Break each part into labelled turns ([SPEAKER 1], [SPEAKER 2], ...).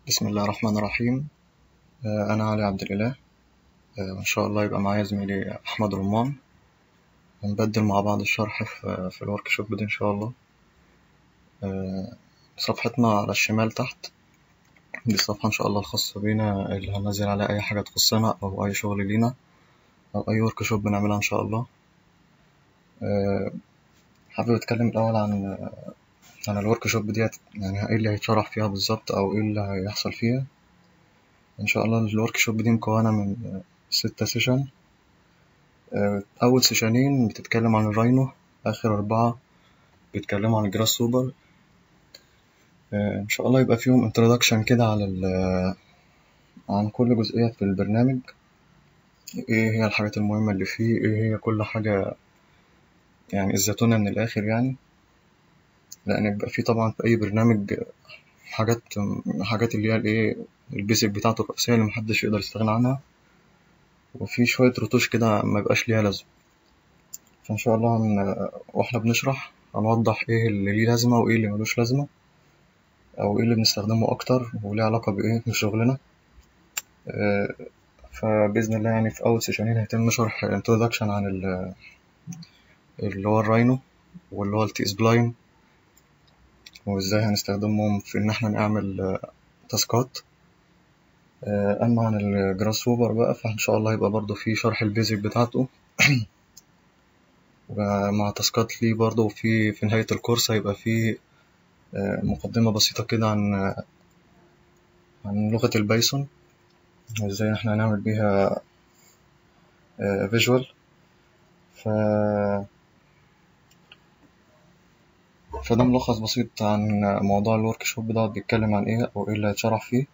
[SPEAKER 1] بسم الله الرحمن الرحيم آه، أنا علي عبد الإله آه، وإن شاء الله يبقى معايا زميلي أحمد رمان هنبدل مع بعض الشرح في في الورك شوب دي إن شاء الله آه، صفحتنا على الشمال تحت دي الصفحة إن شاء الله الخاصة بينا اللي هننزل عليها أي حاجة تخصنا أو أي شغل لينا أو أي ورك شوب بنعملها إن شاء الله آه، حابب أتكلم الأول عن عن الورك شوب ديت يعني إيه اللي هيتشرح فيها بالظبط أو إيه اللي هيحصل فيها إن شاء الله الورك شوب دي مكونة من آه، ستة سيشن آه، أول سيشنين بتتكلم عن الراينو آخر أربعة بيتكلموا عن الجراس سوبر آه، إن شاء الله يبقى فيهم انترودكشن كده على ال- عن كل جزئية في البرنامج إيه هي الحاجات المهمة اللي فيه إيه هي كل حاجة يعني الزتونة من الآخر يعني لأن يبقى فيه طبعا في أي برنامج حاجات حاجات اللي هي الإيه البيزك بتاعته الرئيسية اللي محدش يقدر يستغنى عنها وفي شوية رتوش كده ما يبقاش ليها لازمة فإن شاء الله هن... وإحنا بنشرح هنوضح إيه اللي ليه لازمة وإيه اللي ملوش لازمة أو إيه اللي بنستخدمه أكتر وليه علاقة بإيه بشغلنا آه، فبإذن الله يعني في أول سيشنين هيتم شرح introduction عن ال- اللي هو الراينو واللي هو التي سبلاين وإزاي هنستخدمهم في إن إحنا نعمل آه، تاسكات آه، أما عن الجراس سوبر بقى فإن شاء الله يبقى برضه في شرح البيزك بتاعته ومع تاسكات ليه برضه وفي في نهاية الكورس هيبقى في آه، مقدمة بسيطة كده عن عن لغة البايثون وإزاي إحنا هنعمل بيها فيجوال ف... فده ملخص بسيط عن موضوع الورك شوب ده بيتكلم عن إيه أو إيه اللي هيتشرح فيه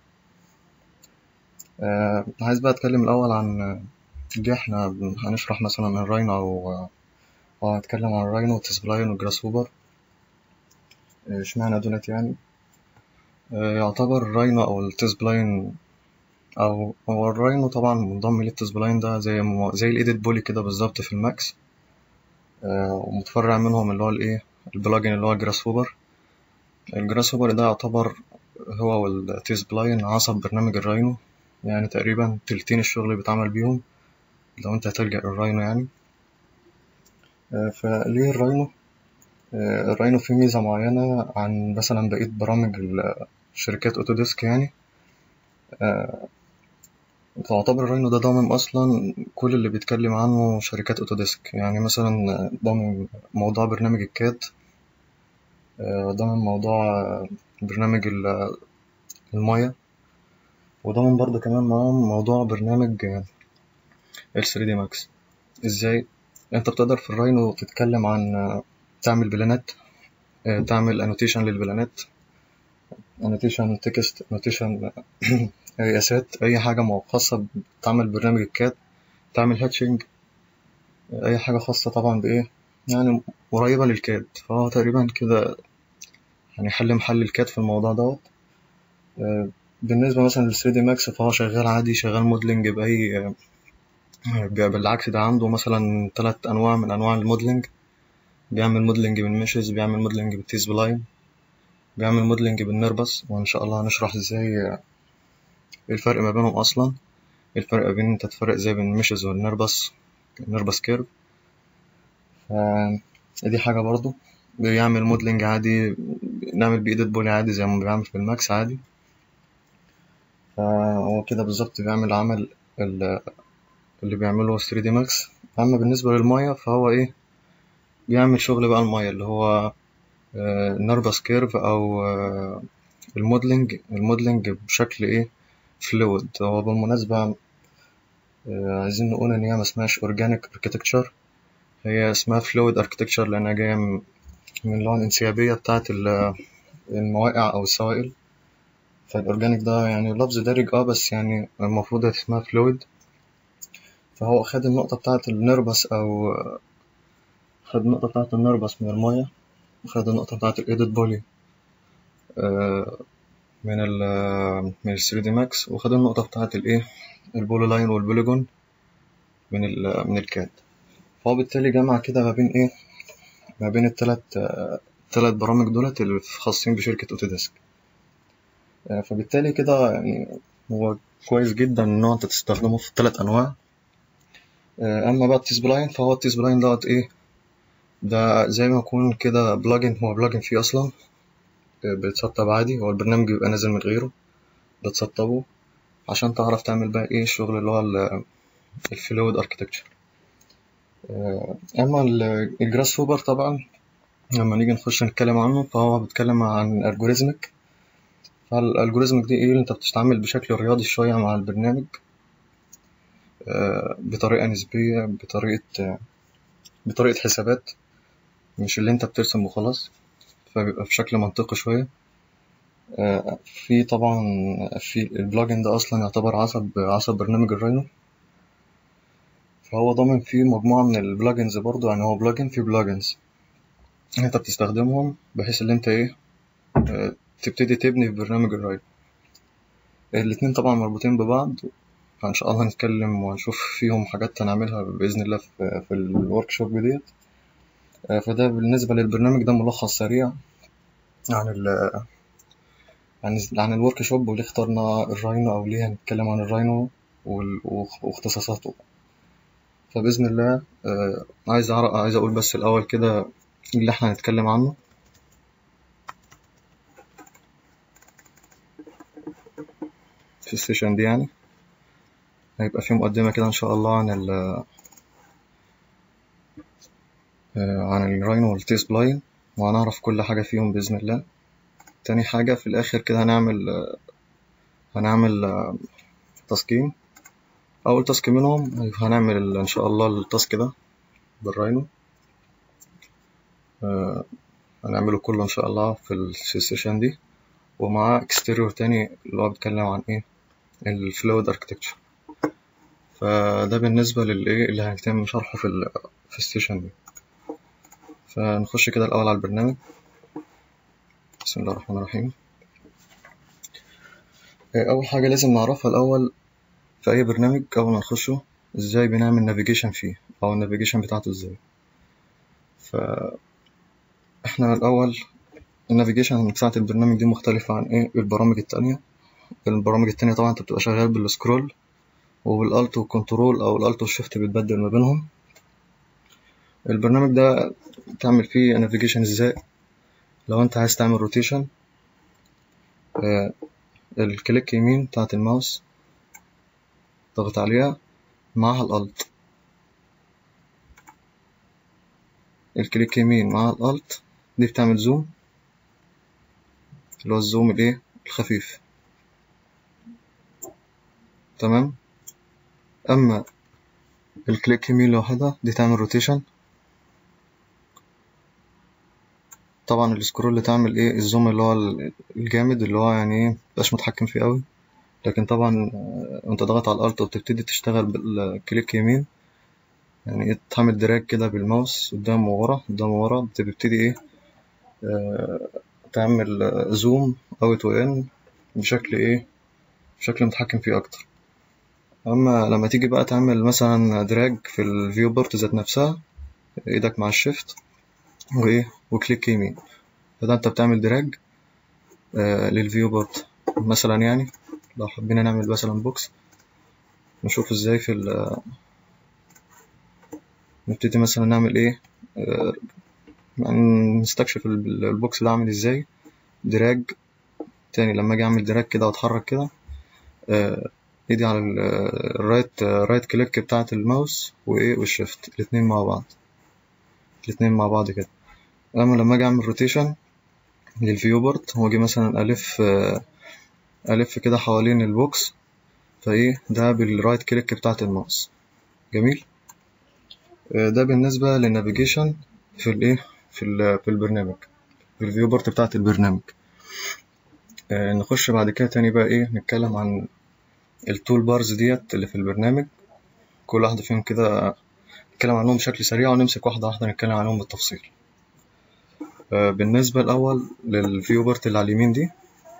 [SPEAKER 1] آه، عايز بقى أتكلم الأول عن ليه إحنا بن- هنشرح مثلا الراينو أو أو هنتكلم عن الراينو والتسبلاين والجراس هوبر آه، اشمعنى دولت يعني آه، يعتبر الراينو أو التسبلاين أو هو الراينو طبعا منضم للتسبلاين ده زي م- زي الإيديت بولي كده بالظبط في الماكس آه، ومتفرع منهم اللي هو الإيه البلاجن اللي هو الجراس هوبر الجراس هوبر ده يعتبر هو والتسبلاين عصب برنامج الراينو يعني تقريبا تلتين الشغل اللي بيتعمل بيهم لو انت هتلجأ للراينو يعني آه، فليه الراينو؟ آه، الراينو فيه ميزة معينة عن مثلا بقية برامج ال- شركات أوتوديسك يعني آه، تعتبر الراينو ده ضامن أصلا كل اللي بيتكلم عنه شركات أوتوديسك يعني مثلا ضامن موضوع برنامج الكاد آه، ضامن موضوع آه، برنامج ال- المايا وضامن برضه كمان معاهم موضوع برنامج ال 3 دي ماكس ازاي انت بتقدر في الراينو تتكلم عن آه، تعمل بلانات آه، تعمل انوتيشن للبلانات انوتيشن تكست انوتيشن قياسات اي حاجه مو- خاصه بتعمل برنامج الكاد تعمل هاتشنج اي حاجه خاصه طبعا بايه يعني قريبه للكاد فهو تقريبا كده يعني حل محل الكاد في الموضوع دوت آه، بالنسبه مثلا لل 3 دي ماكس فهو شغال عادي شغال موديلنج باي آه، بالعكس ده عنده مثلا ثلاث انواع من انواع الموديلنج بيعمل موديلنج بالميشز بيعمل موديلنج بالتي سبلاين بيعمل موديلنج بالنيربس وان شاء الله هنشرح ازاي آه، ايه الفرق ما بينهم اصلا ايه الفرق بين انت تفرق ازاي بين الميشز والنيربس النيربس كيرف دي حاجة برضو بيعمل موديلنج عادي نعمل بإيديت بولي عادي زي ما بيعمل في الماكس عادي فهو كده بالظبط بيعمل عمل ال- اللي بيعمله 3 دي ماكس أما بالنسبة للمايا فهو إيه بيعمل شغل بقى المايا اللي هو نيربس كيرف أو آه، الموديلنج الموديلنج بشكل إيه فلويد هو بالمناسبة آه، عايزين نقول إن هي ما اسمهاش أورجانيك أركيتكتشر هي اسمها فلويد أركيتكتشر لأنها جاية من من اللي هو الانسيابية بتاعة ال- المواقع أو السوائل فالأورجانيك ده يعني لفظ دارج اه بس يعني المفروض اسمها فلويد فهو خد النقطة بتاعة النيربس أو خد النقطة بتاعة النيربس من المية وخد النقطة بتاعة الإيديت بولي آه، من ال من ال 3 دي ماكس وخد النقطة بتاعة الإيه البولي لاين والبوليجون من ال من الكاد فهو بالتالي جمع كده ما بين إيه ما بين التلات آه، التلات برامج دولت اللي خاصين بشركة أوتوديسك آه، فبالتالي كده يعني هو كويس جدا إن هو أنت تستخدمه في التلات أنواع آه، أما بقى التي سبلاين فهو التي سبلاين دوت إيه ده زي ما يكون كده بلجن هو بلجن فيه أصلا آه، بيتسطب عادي هو البرنامج بيبقى نازل من غيره بتسطبه عشان تعرف تعمل بقى إيه الشغل اللي هو الفلويد اركتكتشر أما الجراس هوبر طبعا لما نيجي نخش نتكلم عنه فهو بيتكلم عن الجوريزمك فالالجوريزمك دي ايه انت بتتعامل بشكل رياضي شوية مع البرنامج آه، بطريقة نسبية بطريقة بطريقة حسابات مش اللي انت بترسم وخلاص فبيبقى في شكل منطقي شوية آه، في طبعا في البلجن ده اصلا يعتبر عصب عصب برنامج الراينو فهو ضامن فيه مجموعة من البلجنز برضو يعني هو بلجن فيه بلجنز انت بتستخدمهم بحيث ان انت ايه آه، تبتدي تبني في برنامج الرايد الاتنين طبعا مربوطين ببعض فان شاء الله هنتكلم وهنشوف فيهم حاجات هنعملها باذن الله في, في الورك شوب ديت آه، فده بالنسبه للبرنامج ده ملخص سريع عن ال عن عن الورك شوب وليه اخترنا الراينو او ليه هنتكلم عن الراينو وال- واختصاصاته فباذن الله آه، عايز أعرف عايز اقول بس الاول كده اللي احنا هنتكلم عنه في السيشن دي يعني هيبقى في مقدمة كده إن شاء الله عن ال آه، عن الراينو والتي سبلاين وهنعرف كل حاجة فيهم بإذن الله تاني حاجة في الآخر كده هنعمل آه، هنعمل آه، تاسكين أول تاسك منهم هنعمل ال- إن شاء الله التاسك ده بالراينو آه، هنعمله كله إن شاء الله في السيشن دي ومعاه اكستيريور تاني اللي هو بيتكلم عن إيه الفلويد اركتكتشر فده بالنسبة للإيه اللي هيتم شرحه في ال في السيشن دي فنخش كده الأول على البرنامج بسم الله الرحمن الرحيم آه، أول حاجة لازم نعرفها الأول في أي برنامج أول ما نخشه إزاي بنعمل نافيجيشن فيه أو النافيجيشن بتاعته إزاي فإحنا الأول النافيجيشن بتاعة البرنامج دي مختلفة عن إيه البرامج التانية البرامج التانية طبعا أنت بتبقى شغال بالسكرول وبالالت والكنترول او الالت والشيفت بتبدل ما بينهم البرنامج ده تعمل فيه نافيجيشن ازاي لو انت عايز تعمل روتيشن الكليك يمين بتاعة الماوس ضغط عليها معاها الالت الكليك يمين مع الالت دي بتعمل زوم اللي هو الزوم الايه الخفيف تمام اما الكليك يمين لوحدها دي تعمل روتيشن طبعا السكرول تعمل ايه الزوم اللي هو الجامد اللي هو يعني ايه مبقاش متحكم فيه قوي لكن طبعا آه، وانت ضغط على الالت وبتبتدي تشتغل بالكليك يمين يعني ايه تعمل دراج كده بالماوس قدام وورا قدام وورا بتبتدي ايه آه، تعمل آه، زوم اوت وان بشكل ايه بشكل متحكم فيه اكتر اما لما تيجي بقى تعمل مثلا دراج في الفيو بورت ذات نفسها ايدك مع الشيفت وايه وكليك يمين فده انت بتعمل دراج آه للفيو بورت مثلا يعني لو حبينا نعمل مثلا بوكس نشوف ازاي في ال نبتدي مثلا نعمل ايه آه يعني نستكشف ال- البوكس ده عامل ازاي دراج تاني لما اجي اعمل دراج كده واتحرك كده آه ايدي على ال- الرايت رايت كليك بتاعة الماوس وايه والشيفت الاتنين مع بعض الاتنين مع بعض كده اما لما اجي اعمل روتيشن للفيو بورد واجي مثلا الف آه، الف كده حوالين البوكس فايه ده بالرايت كليك بتاعة الماوس جميل آه، ده بالنسبة للنافيجيشن في الايه في ال- في البرنامج في الفيو بورت بتاعة البرنامج آه، نخش بعد كده تاني بقى ايه نتكلم عن التول بارز ديت اللي في البرنامج كل واحدة فيهم كده نتكلم عنهم بشكل سريع ونمسك واحدة واحدة نتكلم عنهم بالتفصيل آه، بالنسبة الأول للفيو بورت اللي على اليمين دي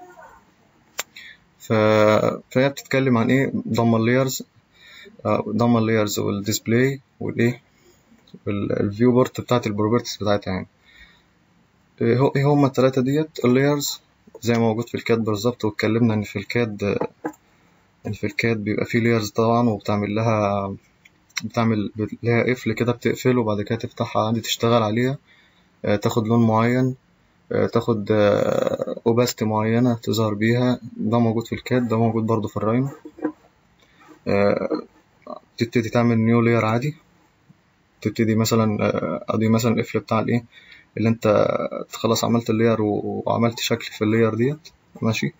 [SPEAKER 1] ف... فهي بتتكلم عن ايه ضم اللايرز ضم اللايرز والديسبلاي والايه الفيو بورت بتاعت البروبرتيز بتاعتها يعني ايه هو- إيه هما التلاتة ديت اللايرز زي ما موجود في الكاد بالظبط واتكلمنا ان في الكاد ان في الكاد بيبقى فيه layers طبعا وبتعمل لها بتعمل لها قفل كده بتقفله وبعد كده تفتحها عادي تشتغل عليها آه، تاخد لون معين آه، تاخد اوباستي معينة تظهر بيها ده موجود في الكاد ده موجود برضو في الراينو آه، تبتدي تعمل نيو لاير عادي تبتدي مثلا آه، ادي مثلا القفل بتاع الايه اللي انت خلاص عملت اللاير و- وعملت شكل في اللاير ديت ماشي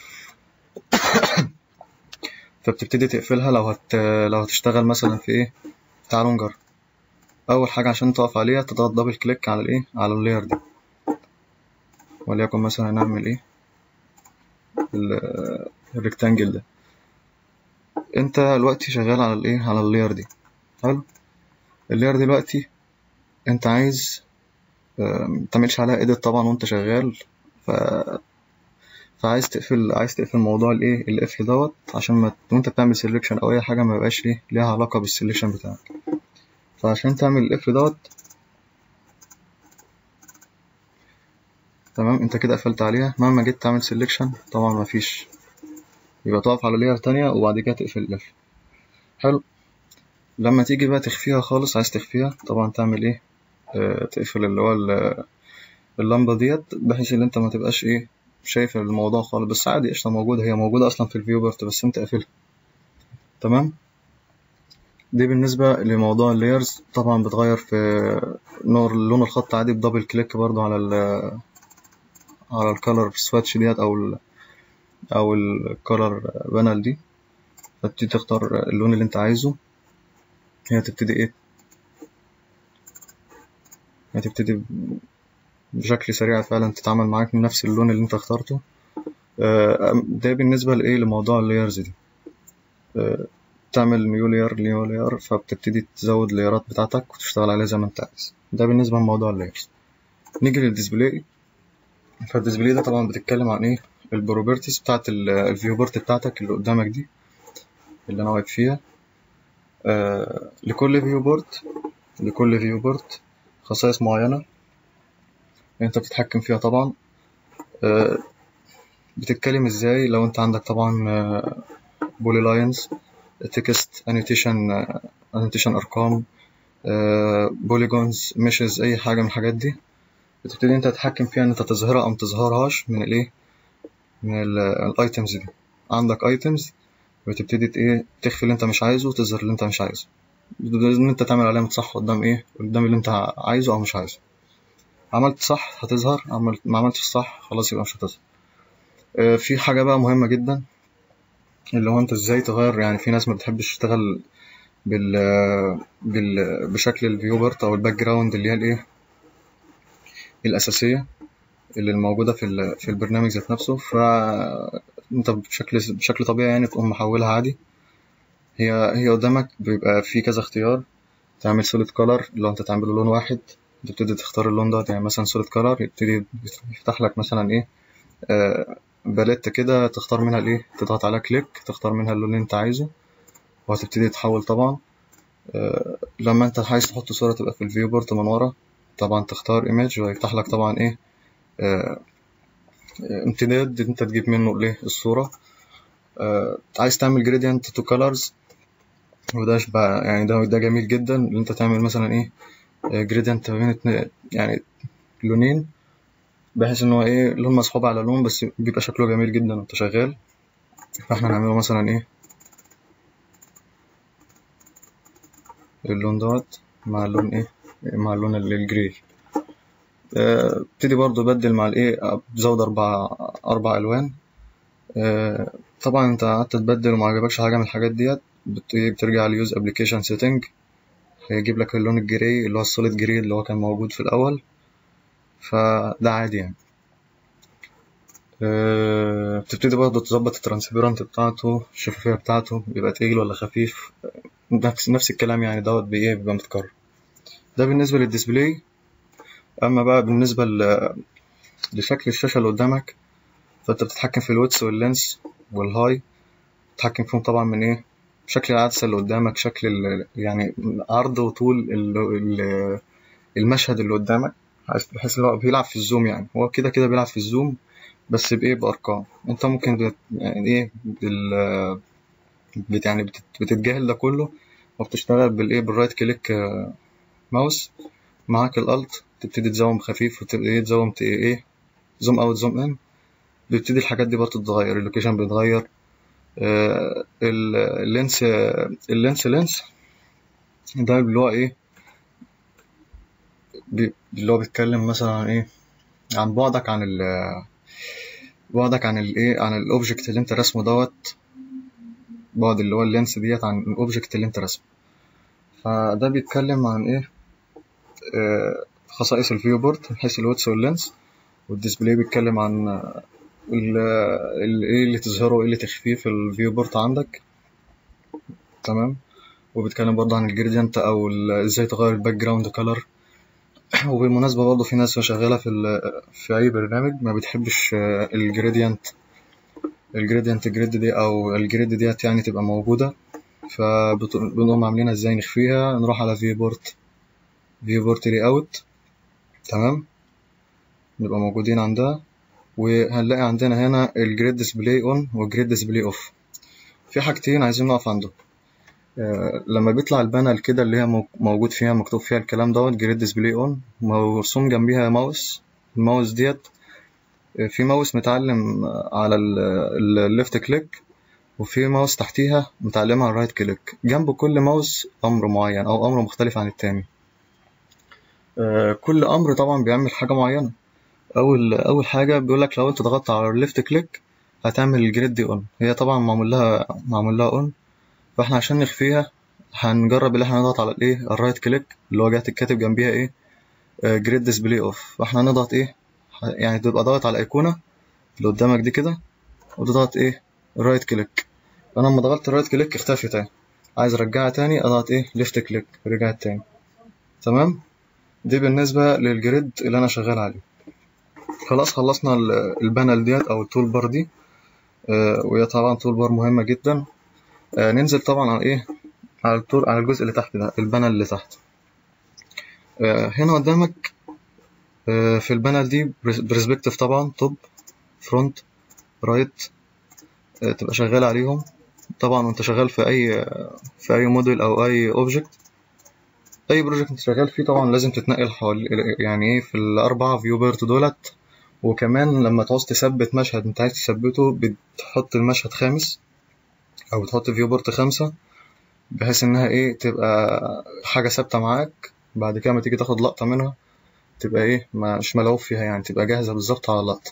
[SPEAKER 1] فبتبتدي تقفلها لو هت لو هتشتغل مثلا في ايه تعالوا نجرب اول حاجه عشان تقف عليها تضغط دبل كليك على الايه على اللاير دي وليكن مثلا نعمل ايه ال- الريكتانجل ده انت دلوقتي شغال على الايه على اللاير دي حلو اللاير دلوقتي انت عايز آه، متعملش عليها ايديت طبعا وانت شغال ف... فعايز تقفل عايز تقفل موضوع الايه القفل دوت عشان ما وانت بتعمل سيلكشن او اي حاجه ما يبقاش ليه ليها علاقه بالسيلكشن بتاعك فعشان تعمل القفل دوت تمام انت كده قفلت عليها مهما جيت تعمل سيلكشن طبعا ما فيش يبقى تقف على لاير تانية وبعد كده تقفل القفل حلو لما تيجي بقى تخفيها خالص عايز تخفيها طبعا تعمل ايه اه تقفل اللي هو ال- اللمبه ديت بحيث ان انت ما تبقاش ايه شايف الموضوع خالص بس عادي قشطه موجوده هي موجوده اصلا في الفيو بارت بس انت قافلها تمام دي بالنسبة لموضوع اللايرز طبعا بتغير في نور لون الخط عادي بدبل كليك برضو على ال على الكالر سواتش ديت او ال او الكالر بانل دي فتبتدي تختار اللون اللي انت عايزه هي تبتدي ايه هي تبتدي بشكل سريع فعلا تتعامل معاك من نفس اللون اللي انت اخترته آه، ده بالنسبة لإيه لموضوع اللايرز دي آه، تعمل نيو لاير نيو لاير فبتبتدي تزود اللايرات بتاعتك وتشتغل عليها زي ما انت عايز ده بالنسبة لموضوع اللايرز نيجي للديسبلاي فالديسبلاي ده طبعا بتتكلم عن ايه البروبرتيز بتاعت الفيو بورت بتاعتك اللي قدامك دي اللي انا واقف فيها آه لكل فيو بورت لكل فيو بورت خصائص معينة انت بتتحكم فيها طبعا آه بتتكلم ازاي لو انت عندك طبعا آه بولي لاينز تكست انوتيشن انوتيشن ارقام بوليجونز ميشز اي حاجه من الحاجات دي بتبتدي انت تتحكم فيها ان انت تظهرها او متظهرهاش من الايه من الايتمز دي عندك ايتمز بتبتدي ت- ايه تخفي اللي انت مش عايزه وتظهر اللي انت مش عايزه لازم انت تعمل علامه صح قدام ايه قدام اللي انت عايزه او مش عايزه عملت صح هتظهر عملت ما عملتش صح خلاص يبقى مش هتظهر آه، في حاجه بقى مهمه جدا اللي هو انت ازاي تغير يعني في ناس ما بتحبش تشتغل بال بال بشكل الفيو بارت او الباك جراوند اللي هي الايه الاساسيه اللي الموجوده في ال- في البرنامج ذات نفسه فانت بشكل بشكل طبيعي يعني تقوم محولها عادي هي هي قدامك بيبقى في كذا اختيار تعمل سوليد كولر لو انت تعمله لون واحد تبتدي تختار اللون ده يعني مثلا سوليد كولر يبتدي يفتح لك مثلا ايه آه باليت كده تختار منها الايه تضغط على كليك تختار منها اللون اللي انت عايزه وهتبتدي تحول طبعا آه لما انت عايز تحط صورة تبقى في الفيو بورت من ورا طبعا تختار ايمج ويفتح لك طبعا ايه آه امتداد انت تجيب منه الايه الصورة آه عايز تعمل جريدينت تو كولرز وده بقى يعني ده ده جميل جدا ان انت تعمل مثلا ايه جريدينت بين اتنين- يعني لونين بحيث ان هو ايه لون مسحوب على لون بس بيبقى شكله جميل جدا وانت شغال فاحنا نعمله مثلا ايه اللون دوت مع اللون ايه مع اللون ال- الجري آه، ابتدي برضو بدل مع الايه بزود اربع اربع الوان آه، طبعا انت قعدت تبدل وما عجبكش حاجه من الحاجات ديت بت- بترجع ليوز ابلكيشن سيتنج هيجيب لك اللون الجري اللي هو السوليد جري اللي هو كان موجود في الاول فده عادي يعني آه، بتبتدي برضه تظبط الترانسبيرنت بتاعته الشفافية بتاعته بيبقى تقيل ولا خفيف نفس نفس الكلام يعني دوت بإيه بيبقى متكرر ده بالنسبة للديسبلاي أما بقى بالنسبة ل- لشكل الشاشة اللي قدامك فأنت بتتحكم في الويتس واللينس والهاي بتتحكم فيهم طبعا من إيه شكل العدسة اللي قدامك شكل ال- يعني عرض وطول ال- ال- المشهد اللي قدامك عايز بحيث اللي هو بيلعب في الزوم يعني هو كده كده بيلعب في الزوم بس بإيه بأرقام أنت ممكن بت... يعني إيه بال... بت... يعني بت... بتتجاهل ده كله وبتشتغل بالإيه بالرايت كليك آه، ماوس معاك الألت تبتدي تزوم خفيف وتبتدي إيه تزوم ت- إيه زوم أوت زوم إن بيبتدي الحاجات دي برضه تتغير اللوكيشن بيتغير آه، ال- اللينس اللينس لينس ده اللي هو إيه بي- اللي هو بيتكلم مثلا عن إيه عن بعدك عن ال بعدك عن الايه عن الاوبجكت اللي انت رسمه دوت بعد اللي هو اللينس ديت عن الاوبجكت اللي انت رسمه فده بيتكلم عن ايه آه، خصائص الفيو بورد من حيث الويتس واللينس والديسبلاي بيتكلم عن آه، ال- ال- ايه اللي تظهره وايه اللي تخفيه في الفيو بورد عندك تمام وبيتكلم برضه عن الجريدينت او ال- ازاي تغير الباك جراوند كلر وبالمناسبة برضه في ناس شغالة في ال- في أي برنامج ما بتحبش الجريدينت الجريدينت جريد دي أو الجريد ديت يعني تبقى موجودة فبنقوم عاملينها ازاي نخفيها نروح على فيو بورت فيو بورت لي اوت تمام نبقى موجودين عندها وهنلاقي عندنا هنا الجريد ديسبلاي اون والجريد ديسبلاي اوف في حاجتين عايزين نقف عندهم آه، لما بيطلع البانل كده اللي هي مو- موجود فيها مكتوب فيها الكلام دوت جريد ديسبلاي اون مرسوم جنبيها ماوس الماوس ديت آه، في ماوس متعلم آه، على الليفت كليك وفي ماوس تحتيها متعلمة على الرايت كليك جنب كل ماوس أمر معين أو أمر مختلف عن التاني آه، كل أمر طبعا بيعمل حاجة معينة أول أول حاجة بيقول لك لو أنت ضغطت على الليفت كليك هتعمل الجريد دي أون هي طبعا معمول لها معمول لها أون فاحنا عشان نخفيها هنجرب اللي احنا نضغط على الايه الرايت كليك اللي هو جات الكاتب جنبيها ايه جريد ديسبلاي اوف فاحنا هنضغط ايه ه- يعني تبقى ضاغط على الايقونه اللي قدامك دي كده وتضغط ايه الرايت كليك انا لما ضغطت الرايت كليك اختفت تاني عايز ارجعها تاني اضغط ايه ليفت كليك رجعت تاني تمام دي بالنسبه للجريد اللي انا شغال عليه خلاص خلصنا ال- البانل ديت او التول بار دي آه، وهي طبعا تول بار مهمه جدا آه، ننزل طبعا على ايه على الطول على الجزء اللي تحت ده البانل اللي تحت آه، هنا قدامك آه، في البانل دي برسبكتيف طبعا توب فرونت رايت تبقى شغال عليهم طبعا وانت شغال في اي في اي موديل او اي اوبجكت اي بروجكت انت شغال فيه طبعا لازم تتنقل حوالي يعني ايه في الاربعه فيو بيرت دولت وكمان لما تعوز تثبت مشهد انت عايز تثبته بتحط المشهد خامس او بتحط فيو بورت خمسة بحيث انها ايه تبقى حاجة ثابتة معاك بعد كده لما تيجي تاخد لقطة منها تبقى ايه مش ملعوب فيها يعني تبقى جاهزة بالظبط على اللقطة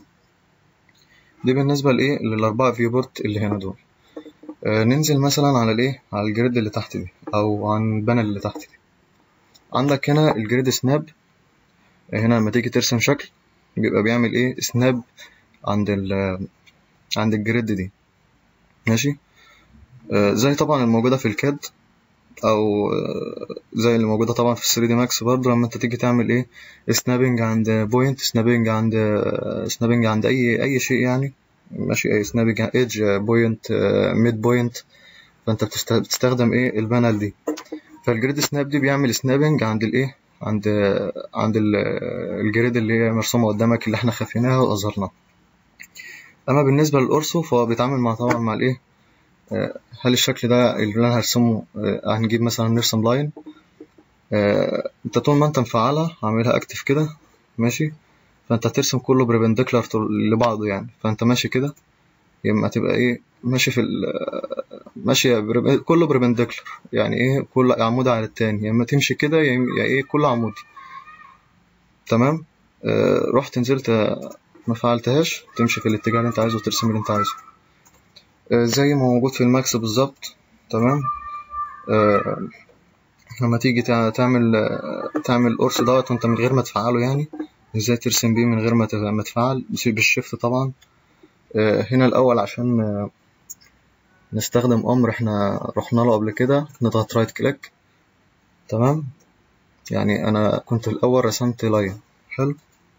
[SPEAKER 1] دي بالنسبة لايه للأربعة فيو بورت اللي هنا دول آه ننزل مثلا على الايه على الجريد اللي تحت دي او عن البانل اللي تحت دي عندك هنا الجريد سناب هنا لما تيجي ترسم شكل بيبقى بيعمل ايه سناب عند ال عند الجريد دي ماشي آه زي طبعا الموجودة في الكاد او آه، زي اللي موجودة طبعا في 3 دي ماكس برضه لما انت تيجي تعمل ايه سنابنج عند بوينت سنابنج عند سنابنج عند اي اي شيء يعني ماشي اي سنابنج ايدج بوينت ميد بوينت فانت بتست- بتستخدم ايه البانل دي فالجريد سناب دي بيعمل سنابنج عند الايه عند عند ال- الجريد اللي هي مرسومة قدامك اللي احنا خفيناها واظهرناها اما بالنسبة للأورسو فهو بيتعامل مع طبعا مع الايه آه، هل الشكل ده اللي انا هرسمه آه، هنجيب مثلا نرسم لاين آه، انت طول ما انت مفعلها عاملها اكتف كده ماشي فانت هترسم كله بربنديكولار لبعضه يعني فانت ماشي كده يا اما تبقى ايه ماشي في ال ماشي برب... كله بربنديكولار يعني ايه كل عمود على التاني يا اما تمشي كده يا إما- يا ايه كله عمودي تمام آه رحت نزلت آه، ما فعلتهاش تمشي في الاتجاه اللي انت عايزه وترسم اللي انت عايزه آه زي ما موجود في الماكس بالظبط تمام آه لما تيجي تع- تعمل آه، تعمل قرص دوت وانت من غير ما تفعله يعني ازاي ترسم بيه من غير ما تف- ما تفعل بالشيفت طبعا آه، هنا الأول عشان آه، نستخدم أمر احنا رحنا له قبل كده نضغط رايت كليك تمام يعني أنا كنت الأول رسمت لاين حلو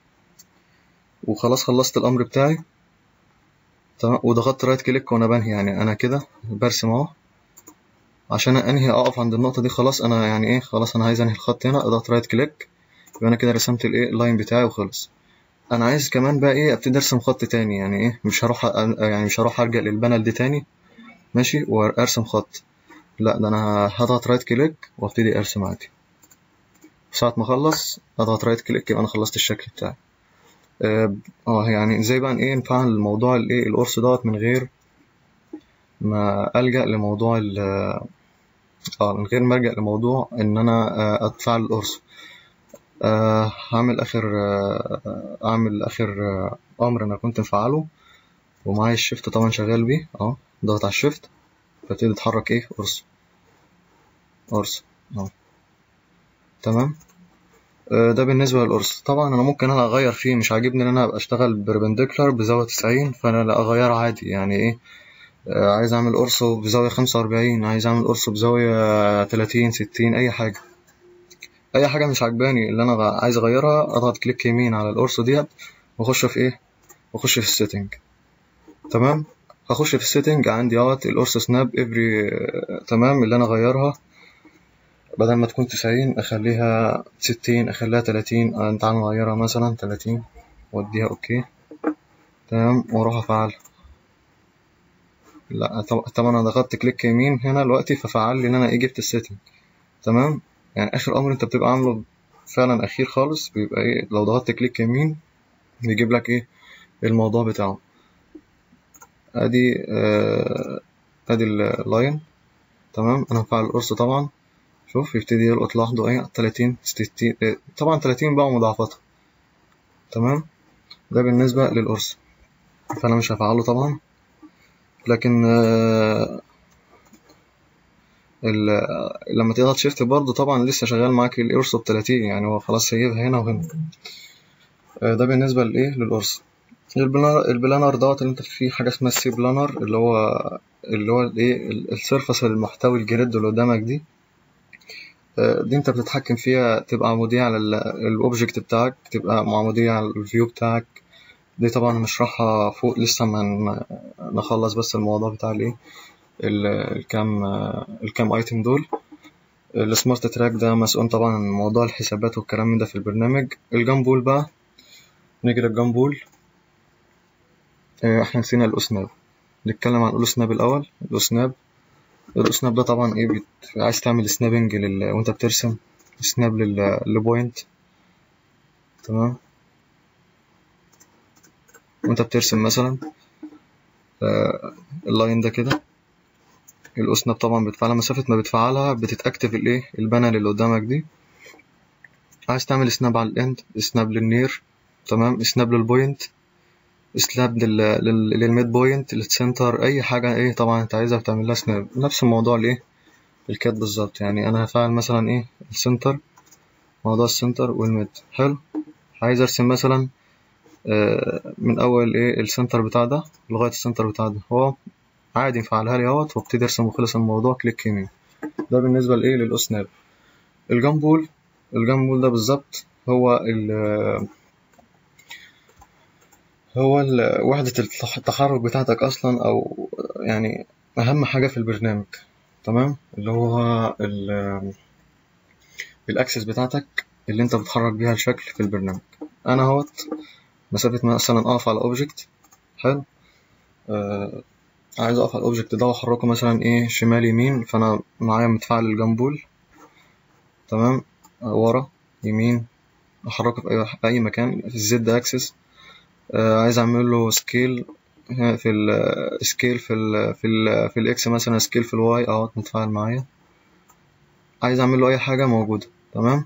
[SPEAKER 1] وخلاص خلصت الأمر بتاعي تمام وضغطت رايت كليك وأنا بنهي يعني أنا كده برسم أهو عشان أنهي أقف عند النقطة دي خلاص أنا يعني إيه خلاص أنا عايز أنهي الخط هنا أضغط رايت كليك يبقى انا كده رسمت الايه اللاين بتاعي وخلص انا عايز كمان بقى ايه ابتدي ارسم خط تاني يعني ايه مش هروح أ- يعني مش هروح ارجع للبانل دي تاني ماشي وارسم خط لا ده انا هضغط رايت كليك وابتدي ارسم عادي ساعة ما اخلص اضغط رايت كليك يبقى انا خلصت الشكل بتاعي اه آه، يعني ازاي بقى ايه نفعل الموضوع الايه القرص دوت من غير ما الجا لموضوع ال اه من غير ما الجا لموضوع ان انا آه، اتفعل القرص آه، هعمل اخر آه، اعمل اخر آه، امر انا كنت مفعله ومعايا الشيفت طبعا شغال بيه اه ضغط على الشيفت فابتدي اتحرك ايه قرص قرص اه تمام آه، ده بالنسبة للقرص طبعا انا ممكن انا اغير فيه مش عاجبني ان انا ابقى اشتغل بربنديكولار بزاوية 90 فانا لا اغيرها عادي يعني ايه آه، عايز اعمل قرصه بزاوية 45 عايز اعمل قرصه بزاوية 30 60 اي حاجة اي حاجة مش عجباني اللي انا غ- عايز اغيرها اضغط كليك يمين على القرص ديت واخش في ايه واخش في السيتنج تمام هخش في السيتنج عندي اهوت القرص سناب افري تمام اللي انا اغيرها بدل ما تكون 90 اخليها 60 اخليها 30 آه، تعال نغيرها مثلا 30 واديها اوكي تمام واروح افعل لا طب- طبعا انا ضغطت كليك يمين هنا دلوقتي ففعل لي ان انا ايه جبت السيتنج تمام يعني اخر امر انت بتبقى عامله فعلا اخير خالص بيبقى ايه لو ضغطت كليك يمين بيجيب لك ايه الموضوع بتاعه ادي آه ادي اللاين تمام انا هفعل القرص طبعا شوف يبتدي يلقط لوحده ايه 30 60 إيه، طبعا 30 بقى مضاعفتها تمام ده بالنسبة للقرص فانا مش هفعله طبعا لكن آه ال- لما تضغط شيفت برضه طبعا لسه شغال معاك القرص ب 30 يعني هو خلاص سايبها هنا وهنا آه، ده بالنسبة لإيه للقرص البلانر البلانر دوت اللي انت فيه حاجة اسمها السي بلانر اللي هو اللي هو الايه السيرفس المحتوي الجريد اللي قدامك دي آه، دي انت بتتحكم فيها تبقى عمودية على الاوبجكت بتاعك تبقى عمودية على الفيو بتاعك دي طبعا هنشرحها فوق لسه ما ن- نخلص بس الموضوع بتاع الايه ال- الكام آه، الكام ايتم دول السمارت تراك ده مسؤول طبعا عن موضوع الحسابات والكلام من ده في البرنامج الجامبول بقى نيجي للجامبول آه، احنا نسينا الاسناب نتكلم عن الاسناب الاول الاسناب الاسناب ده طبعا ايه بت... عايز تعمل سنابنج لل... وانت بترسم سناب لل... لبوينت تمام وانت بترسم مثلا آه، اللاين ده كده الاسناب طبعا بتفعلها مسافة ما بتفعلها بتتاكتف الايه البانل اللي قدامك دي عايز تعمل سناب على الاند سناب للنير تمام سناب للبوينت سناب لل... لل... للميد بوينت للسنتر اي حاجة ايه طبعا انت عايزها بتعمل لها سناب نفس الموضوع الايه الكات بالظبط يعني انا هفعل مثلا ايه السنتر موضوع السنتر والميد حلو عايز ارسم مثلا آه، من اول ايه السنتر بتاع ده لغايه السنتر بتاع ده هو عادي مفعلها لي اهوت وابتدي ارسم وخلص الموضوع كليك يمين ده بالنسبه لايه للاسناب الجامبول الجامبول ده بالظبط هو ال هو ال- وحدة التح- التحرك بتاعتك أصلا أو يعني أهم حاجة في البرنامج تمام اللي هو ال- الأكسس بتاعتك اللي أنت بتحرك بيها الشكل في البرنامج أنا اهوت مسافة مثلا أقف على أوبجكت حلو آه عايز أقف على الأوبجكت ده وأحركه مثلا إيه شمال يمين فأنا معايا متفعل الجامبول تمام آه ورا يمين أحركه في أي, في أي مكان في الزد أكسس آه عايز أعمل له سكيل في ال سكيل في ال في ال في الإكس مثلا سكيل في الواي أهوت متفاعل معايا عايز أعمل له أي حاجة موجودة تمام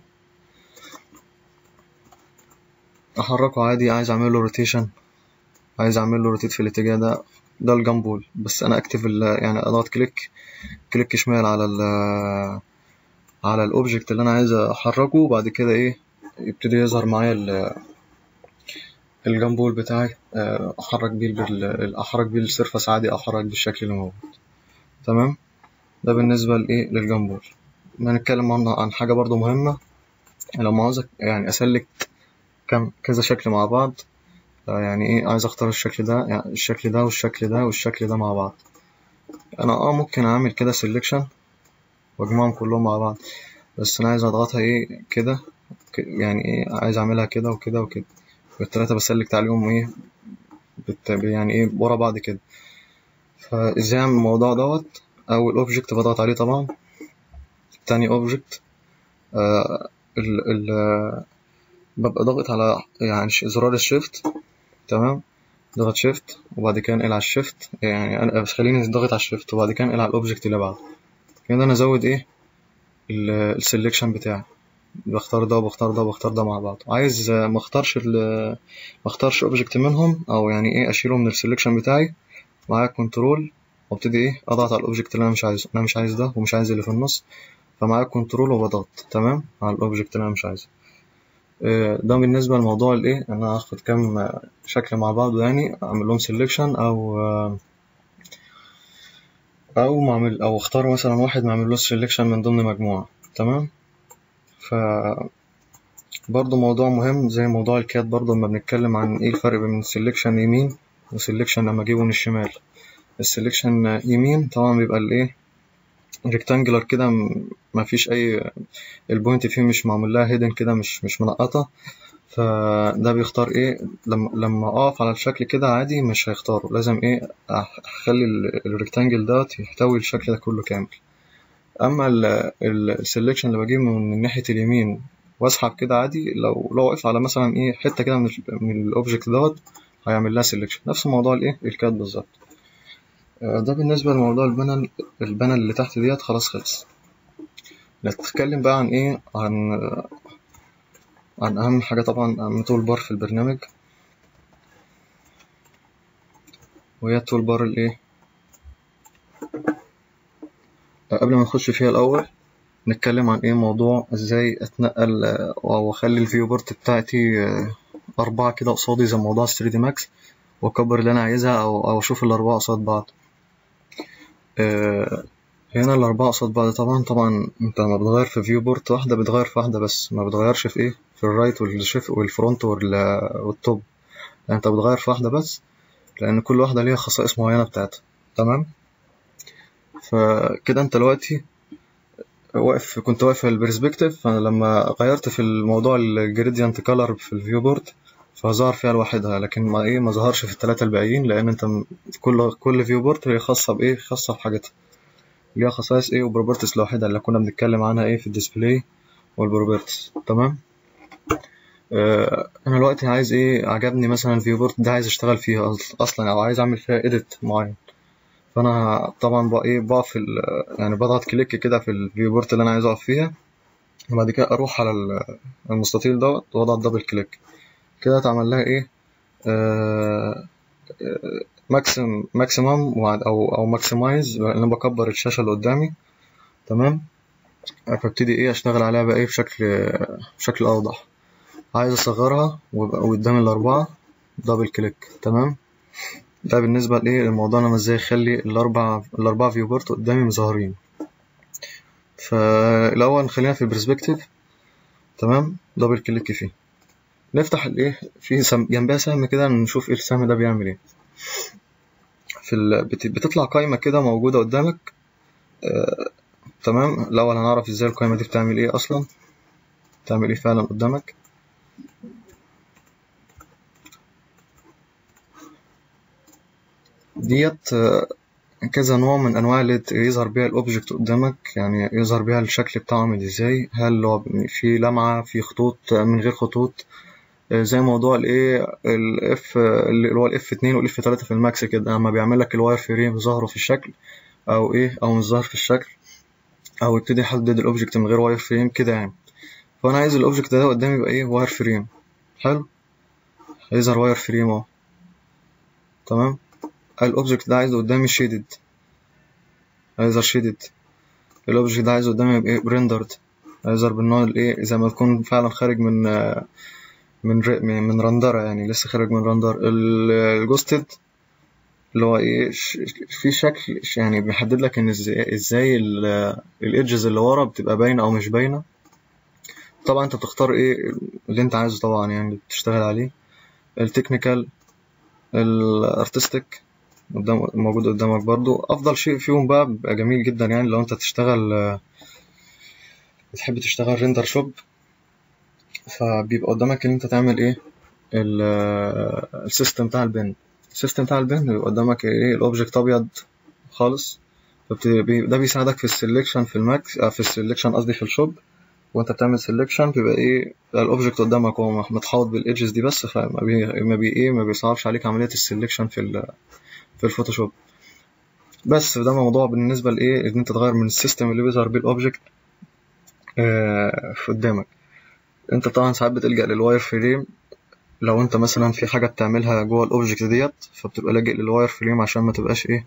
[SPEAKER 1] أحركه عادي عايز أعمل له روتيشن عايز أعمل له روتيت في الاتجاه ده ده الجامبول بس أنا أكتف ال يعني أضغط كليك كليك شمال على ال على الأوبجكت اللي أنا عايز أحركه وبعد كده إيه يبتدي يظهر معايا ال- الجامبول بتاعي آه، أحرك بيه بال- أحرك بيه السيرفس عادي أحرك بالشكل اللي موجود تمام ده بالنسبة لإيه للجامبول هنتكلم عن عن حاجة برضو مهمة لما عاوزك يعني أسلك كم كذا شكل مع بعض آه، يعني إيه عايز أختار الشكل ده يعني الشكل ده والشكل ده والشكل ده مع بعض أنا أه ممكن أعمل كده سيلكشن وأجمعهم كلهم مع بعض بس أنا عايز أضغطها إيه كده ك- يعني ايه عايز اعملها كده وكده وكده والتلاتة بسلكت عليهم ايه بت... يعني ايه ورا بعض كده فازاي اعمل الموضوع دوت اول اوبجكت بضغط عليه طبعا تاني اوبجكت آه ال ال آه، ببقى ضاغط على يعني ش- زرار الشيفت تمام ضغط شيفت وبعد كده انقل على الشيفت يعني انا بس خليني ضاغط على الشيفت وبعد كده انقل على الاوبجكت اللي بعده كده انا ازود ايه السلكشن بتاعي بختار ده وبختار ده وبختار ده مع بعض عايز آه، ما اختارش ال- ما اختارش اوبجكت منهم او يعني ايه اشيله من السلكشن بتاعي معايا كنترول وابتدي ايه اضغط على الاوبجكت اللي انا مش عايزه انا مش عايز ده ومش عايز اللي في النص فمعايا كنترول وبضغط تمام على الاوبجكت اللي انا مش عايزه آه، ده بالنسبه لموضوع الايه ان انا هاخد كام آه، شكل مع بعض يعني اعمل لهم سيلكشن او آه، او معمل او اختار مثلا واحد معمل له سيلكشن من ضمن مجموعه تمام ف برضه موضوع مهم زي موضوع الكات برضه لما بنتكلم عن ايه الفرق بين سيلكشن يمين وسيلكشن لما اجيبه من الشمال السيلكشن يمين طبعا بيبقى الايه ريكتانجلر كده م- مفيش اي البوينت فيه مش معمول لها هيدن كده مش مش منقطه فده بيختار ايه لما لما اقف على الشكل كده عادي مش هيختاره لازم ايه أخ- اخلي الريكتانجل دوت يحتوي الشكل ده كله كامل اما السلكشن اللي بجيبه من ناحيه اليمين واسحب كده عادي لو لو واقف على مثلا ايه حته كده من ال من الاوبجكت دوت هيعمل لها سلكشن نفس موضوع الايه الكاد بالظبط آه، ده بالنسبه لموضوع البانل البانل اللي تحت ديت خلاص خلص نتكلم بقى عن ايه عن عن اهم حاجه طبعا عن تول بار في البرنامج وهي التول بار الايه آه، قبل ما نخش فيها الاول نتكلم عن ايه موضوع ازاي اتنقل آه، او اخلي الفيو بورت بتاعتي آه، اربعه كده قصادي زي موضوع 3 دي ماكس واكبر اللي انا عايزها او او اشوف الاربعه قصاد بعض آه، هنا الاربعه قصاد بعض طبعا طبعا انت لما بتغير في فيو بورت واحده بتغير في واحده بس ما بتغيرش في ايه في الرايت والشيف والفرونت وال- والتوب يعني انت بتغير في واحده بس لان كل واحده ليها خصائص معينه بتاعتها تمام فكده انت دلوقتي واقف كنت واقف في البرسبكتيف فلما غيرت في الموضوع الجريدينت كولر في الفيو بورد فظهر فيها لوحدها لكن ما ايه ما ظهرش في الثلاثه الباقيين لان انت م- كل كل فيو بورد هي خاصه بايه خاصه بحاجتها ليها خصائص ايه وبروبرتيز لوحدها اللي كنا بنتكلم عنها ايه في الديسبلاي والبروبرتيز تمام آه انا دلوقتي عايز ايه عجبني مثلا الفيو بورد ده عايز اشتغل فيها أص- اصلا او عايز اعمل فيها اديت معين فانا طبعا بقى ايه بقف في ال- يعني بضغط كليك كده في الفيو بورد اللي انا عايز اقف فيها وبعد كده اروح على ال- المستطيل دوت واضغط دبل كليك كده اتعمل لها ايه آه ماكسيم ماكسيمم او او ماكسمايز لان انا بكبر الشاشه اللي قدامي تمام فابتدي ايه اشتغل عليها بقى ايه بشكل بشكل اوضح عايز اصغرها ويبقى قدام الاربعه دبل كليك تمام ده بالنسبه لايه للموضوع انا ازاي اخلي الاربع الاربعه فيو بورت قدامي مظهرين فالاول خلينا في البرسبكتيف تمام دبل كليك فيه نفتح الايه في سم... جنبها سهم كده نشوف ايه السهم ده بيعمل ايه في ال... بت... بتطلع قائمه كده موجوده قدامك آه... تمام الاول هنعرف ازاي القائمه دي بتعمل ايه اصلا بتعمل ايه فعلا قدامك ديت آه، كذا نوع من انواع اللي ت- يظهر بيها الاوبجكت قدامك يعني يظهر بيها الشكل بتاعه عامل ازاي هل هو في لمعه في خطوط آه، من غير خطوط آه، زي موضوع الايه الاف اللي هو الاف 2 والاف 3 في الماكس كده لما بيعمل لك الواير فريم ظاهره في الشكل او ايه او مش ظاهر في الشكل او يبتدي يحدد الاوبجكت من غير واير فريم كده يعني فانا عايز الاوبجكت ده قدامي يبقى ايه واير فريم حلو هيظهر واير فريم اهو تمام الاوبجكت ده عايزه قدامي شيدد هيظهر شيدد الاوبجكت ده عايزه قدامي يبقى ايه بريندرد هيظهر بالنوع الايه زي ما تكون فعلا خارج من آه، من ر- من من رندرة يعني لسه خارج من رندر الجوستد اللي هو ايه ش- في شكل ش- يعني بيحدد لك ان ازاي ازاي الايدجز اللي ورا بتبقى باينه او مش باينه طبعا انت بتختار ايه اللي انت عايزه طبعا يعني اللي بتشتغل عليه التكنيكال الارتستيك قدام موجود قدامك برضو افضل شيء فيهم بقى بيبقى جميل جدا يعني لو انت تشتغل آه، بتحب تشتغل ريندر شوب فبيبقى قدامك ان انت تعمل ايه السيستم بتاع البن السيستم بتاع البن بيبقى قدامك ايه الاوبجكت ابيض خالص ده بيساعدك في السلكشن في الماكس في السلكشن قصدي في الشوب وانت بتعمل سلكشن بيبقى ايه الاوبجكت قدامك هو متحوط بالايدجز دي بس فما بي ما بي ايه ما بيصعبش عليك عمليه السلكشن في ال في الفوتوشوب بس ده موضوع بالنسبه لايه ان انت تغير من السيستم اللي بيظهر بيه الاوبجكت آه في قدامك انت طبعا ساعات بتلجأ للواير فريم لو انت مثلا في حاجه بتعملها جوه الاوبجكت ديت فبتبقى لاجئ للواير فريم عشان ما تبقاش ايه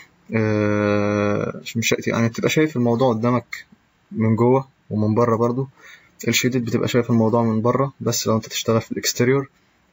[SPEAKER 1] آه مش يعني تبقى شايف الموضوع قدامك من جوه ومن بره برضو الشيدد بتبقى شايف الموضوع من بره بس لو انت تشتغل في الاكستيريور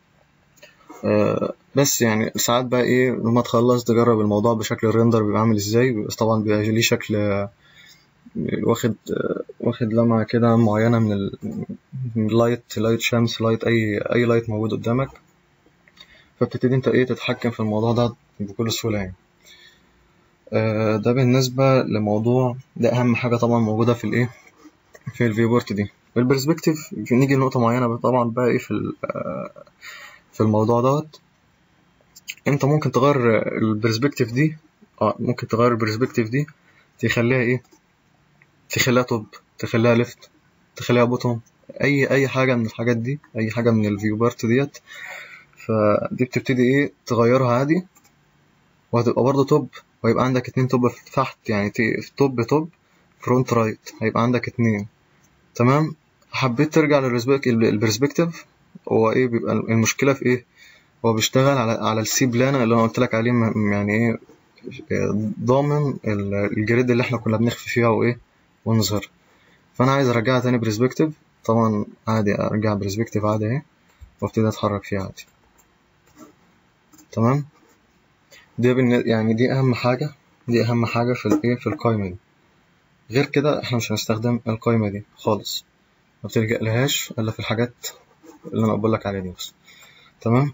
[SPEAKER 1] آه بس يعني ساعات بقى ايه لما تخلص تجرب الموضوع بشكل الريندر بيبقى عامل ازاي بس طبعا بيبقى ليه شكل آه واخد آه واخد لمعة كده معينة من اللايت لايت شمس لايت أي أي لايت موجود قدامك فبتبتدي انت ايه تتحكم في الموضوع ده بكل سهولة يعني ده بالنسبة لموضوع ده أهم حاجة طبعا موجودة في الإيه في الفيبورت دي البرسبكتيف نيجي لنقطة معينة طبعا بقى إيه في في الموضوع دوت أنت ممكن تغير البرسبكتيف دي اه ممكن تغير البرسبكتيف دي تخليها إيه تخليها توب تخليها ليفت تخليها بوتوم أي أي حاجة من الحاجات دي أي حاجة من الفيوبارت ديت فدي بتبتدي إيه تغيرها عادي وهتبقى برضه توب ويبقى عندك اتنين توب تحت يعني توب توب فرونت رايت هيبقى عندك اتنين تمام حبيت ترجع للبرسبكتيف هو ايه بيبقى المشكله في ايه هو بيشتغل على على السي بلان اللي انا قلت لك عليه يعني ايه ضامن الجريد اللي احنا كنا بنخفي فيها وايه ونظهر فانا عايز ارجعها تاني برسبكتيف طبعا عادي ارجع برسبكتيف عادي اهي وابتدي اتحرك فيها عادي تمام دي يعني دي اهم حاجه دي اهم حاجه في الايه في القايمه دي غير كده احنا مش هنستخدم القايمه دي خالص ما بتلجأ لهاش الا في الحاجات اللي انا بقول لك عليها دي بس تمام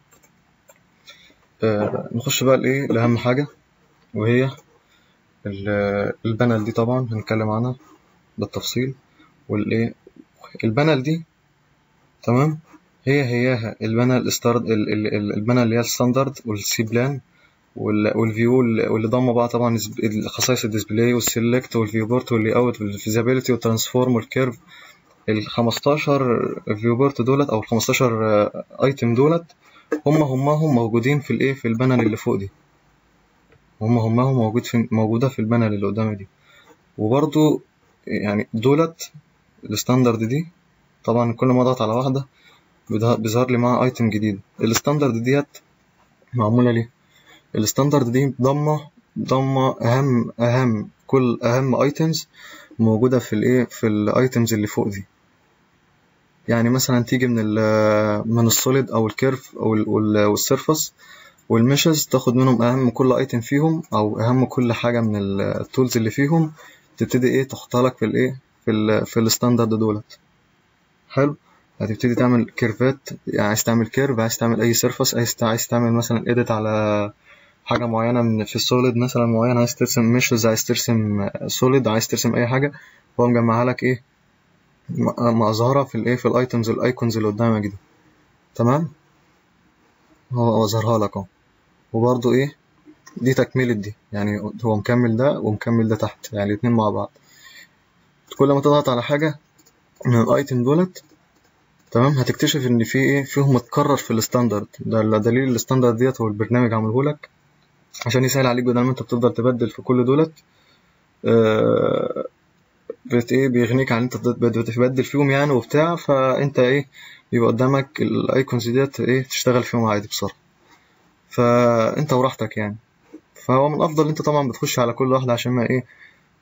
[SPEAKER 1] آه نخش بقى لايه لاهم حاجه وهي البانل دي طبعا هنتكلم عنها بالتفصيل والايه البانل دي تمام هي هياها البانل ستارد البانل اللي هي الستاندرد والسي بلان والفيو واللي ضم بقى طبعا خصائص الديسبلاي والسيلكت والفيو بورت واللي اوت والفيزابيلتي والترانسفورم والكيرف ال 15 فيو بورت دولت او ال 15 ايتم دولت هم همهم موجودين في الايه في البانل اللي فوق دي هم همهم موجود في موجوده في البانل اللي قدامي دي وبرضو يعني دولت الستاندرد دي طبعا كل ما اضغط على واحده بيظهر لي معاها ايتم جديد الستاندرد ديت معموله ليه الستاندرد دي ضمه ضمه اهم اهم كل اهم ايتمز موجوده في الايه في الايتمز اللي فوق دي يعني مثلا تيجي من ال من السوليد او الكيرف او والسيرفس والميشز تاخد منهم اهم كل ايتم فيهم او اهم كل حاجه من التولز اللي فيهم تبتدي ايه تحطها لك في الايه في ال في الستاندرد دولت حلو هتبتدي تعمل كيرفات يعني عايز تعمل كيرف عايز تعمل اي سيرفس عايز عايز تعمل مثلا اديت على حاجه معينه من في السوليد مثلا معين عايز ترسم ميشز عايز ترسم سوليد عايز ترسم اي حاجه هو مجمعها لك ايه مظهرة في الايه في الايتمز الايكونز اللي قدامك دي تمام هو اظهرها لك اهو وبرضو ايه دي تكملة دي يعني هو مكمل ده ومكمل ده تحت يعني الاتنين مع بعض كل ما تضغط على حاجة من الايتم دولت تمام هتكتشف ان في ايه فيهم متكرر في الستاندرد ده دليل الستاندرد ديت هو البرنامج عامله لك عشان يسهل عليك بدل ما انت بتفضل تبدل في كل دولت آه بت ايه بيغنيك عن انت بتبدل فيهم يعني وبتاع فانت ايه يبقى قدامك الايكونز ديت ايه تشتغل فيهم عادي بسرعه فانت وراحتك يعني فهو من الافضل انت طبعا بتخش على كل واحده عشان ما ايه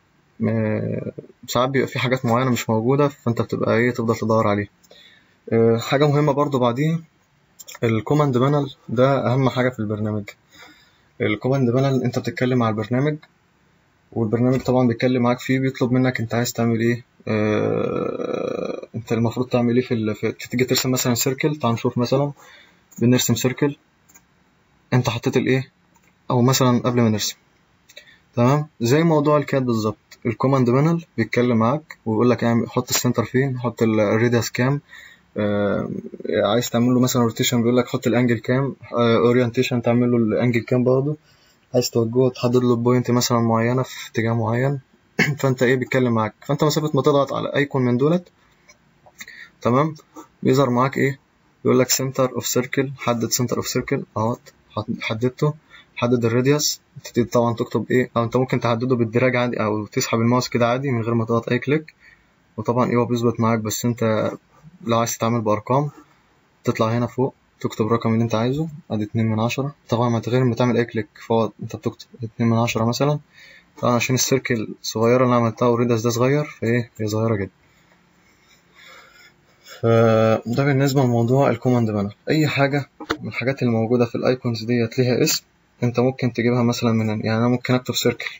[SPEAKER 1] ساعات بيبقى في حاجات معينه مش موجوده فانت بتبقى ايه تفضل تدور عليها حاجه مهمه برضو بعديها الكوماند بانل ده اهم حاجه في البرنامج الكوماند بانل انت بتتكلم مع البرنامج والبرنامج طبعا بيتكلم معاك فيه بيطلب منك انت عايز تعمل ايه آه انت المفروض تعمل ايه في, ال... في تيجي ترسم مثلا سيركل تعال نشوف مثلا بنرسم سيركل انت حطيت الايه او مثلا قبل ما نرسم تمام زي موضوع الكاد بالظبط الكوماند بانل بيتكلم معاك ويقول لك اعمل حط السنتر فين حط الريديوس كام آه، عايز تعمل له مثلا روتيشن بيقول لك حط الانجل كام اورينتيشن تعمل له الانجل كام برضه عايز توجهه تحدد له بوينت مثلا معينه في اتجاه معين فانت ايه بيتكلم معاك فانت مسافه ما تضغط على ايكون من دولت تمام بيظهر معاك ايه بيقول لك سنتر اوف سيركل حدد سنتر اوف سيركل اهوت حددته حدد الراديوس تبتدي طبعا تكتب ايه او انت ممكن تحدده بالدراج عادي او تسحب الماوس كده عادي من غير ما تضغط اي كليك وطبعا ايه هو بيظبط معاك بس انت لو عايز تتعامل بارقام تطلع هنا فوق تكتب الرقم اللي انت عايزه ادي اتنين من عشرة طبعا ما غير ما تعمل اي كليك فهو انت بتكتب اتنين من عشرة مثلا طبعا عشان السيركل صغيرة اللي عملتها والريدس ده صغير فايه هي صغيرة جدا فده بالنسبة لموضوع الكوماند بانر أي حاجة من الحاجات اللي موجودة في الأيكونز ديت ليها اسم أنت ممكن تجيبها مثلا من يعني أنا ممكن أكتب سيركل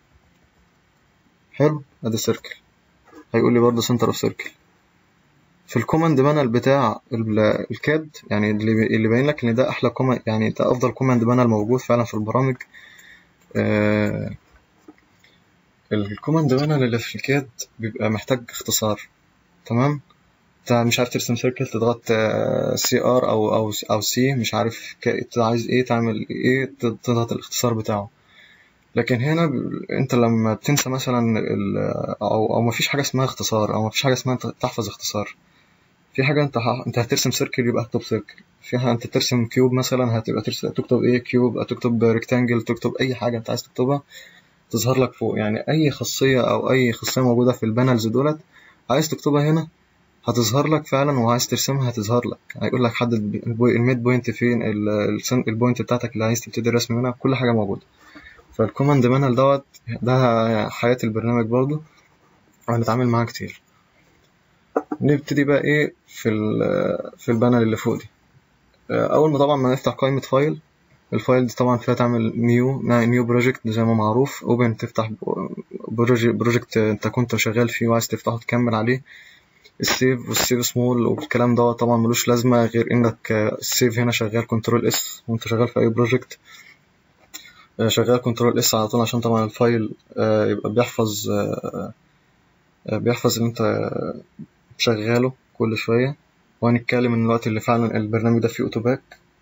[SPEAKER 1] حلو أدي سيركل هيقول لي برضه سنتر أوف سيركل في الكوماند بانل بتاع الكاد يعني اللي اللي باين لك ان ده احلى كوماند يعني ده افضل كوماند بانل موجود فعلا في البرامج آه الكوماند بانل اللي في الكاد بيبقى محتاج اختصار تمام انت مش عارف ترسم سيركل تضغط سي ار او او او سي مش عارف انت عايز ايه تعمل ايه تضغط الاختصار بتاعه لكن هنا ب... انت لما بتنسى مثلا ال... او او مفيش حاجه اسمها اختصار او مفيش حاجه اسمها انت تحفظ اختصار في حاجه انت ه... انت هترسم سيركل يبقى اكتب سيركل في حاجه انت ترسم كيوب مثلا هتبقى ترسم تكتب ايه كيوب هتكتب ريكتانجل تكتب اي حاجه انت عايز تكتبها تظهر لك فوق يعني اي خاصيه او اي خاصيه موجوده في البانلز دولت عايز تكتبها هنا هتظهر لك فعلا وعايز ترسمها هتظهر لك هيقول لك حدد الميد بوينت فين البوينت بتاعتك اللي عايز تبتدي الرسم منها كل حاجه موجوده فالكوماند بانل دوت ده حياه البرنامج برضو هنتعامل معاه كتير نبتدي بقى ايه في في البانل اللي فوق دي اول ما طبعا ما نفتح قائمه فايل الفايل دي طبعا فيها تعمل نيو نيو بروجكت زي ما معروف اوبن تفتح بروجكت انت كنت شغال فيه وعايز تفتحه تكمل عليه السيف والسيف سمول والكلام ده طبعا ملوش لازمة غير انك السيف هنا شغال كنترول اس وانت شغال في اي بروجكت شغال كنترول اس على طول عشان طبعا الفايل يبقى بيحفظ بيحفظ اللي انت شغاله كل شوية وهنتكلم ان الوقت اللي فعلا البرنامج ده فيه اوتوباك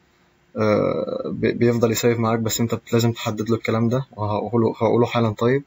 [SPEAKER 1] بيفضل يسيف معاك بس انت لازم تحدد له الكلام ده وهقوله هقوله حالا طيب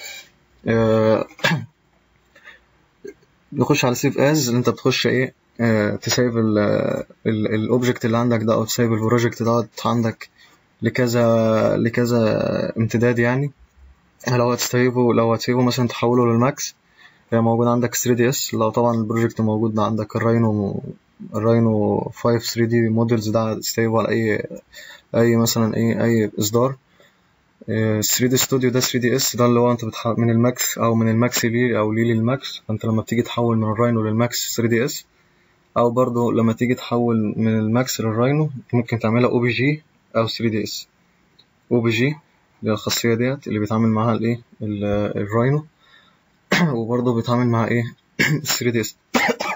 [SPEAKER 1] نخش على سيف از اللي انت بتخش ايه اه تسيف الاوبجكت اللي عندك ده او تسيف البروجكت ده عندك لكذا لكذا امتداد يعني لو هتسيفه لو هتسيفه مثلا تحوله للماكس هي موجود عندك 3 دي اس لو طبعا البروجكت موجود ده عندك الراينو الراينو 5 3 دي موديلز ده تسيفه على اي اي مثلا اي اي اصدار 3 دي ستوديو ده 3 دي اس ده اللي هو انت بتحول من الماكس او من الماكس لي او لي للماكس فانت لما بتيجي تحول من الراينو للماكس 3 دي اس او برضو لما تيجي تحول من الماكس للراينو ممكن تعملها او بي جي او 3 دي اس او بي جي اللي الخاصيه ديت اللي بيتعامل معاها الايه الراينو وبرضه بيتعامل مع ايه 3 دي اس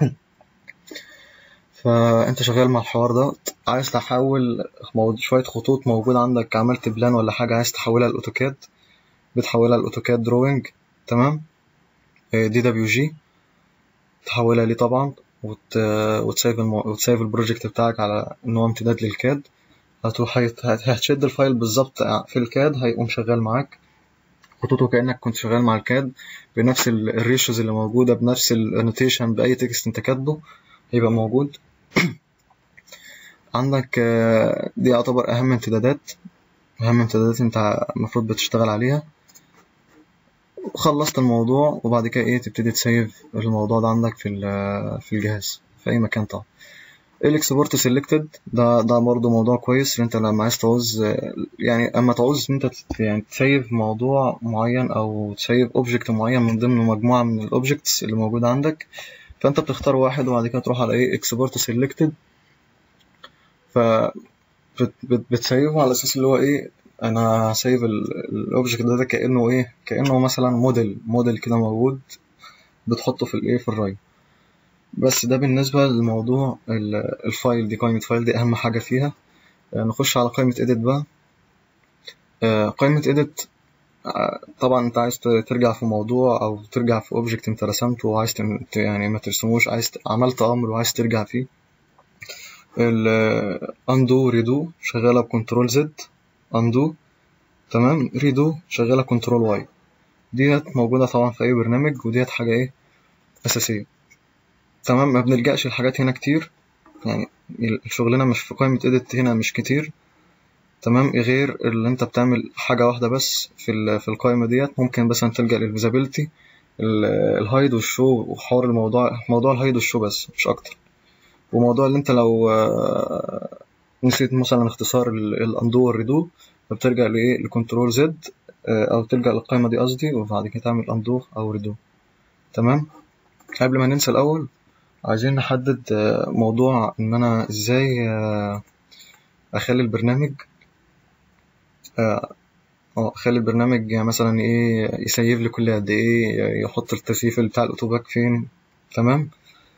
[SPEAKER 1] فانت شغال مع الحوار ده عايز تحول شويه خطوط موجود عندك عملت بلان ولا حاجه عايز تحولها لاوتوكاد بتحولها لاوتوكاد دروينج تمام دي دبليو جي تحولها ليه طبعا وت... وتسيف المو... وتسيف البروجكت بتاعك على ان هو امتداد للكاد هتروح هتشد الفايل بالظبط في الكاد هيقوم شغال معاك خطوطه كانك كنت شغال مع الكاد بنفس الريشوز اللي موجوده بنفس الانوتيشن باي تكست انت كاتبه هيبقى موجود عندك دي يعتبر اهم امتدادات اهم امتدادات انت المفروض بتشتغل عليها خلصت الموضوع وبعد كده ايه تبتدي تسيف الموضوع ده عندك في في الجهاز في اي مكان طبعا الاكسبورت سيلكتد ده ده برضه موضوع كويس انت لما عايز تعوز يعني اما تعوز انت يعني تسيف موضوع معين او تسيف اوبجكت معين من ضمن مجموعه من الاوبجكتس اللي موجوده عندك فانت بتختار واحد وبعد كده تروح على ايه اكسبورت سيلكتد ف بتسيفه على اساس اللي هو ايه انا هسيف الاوبجكت ده, ده كانه ايه كانه مثلا موديل موديل كده موجود بتحطه في الايه في الراي بس ده بالنسبة للموضوع الفايل دي قائمة فايل دي أهم حاجة فيها نخش على قائمة edit بقى قائمة edit ع- طبعا انت عايز ت- ترجع في موضوع او ترجع في اوبجكت انت رسمته وعايز تن- ت- يعني ما ترسموش عايز ت- عملت امر وعايز ترجع فيه ال undo redo شغالة بكنترول زد undo تمام ريدو شغالة كنترول واي ديت موجودة طبعا في أي برنامج وديت حاجة إيه أساسية تمام ما بنلجأش الحاجات هنا كتير يعني شغلنا مش في قائمة إيديت هنا مش كتير تمام غير اللي أنت بتعمل حاجة واحدة بس في ال- في القائمة ديت ممكن مثلا تلجأ للفيزابيلتي الهايد والشو وحوار الموضوع موضوع الهايد والشو بس مش أكتر وموضوع اللي أنت لو آه، نسيت مثلا اختصار الاندو والريدو فبترجع لايه لكنترول زد او تلجأ للقائمة دي قصدي وبعد كده تعمل اندو او ريدو تمام قبل ما ننسى الاول عايزين نحدد آه، موضوع ان انا ازاي آه، اخلي البرنامج اه آه، اخلي البرنامج يعني مثلا ايه يسيف لي كل قد ايه يحط التسييف بتاع الاوتوباك فين تمام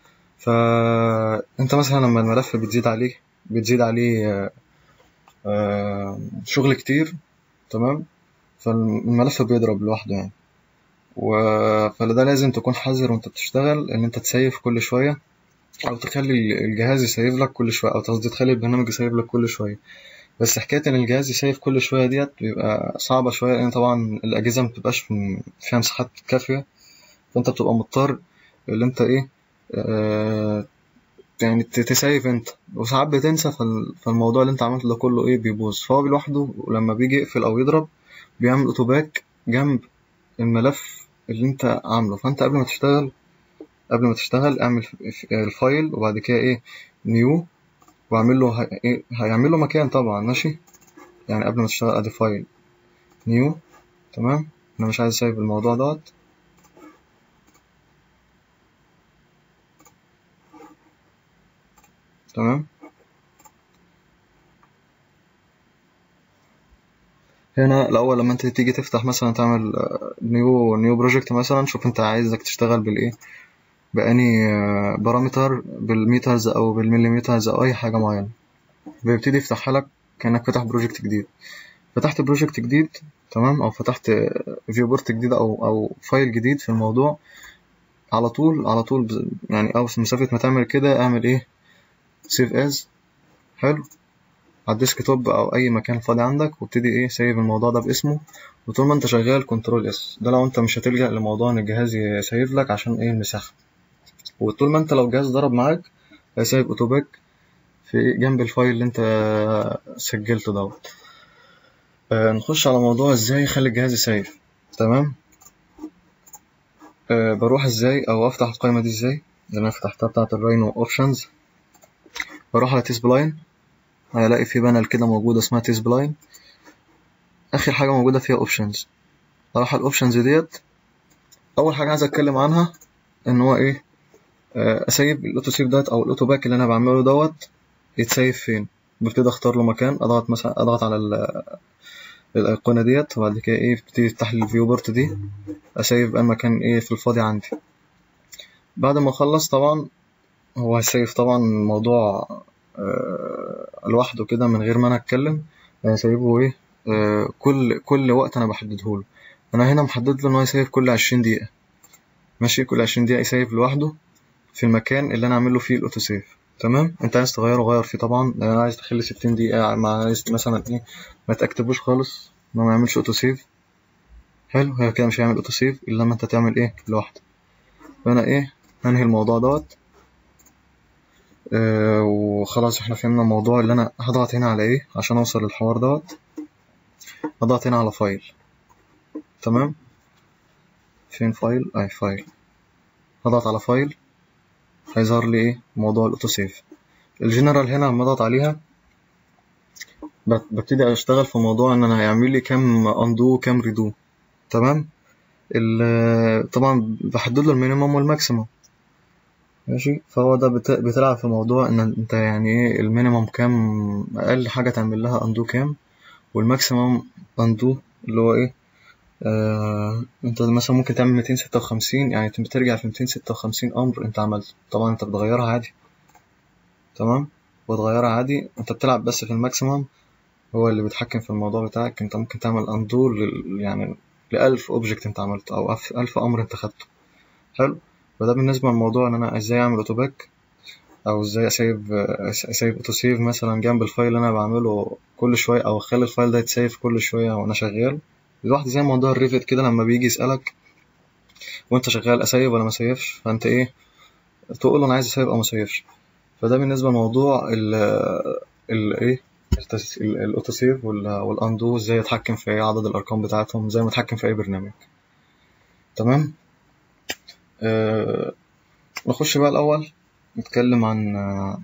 [SPEAKER 1] فانت مثلا لما الملف بتزيد عليه بتزيد عليه آه، آه، شغل كتير تمام فالملف بيضرب لوحده يعني و... فلده لازم تكون حذر وانت بتشتغل ان انت تسيف كل شوية او تخلي الجهاز يسيف لك كل شوية او قصدي تخلي البرنامج يسيف لك كل شوية بس حكاية ان الجهاز يسيف كل شوية ديت بيبقى صعبة شوية لان طبعا الاجهزة مبتبقاش م- فيها مساحات كافية فانت بتبقى مضطر اللي انت ايه آه يعني ت- تسيف انت وساعات بتنسى فال... فالموضوع اللي انت عملته ده كله ايه بيبوظ فهو لوحده ولما بيجي يقفل او يضرب بيعمل اوتوباك جنب الملف اللي انت عامله فانت قبل ما تشتغل قبل ما تشتغل اعمل ف- الفايل وبعد كده ايه نيو واعمل له ه- ايه هيعمل له مكان طبعا ماشي يعني قبل ما تشتغل ادي فايل نيو تمام انا مش عايز اسيب الموضوع دوت تمام هنا الاول لما انت تيجي تفتح مثلا تعمل نيو نيو بروجكت مثلا شوف انت عايزك تشتغل بالايه بأني بارامتر بالميترز او بالمليمترز او اي حاجه معينه بيبتدي يفتحها لك كانك فتح بروجكت جديد فتحت بروجكت جديد تمام او فتحت فيو بورت جديد او او فايل جديد في الموضوع على طول على طول بز- يعني او مسافه ما تعمل كده اعمل ايه سيف از حلو على الديسك توب او اي مكان فاضي عندك وابتدي ايه سيف الموضوع ده باسمه وطول ما انت شغال كنترول اس ده لو انت مش هتلجأ لموضوع ان الجهاز يسيف لك عشان ايه المساحه وطول ما انت لو الجهاز ضرب معاك هيسيب اوتوباك في جنب الفايل اللي انت سجلته دوت آه نخش على موضوع ازاي يخلي الجهاز يسيف تمام آه بروح ازاي او افتح القائمه دي ازاي اللي انا فتحتها بتاعه الراينو اوبشنز بروح على تيس بلاين هلاقي في بانل كده موجوده اسمها تيس بلاين اخر حاجه موجوده فيها اوبشنز اروح على الاوبشنز ديت اول حاجه عايز اتكلم عنها ان هو ايه آه، اسيب الاوتو سيف دوت او الاوتو باك اللي انا بعمله دوت يتسيف فين ببتدي اختار له مكان اضغط مثلا اضغط على ال- الايقونه ديت وبعد كده ايه بتبتدي تفتح لي الفيو بورت دي اسيف بقى المكان ايه في الفاضي عندي بعد ما اخلص طبعا هو هيسيف طبعا الموضوع آه، لوحده كده من غير ما انا اتكلم هيسيبه ايه آه، كل كل وقت انا بحدده له انا هنا محدد له ان هو يسيف كل 20 دقيقه ماشي كل 20 دقيقه يسيف لوحده في المكان اللي انا عامل له فيه الاوتو سيف تمام انت عايز تغيره غير فيه طبعا لان انا عايز تخلي 60 دقيقه ما عايز مثلا ايه ما تكتبوش خالص ما ما يعملش اوتو سيف حلو هي كده مش هيعمل اوتو سيف الا لما انت تعمل ايه لوحده فانا ايه هنهي الموضوع دوت آه وخلاص احنا فهمنا الموضوع اللي انا هضغط هنا على ايه عشان اوصل للحوار دوت هضغط هنا على فايل تمام فين فايل اي فايل هضغط على فايل هيظهر لي ايه موضوع الاوتو سيف الجنرال هنا لما اضغط عليها بت- ببتدي اشتغل في موضوع ان انا هيعمل لي كام اندو كام ريدو تمام ال- طبعا بحدد له المينيمم والماكسيمم ماشي فهو ده بت- بتلعب في موضوع ان انت يعني ايه المينيمم كام اقل حاجه تعمل لها اندو كام والماكسيمم اندو اللي هو ايه آه انت مثلا ممكن تعمل 256 يعني انت بترجع في 256 امر انت عملته طبعا انت بتغيرها عادي تمام وتغيرها عادي انت بتلعب بس في الماكسيمم هو اللي بيتحكم في الموضوع بتاعك انت ممكن تعمل اندو لل... يعني لألف اوبجكت انت عملته او ألف- ألف امر انت خدته حلو فده بالنسبة للموضوع ان انا ازاي اعمل اوتوباك او ازاي اسيب اسيب اوتو سيف مثلا جنب الفايل اللي انا بعمله كل شويه او اخلي الفايل ده يتسيف كل شويه وانا شغال الواحد زي موضوع الريفت كده لما بيجي يسالك وانت شغال اسيب ولا ما اسيفش فانت ايه تقول له انا عايز اسيب او ما اسيفش فده بالنسبه لموضوع ال ال ايه التس- ال- الاوتو سيف وال- والاندو ازاي اتحكم في عدد الارقام بتاعتهم زي ما اتحكم في اي برنامج تمام آه نخش بقى الاول نتكلم عن آه،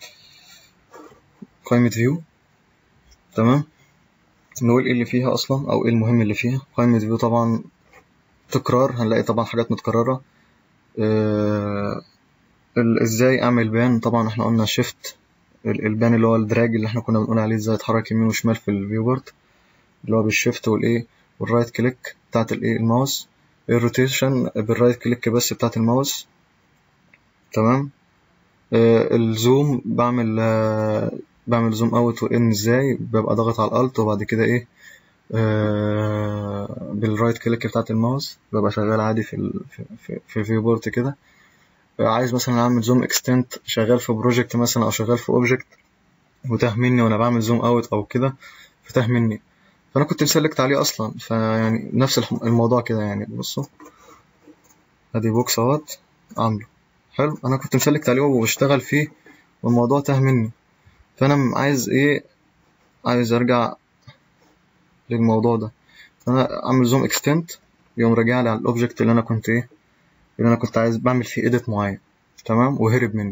[SPEAKER 1] قائمه فيو تمام نقول ايه اللي فيها اصلا او ايه المهم اللي فيها قائمة فيو طبعا تكرار هنلاقي طبعا حاجات متكررة آه، ال- ازاي اعمل بان طبعا احنا قلنا شيفت البان اللي هو الدراج اللي احنا كنا بنقول عليه ازاي اتحرك يمين وشمال في الفيو بورد اللي هو بالشيفت والايه والرايت كليك بتاعت الايه الماوس الروتيشن بالرايت كليك بس بتاعت الماوس تمام آه، الزوم بعمل آه، بعمل زوم اوت وان ازاي ببقى ضاغط على الالت وبعد كده ايه آه، بالرايت كليك بتاعت الماوس ببقى شغال عادي في ال في في, في الفيو بورد كده آه، عايز مثلا اعمل زوم اكستنت شغال في بروجكت مثلا او شغال في اوبجكت وتاه مني وانا بعمل زوم اوت او كده فتاه مني فانا كنت مسلكت عليه اصلا فيعني نفس الح- الموضوع كده يعني بصوا ادي بوكس اهوت عامله حلو انا كنت مسلكت عليه وبشتغل فيه والموضوع تاه مني فانا م- عايز ايه عايز ارجع للموضوع ده فانا اعمل زوم اكستنت يقوم راجع لي على الاوبجكت اللي انا كنت ايه اللي انا كنت عايز بعمل فيه ايديت معين تمام وهرب مني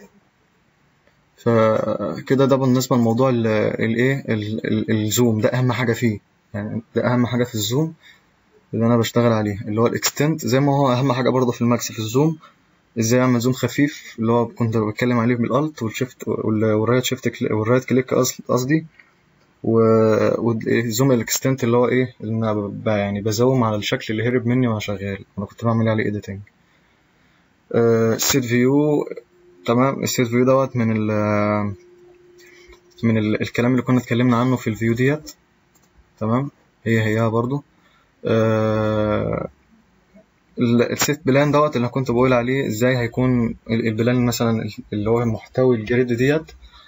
[SPEAKER 1] فكده ده بالنسبه لموضوع ال- الايه ال- ال- الزوم ده اهم حاجه فيه يعني ده اهم حاجه في الزوم اللي انا بشتغل عليه اللي هو الاكستنت زي ما هو اهم حاجه برضه في الماكس في الزوم ازاي اعمل زوم خفيف اللي هو كنت بتكلم عليه بالالت والشيفت وال- والرايت شيفت كلي- والرايت كليك قصد- قصدي و- والزوم الاكستنت اللي هو ايه اللي انا ب- يعني بزوم على الشكل اللي هرب مني وانا شغال انا كنت بعمل عليه اديتنج السيت فيو تمام السيت فيو دوت من ال من ال الكلام اللي كنا اتكلمنا عنه في الفيو ديت تمام هي هي برضو آه، ال- السيت بلان دوت اللي أنا كنت بقول عليه ازاي هيكون ال- البلان مثلا اللي هو محتوي الجريد ديت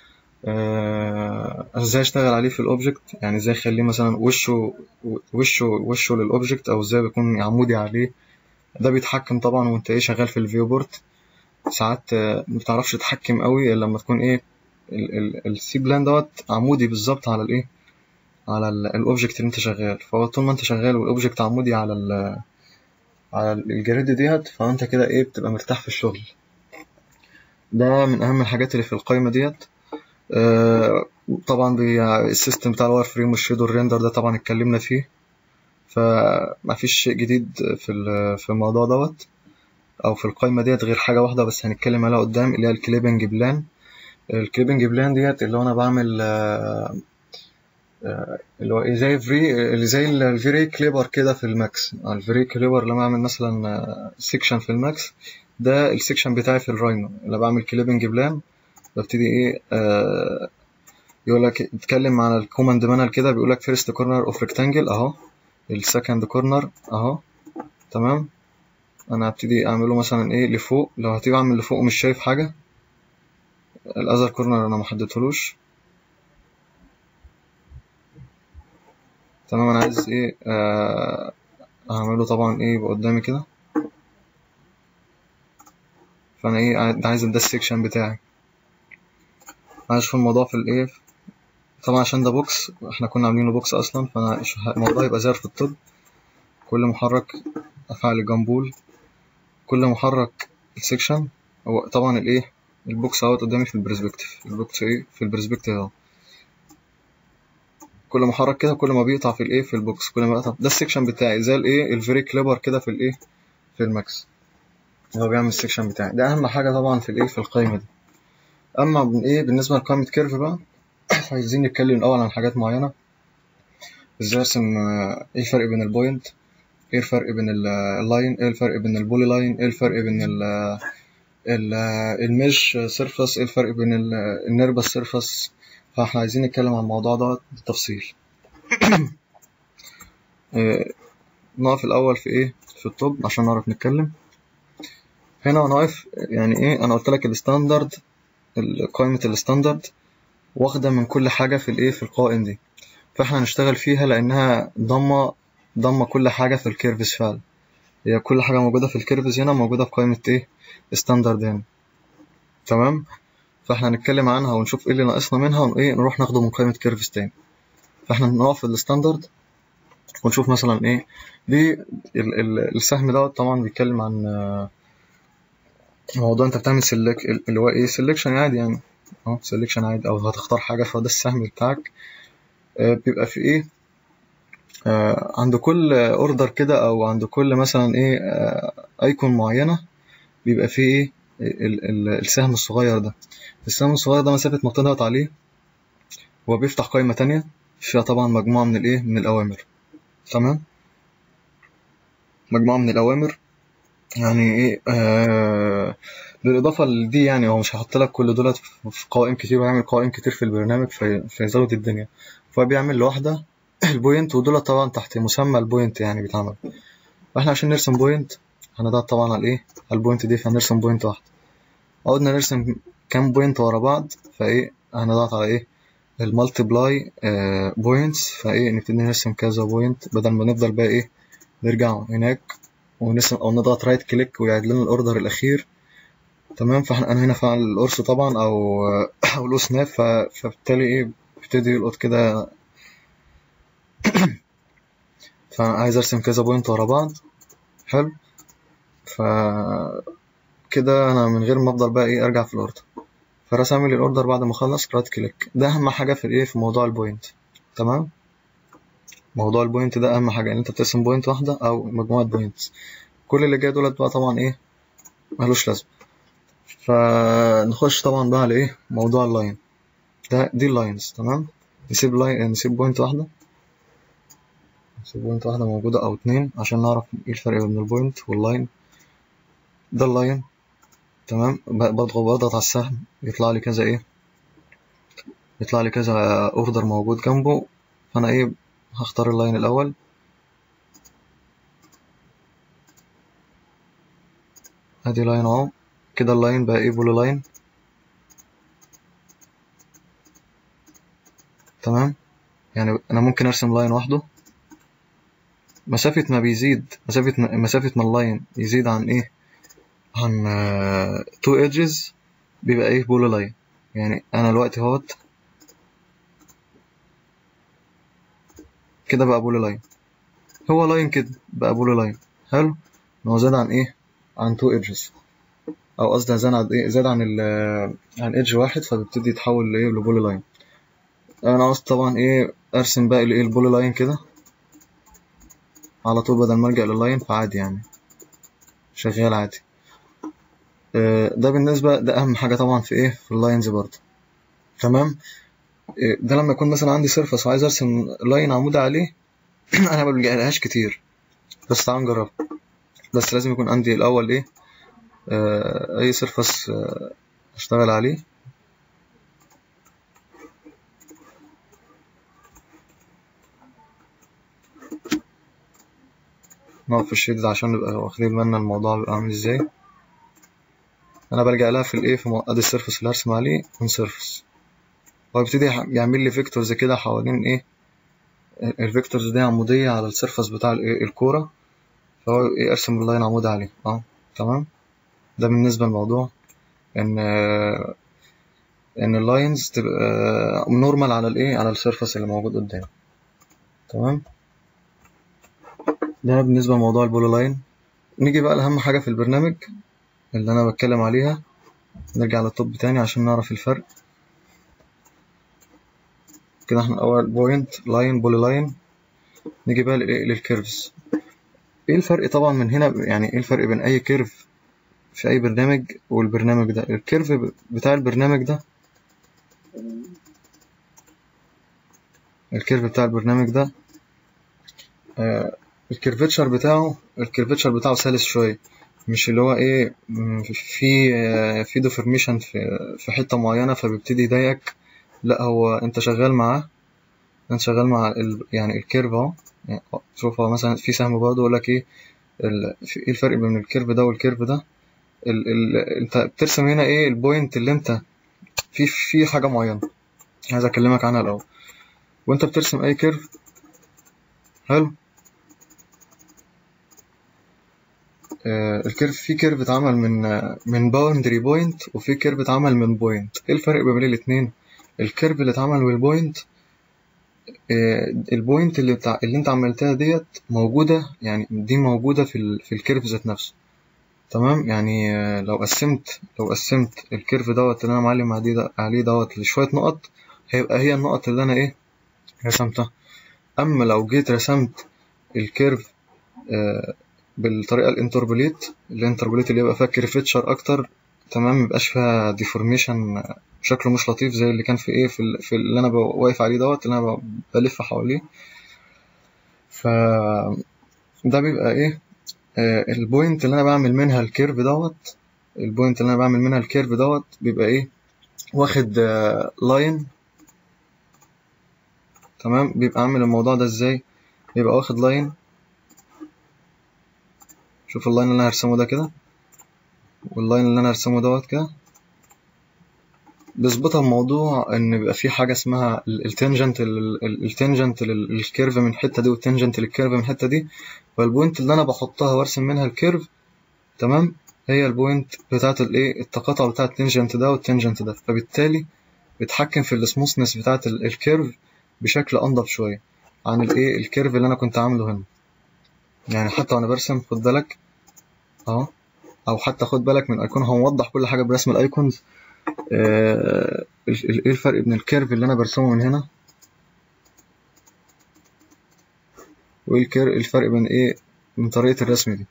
[SPEAKER 1] آه، ازاي اشتغل عليه في الاوبجكت يعني ازاي اخليه مثلا وشه وشه وشه للاوبجكت او ازاي بيكون عمودي عليه ده بيتحكم طبعا وانت ايه شغال في الفيو بورد ساعات آه، ما بتعرفش تتحكم قوي الا لما تكون ايه السي بلان دوت عمودي بالظبط على الايه على الاوبجكت اللي انت شغال فهو طول ما انت شغال والاوبجكت عمودي على ال على الجريد ديت فانت كده ايه بتبقى مرتاح في الشغل ده من اهم الحاجات اللي في القائمه ديت آه، طبعا بي- السيستم بتاع الواير فريم والشيدو الريندر ده طبعا اتكلمنا فيه فما فيش شيء جديد في ال- في الموضوع دوت او في القائمه ديت غير حاجه واحده بس هنتكلم عليها قدام اللي هي الكليبنج بلان الكليبنج بلان ديت اللي هو انا بعمل آه، آه، اللي هو ايه زي فري اللي زي الفيري كليبر كده في الماكس الفيري كليبر لما اعمل مثلا سيكشن في الماكس ده السيكشن بتاعي في الراينو اللي بعمل كليبنج بلان ببتدي ايه آه يقول لك اتكلم على الكوماند مانال كده بيقول لك فيرست كورنر اوف ريكتانجل اهو السكند كورنر اهو تمام انا هبتدي اعمله مثلا ايه لفوق لو هتيجي اعمل لفوق ومش شايف حاجه الاذر كورنر انا ما حددتهولوش تمام انا عايز ايه آه هعمله طبعا ايه يبقى قدامي كده فانا ايه عاي- عايز ده السكشن بتاعي عايز اشوف الموضوع في الايه طبعا عشان ده بوكس احنا كنا عاملينه بوكس اصلا فانا ش- الموضوع يبقى زي في الطب كل محرك افعل الجنبول كل محرك السكشن هو طبعا الايه البوكس اهوت قدامي في البرسبكتيف البوكس ايه في البرسبكتيف اهو كل ما احرك كده كل ما بيقطع في الايه في البوكس كل ما يقطع ده السكشن بتاعي زي الايه الفيري كليبر كده في الايه في الماكس هو بيعمل السكشن بتاعي ده اهم حاجه طبعا في الايه في القائمه دي اما من ايه بالنسبه لقائمه كيرف بقى عايزين نتكلم الاول عن حاجات معينه ازاي ارسم آه، ايه الفرق بين البوينت ايه الفرق بين ال- اللاين ايه الفرق بين البولي لاين ايه الفرق بين ال ال الميش سيرفس ايه الفرق بين ال- النيربس سيرفس فاحنا عايزين نتكلم عن الموضوع ده بالتفصيل آه، نقف الأول في إيه في التوب عشان نعرف نتكلم هنا أنا واقف يعني إيه أنا قلت لك الستاندرد قائمة الستاندرد واخدة من كل حاجة في الإيه في القوائم دي فإحنا هنشتغل فيها لأنها ضمة ضمة كل حاجة في الكيرفز فعلا هي كل حاجة موجودة في الكيرفز هنا موجودة في قائمة إيه ستاندرد هنا تمام فإحنا هنتكلم عنها ونشوف إيه اللي ناقصنا منها وإيه نروح ناخده من قائمة كيرفز تاني فإحنا نقف في الستاندرد ونشوف مثلا إيه دي ال ال السهم دوت طبعا بيتكلم عن آه، موضوع انت بتعمل سلك اللي هو ايه سelection عادي يعني اه سelection عادي او هتختار حاجة فده السهم بتاعك آه، بيبقى في ايه آه، عند كل اوردر كده او عند كل مثلا ايه ايكون معينة بيبقى فيه ايه ال- ال- السهم الصغير ده السهم الصغير ده مسافة ما بتضغط عليه هو بيفتح قائمة تانية فيها طبعا مجموعة من الايه من الأوامر تمام مجموعة من الأوامر يعني ايه آه بالإضافة لدي يعني هو مش هيحط لك كل دولت في قوائم كتير ويعمل قوائم كتير في البرنامج في فيزود الدنيا فهو بيعمل لوحده البوينت ودول طبعا تحت مسمى البوينت يعني بيتعمل فاحنا عشان نرسم بوينت هنضغط طبعا على ايه على البوينت دي فهنرسم بوينت واحدة عودنا نرسم كام بوينت ورا بعض فايه هنضغط على ايه المالتيبلاي بوينتس فايه نبتدي نرسم كذا بوينت بدل ما نفضل بقى ايه نرجع هناك ونرسم او نضغط رايت كليك ويعد لنا الاوردر الاخير تمام فاحنا انا هنا فعل القرص طبعا او او لو سناب ف- فبالتالي ايه بيبتدي يلقط كده فعايز ارسم كذا بوينت ورا بعض حلو ف كده انا من غير ما افضل بقى ايه ارجع في الاوردر فرسم لي الاوردر بعد ما اخلص رايت كليك ده اهم حاجه في الايه في موضوع البوينت تمام موضوع البوينت ده اهم حاجه ان انت بترسم بوينت واحده او مجموعه بوينتس كل اللي جاي دولت بقى طبعا ايه ملوش لازمه فنخش طبعا بقى على ايه موضوع اللاين ده دي اللاينز تمام نسيب لاين نسيب بوينت واحده نسيب بوينت واحده موجوده او اتنين عشان نعرف ايه الفرق بين البوينت واللاين ده اللاين تمام ب- بضغط بضغط على السهم يطلع لي كذا ايه يطلع لي كذا اوردر موجود جنبه فانا ايه هختار اللاين الاول ادي لاين اهو كده اللاين بقى ايه بولو لاين تمام يعني انا ممكن ارسم لاين وحده مسافة ما بيزيد مسافة ما مسافة ما اللاين يزيد عن ايه عن تو ايدجز بيبقى ايه بولو لاين يعني انا دلوقتي اهوت كده بقى بولو لاين هو لاين كده بقى بولو لاين حلو إن هو زاد عن ايه عن تو ايدجز او قصدي زاد عن ايه زاد عن ال عن ايدج واحد فبيبتدي يتحول لايه لبولو لاين انا عاوز طبعا ايه ارسم بقى الايه البولو لاين كده على طول بدل ما الجا لللاين فعادي يعني شغال عادي آه، ده بالنسبة ده أهم حاجة طبعا في إيه في اللاينز برضه تمام آه، ده لما يكون مثلا عندي سيرفس وعايز أرسم لاين عمودي عليه أنا ما بلجألهاش كتير بس تعال نجرب بس لازم يكون عندي الأول إيه آه، أي سيرفس آه، أشتغل عليه نقف في الشيدز عشان نبقى واخدين بالنا الموضوع بيبقى عامل ازاي انا بلجأ لها في الايه في مو- ادي السيرفس اللي هرسم عليه من سيرفس هو بيبتدي يح- يعمل لي فيكتورز كده حوالين ايه الفيكتورز دي عمودية على السيرفس بتاع الإيه؟ الكورة فهو ايه ارسم اللاين عمودي عليه اه تمام ده بالنسبة للموضوع ان آه، ان اللاينز تبقى نورمال على الايه على السيرفس اللي موجود قدامي تمام ده بالنسبة لموضوع البولو لاين نيجي بقى لأهم حاجة في البرنامج اللي أنا بتكلم عليها نرجع للتوب تاني عشان نعرف الفرق كده احنا الأول بوينت لاين بولي لاين نيجي بقى لإيه للكيرفز ايه الفرق طبعا من هنا يعني ايه الفرق بين أي كيرف في أي برنامج والبرنامج ده الكيرف بتاع البرنامج ده الكيرف بتاع البرنامج ده آه الكيرفتشر بتاعه الكيرفتشر بتاعه سلس شوية مش اللي هو ايه م، في آه، في ديفورميشن في في حتة معينة فبيبتدي يضايقك لا هو انت شغال معاه انت شغال مع ال... يعني الكيرف اهو يعني شوف هو مثلا في سهم برضه يقول لك ايه ال- في- ايه الفرق بين الكيرف ده والكيرف ده ال ال انت بترسم هنا ايه البوينت اللي انت في في حاجة معينة عايز اكلمك عنها الاول وانت بترسم اي كيرف حلو آه الكيرف في كيرف اتعمل من آه من باوندري بوينت وفي كيرف اتعمل من بوينت ايه الفرق ما بين الاتنين الكيرف اللي اتعمل من البوينت آه البوينت اللي بتاع اللي انت عملتها ديت موجودة يعني دي موجودة في ال... في الكيرف ذات نفسه تمام يعني آه لو قسمت لو قسمت الكيرف دوت اللي انا معلم عليه ده عليه دوت لشوية نقط هيبقى هي النقط اللي انا ايه رسمتها اما لو جيت رسمت الكيرف آه بالطريقه الانتربوليت الانتربوليت اللي يبقى فيها كيرفتشر اكتر تمام ميبقاش فيها ديفورميشن شكله مش لطيف زي اللي كان في ايه في, ال- في اللي انا ب- واقف عليه دوت اللي انا ب- بلف حواليه ف ده بيبقى ايه آه البوينت اللي انا بعمل منها الكيرف دوت البوينت اللي انا بعمل منها الكيرف دوت بيبقى ايه واخد آه لاين تمام بيبقى عامل الموضوع ده ازاي بيبقى واخد لاين شوف اللاين اللي انا هرسمه ده كده واللاين اللي انا هرسمه دوت كده بيظبطها الموضوع ان بيبقى في حاجه اسمها التنجنت التنجنت للكيرف من الحته دي والتنجنت للكيرف من الحته دي والبوينت اللي انا بحطها وارسم منها الكيرف تمام هي البوينت بتاعت الايه التقاطع بتاع التنجنت ده والتنجنت ده فبالتالي بيتحكم في السموثنس بتاعت ال- الكيرف بشكل انضف شويه عن الايه الكيرف اللي انا كنت عامله هنا يعني حتى وانا برسم خد بالك اهو او حتى خد بالك من ايقون هنوضح كل حاجه برسم الايكونز آه، ال- ال- ايه الفرق بين الكيرف اللي انا برسمه من هنا وايه الكير الفرق بين ايه من طريقه الرسم دي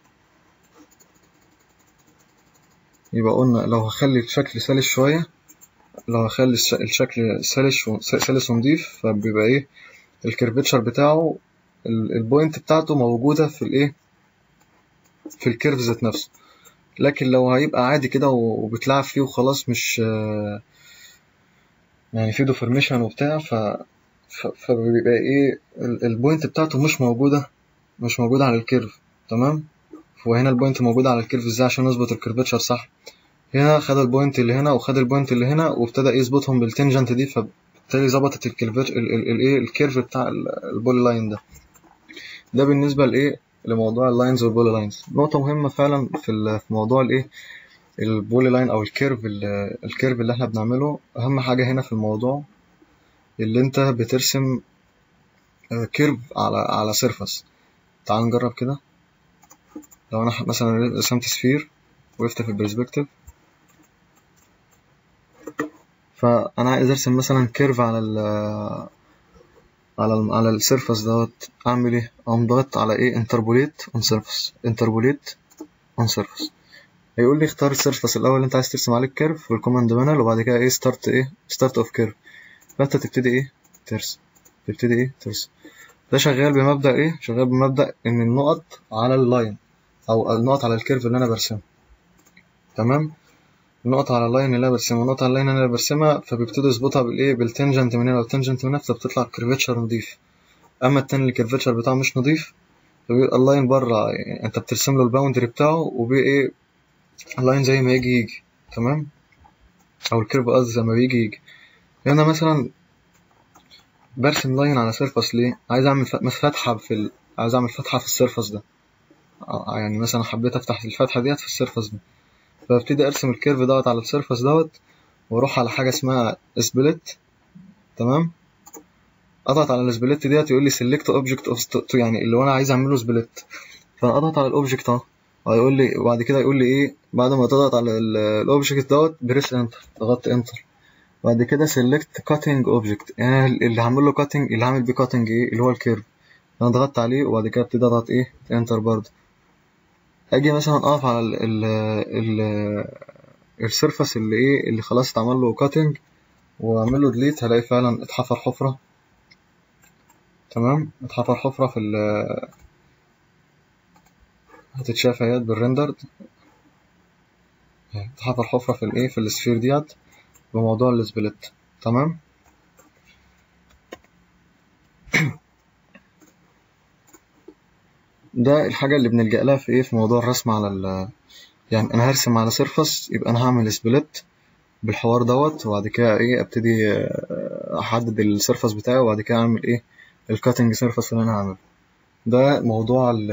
[SPEAKER 1] يبقى قلنا لو هخلي الشكل سلس شويه لو هخلي الش- الشكل سلس و- سلس ونضيف فبيبقى ايه الكيرفتشر بتاعه ال- البوينت بتاعته موجوده في الايه في الكيرف ذات نفسه لكن لو هيبقى عادي كده و- وبتلعب فيه وخلاص مش آه، يعني في ديفورميشن وبتاع ف ف- فبيبقى ايه ال- البوينت بتاعته مش موجودة مش موجودة على الكيرف تمام وهنا البوينت موجودة على الكيرف ازاي عشان نظبط الكيرفتشر صح هنا خد البوينت اللي هنا وخد البوينت اللي هنا وابتدى يظبطهم بالتنجنت دي فبالتالي ظبطت الكيرفت الايه الكيرف بتاع ال- البول لاين ده ده بالنسبة لايه لموضوع اللاينز والبول لاينز نقطة مهمة فعلا في ال- في موضوع الايه البول لاين او الكيرف ال- الكيرف اللي احنا بنعمله اهم حاجة هنا في الموضوع اللي انت بترسم آه، كيرف على على سيرفس تعال نجرب كده لو انا ح- مثلا رسمت سفير وقفت في البرسبكتيف فانا عايز ارسم مثلا كيرف على ال على ال على السيرفس دوت اعمل ايه اقوم ضغط على ايه انتربوليت اون سيرفس انتربوليت اون سيرفس هيقول لي اختار السيرفس الاول اللي انت عايز ترسم عليه الكيرف في الكوماند بانل وبعد كده ايه ستارت ايه ستارت اوف كيرف فانت تبتدي ايه ترسم تبتدي ايه ترسم ده شغال بمبدأ ايه شغال بمبدأ ان النقط على اللاين او النقط على الكيرف اللي انا برسمه تمام النقط على اللاين اللي انا برسمها النقط على اللاين اللي انا برسمها فبيبتدوا يظبطها بالايه بالتنجنت من هنا والتنجنت من هنا فبتطلع كيرفتشر نضيف اما التاني الكيرفتشر بتاعه مش نضيف فبيبقى اللاين بره يعني انت بترسم له الباوندري بتاعه وبيبقى ايه اللاين زي ما يجي يجي تمام او الكيرف قصدي زي ما بيجي يجي هنا مثلا برسم لاين على سيرفس ليه عايز اعمل ف- مثلا فتحه في ال... عايز اعمل فتحه في السيرفس ده آه، يعني مثلا حبيت افتح الفتحه ديت في السيرفس ده فابتدي ارسم الكيرف دوت على السيرفس دوت واروح على حاجه اسمها سبليت تمام اضغط على السبليت ديت يقول لي سيلكت اوبجكت اوف يعني اللي هو انا عايز اعمله سبليت فانا اضغط على الاوبجكت اهو ويقول لي وبعد كده يقول لي ايه بعد ما تضغط على الاوبجكت دوت بريس انتر ضغطت انتر بعد كده سيلكت كاتنج اوبجكت يعني اللي هعمل له كاتنج اللي هعمل بيه كاتنج ايه اللي هو الكيرف انا ضغطت عليه وبعد كده ابتدي اضغط ايه انتر برضه اجي مثلا اقف على ال ال ال السيرفس اللي ايه اللي خلاص اتعمل له كاتنج واعمل له ديليت هلاقي فعلا اتحفر حفره تمام اتحفر حفره في ال هتتشاف اهيت بالريندرد اتحفر حفره في الايه في السفير ديت بموضوع السبليت تمام ده الحاجة اللي بنلجأ لها في ايه في موضوع الرسم على ال يعني انا هرسم على سيرفس يبقى انا هعمل سبليت بالحوار دوت وبعد كده ايه ابتدي آه، احدد السيرفس بتاعي وبعد كده اعمل ايه الكاتنج سيرفس اللي انا هعمله ده موضوع ال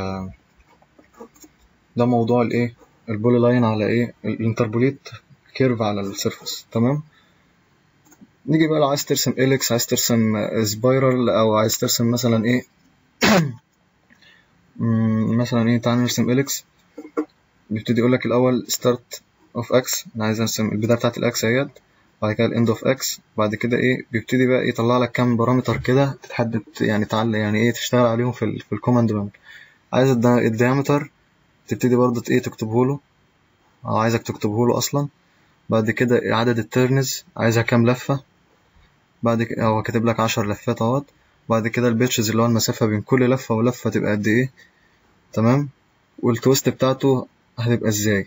[SPEAKER 1] ده موضوع الايه البولي لاين على ايه الانتربوليت كيرف على السيرفس تمام نيجي بقى لو عايز ترسم اليكس عايز ترسم سبايرال او عايز ترسم مثلا ايه مم، مثلا ايه تعال نرسم اليكس بيبتدي يقول لك الاول ستارت اوف اكس انا عايز ارسم البدايه بتاعت الاكس اهيت بعد كده الاند اوف اكس بعد كده ايه بيبتدي بقى يطلع لك كام بارامتر كده تتحدد يعني تعال يعني ايه تشتغل عليهم في ال في الكوماند بانل عايز الديامتر تبتدي برضه ايه تكتبه له او عايزك تكتبه له اصلا بعد كده عدد الترنز عايزها كام لفه بعد كده هو كاتب لك 10 لفات اهوت بعد كده البيتشز اللي هو المسافه بين كل لفه ولفه تبقى قد ايه تمام والتويست بتاعته هتبقى ازاي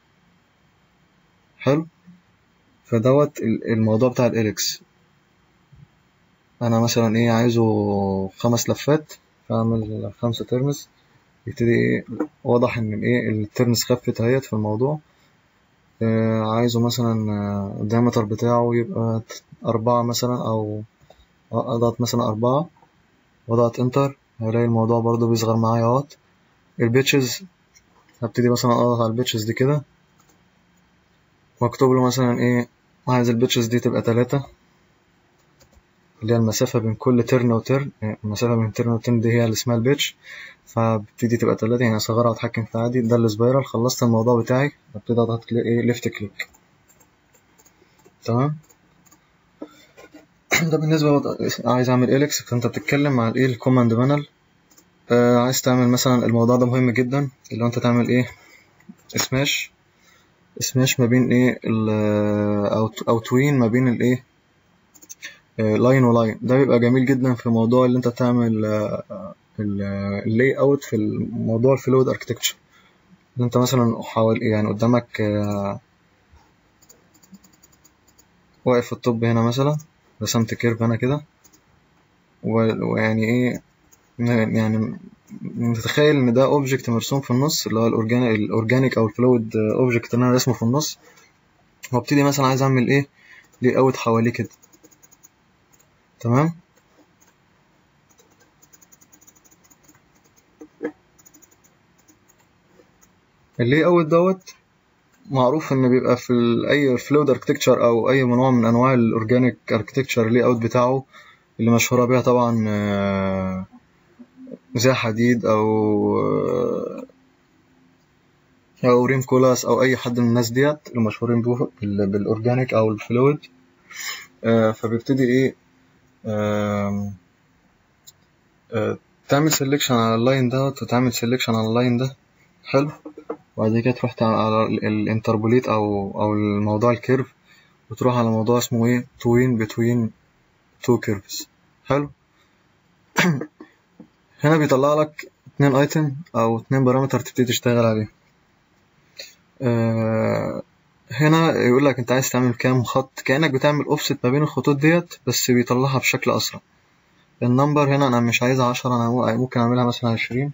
[SPEAKER 1] حلو فدوت ال- الموضوع بتاع الاليكس انا مثلا ايه عايزه خمس لفات فاعمل خمسة ترمز يبتدي ايه واضح ان ايه الترمز خفت اهيت في الموضوع آه عايزه مثلا آه، الدايمتر بتاعه يبقى ت- أربعة مثلا أو أضغط مثلا أربعة وأضغط انتر هلاقي الموضوع برضو بيصغر معايا اهوت البيتشز هبتدي مثلا أضغط على البيتشز دي كده واكتب له مثلا ايه عايز البيتشز دي تبقى تلاتة اللي هي المسافة بين كل ترن وترن يعني المسافة بين ترن وترن دي هي اللي اسمها البيتش فببتدي تبقى تلاتة يعني أصغرها وأتحكم في عادي ده السبايرال خلصت الموضوع بتاعي ببتدي أضغط كليك إيه ليفت كليك تمام ده بالنسبة لو عايز أعمل إليكس فأنت بتتكلم مع الإيه الكوماند بانل آه عايز تعمل مثلا الموضوع ده مهم جدا اللي هو أنت تعمل إيه سماش سماش ما بين إيه ال أو أو توين ما بين الإيه لاين ولاين ده بيبقى جميل جدا في موضوع اللي انت تعمل اللاي اوت في موضوع الفلويد اركتكتشر اللي انت مثلا حوالي يعني قدامك آه، واقف في الطب هنا مثلا رسمت كيرف هنا كده و- ويعني ايه يعني متخيل ان ده اوبجكت مرسوم في النص اللي هو الاورجانيك الاورجانيك او الفلويد اوبجكت اللي انا رسمه في النص وابتدي مثلا عايز اعمل ايه لي اوت حواليه كده تمام اللي اوت دوت معروف ان بيبقى في ال- اي فلويد اركتكتشر او اي نوع من انواع الاورجانيك اركتكتشر اللي اوت بتاعه اللي مشهوره بيها طبعا آه، زي حديد او آه، او ريم كولاس او اي حد من الناس ديت المشهورين بيه بال- بالاورجانيك او الفلويد آه، فبيبتدي ايه آم، آه، تعمل سيلكشن على اللاين دوت وتعمل سيلكشن على اللاين ده حلو وبعد كده تروح تع- على الانتربوليت او او الموضوع الكيرف وتروح على موضوع اسمه ايه توين بتوين تو كيرفز حلو هنا بيطلع لك اتنين ايتم او اتنين بارامتر تبتدي تشتغل عليه آه هنا يقول لك انت عايز تعمل كام خط كأنك بتعمل اوفست ما بين الخطوط ديت بس بيطلعها بشكل اسرع النمبر هنا انا مش عايزها عشرة انا ممكن اعملها مثلا عشرين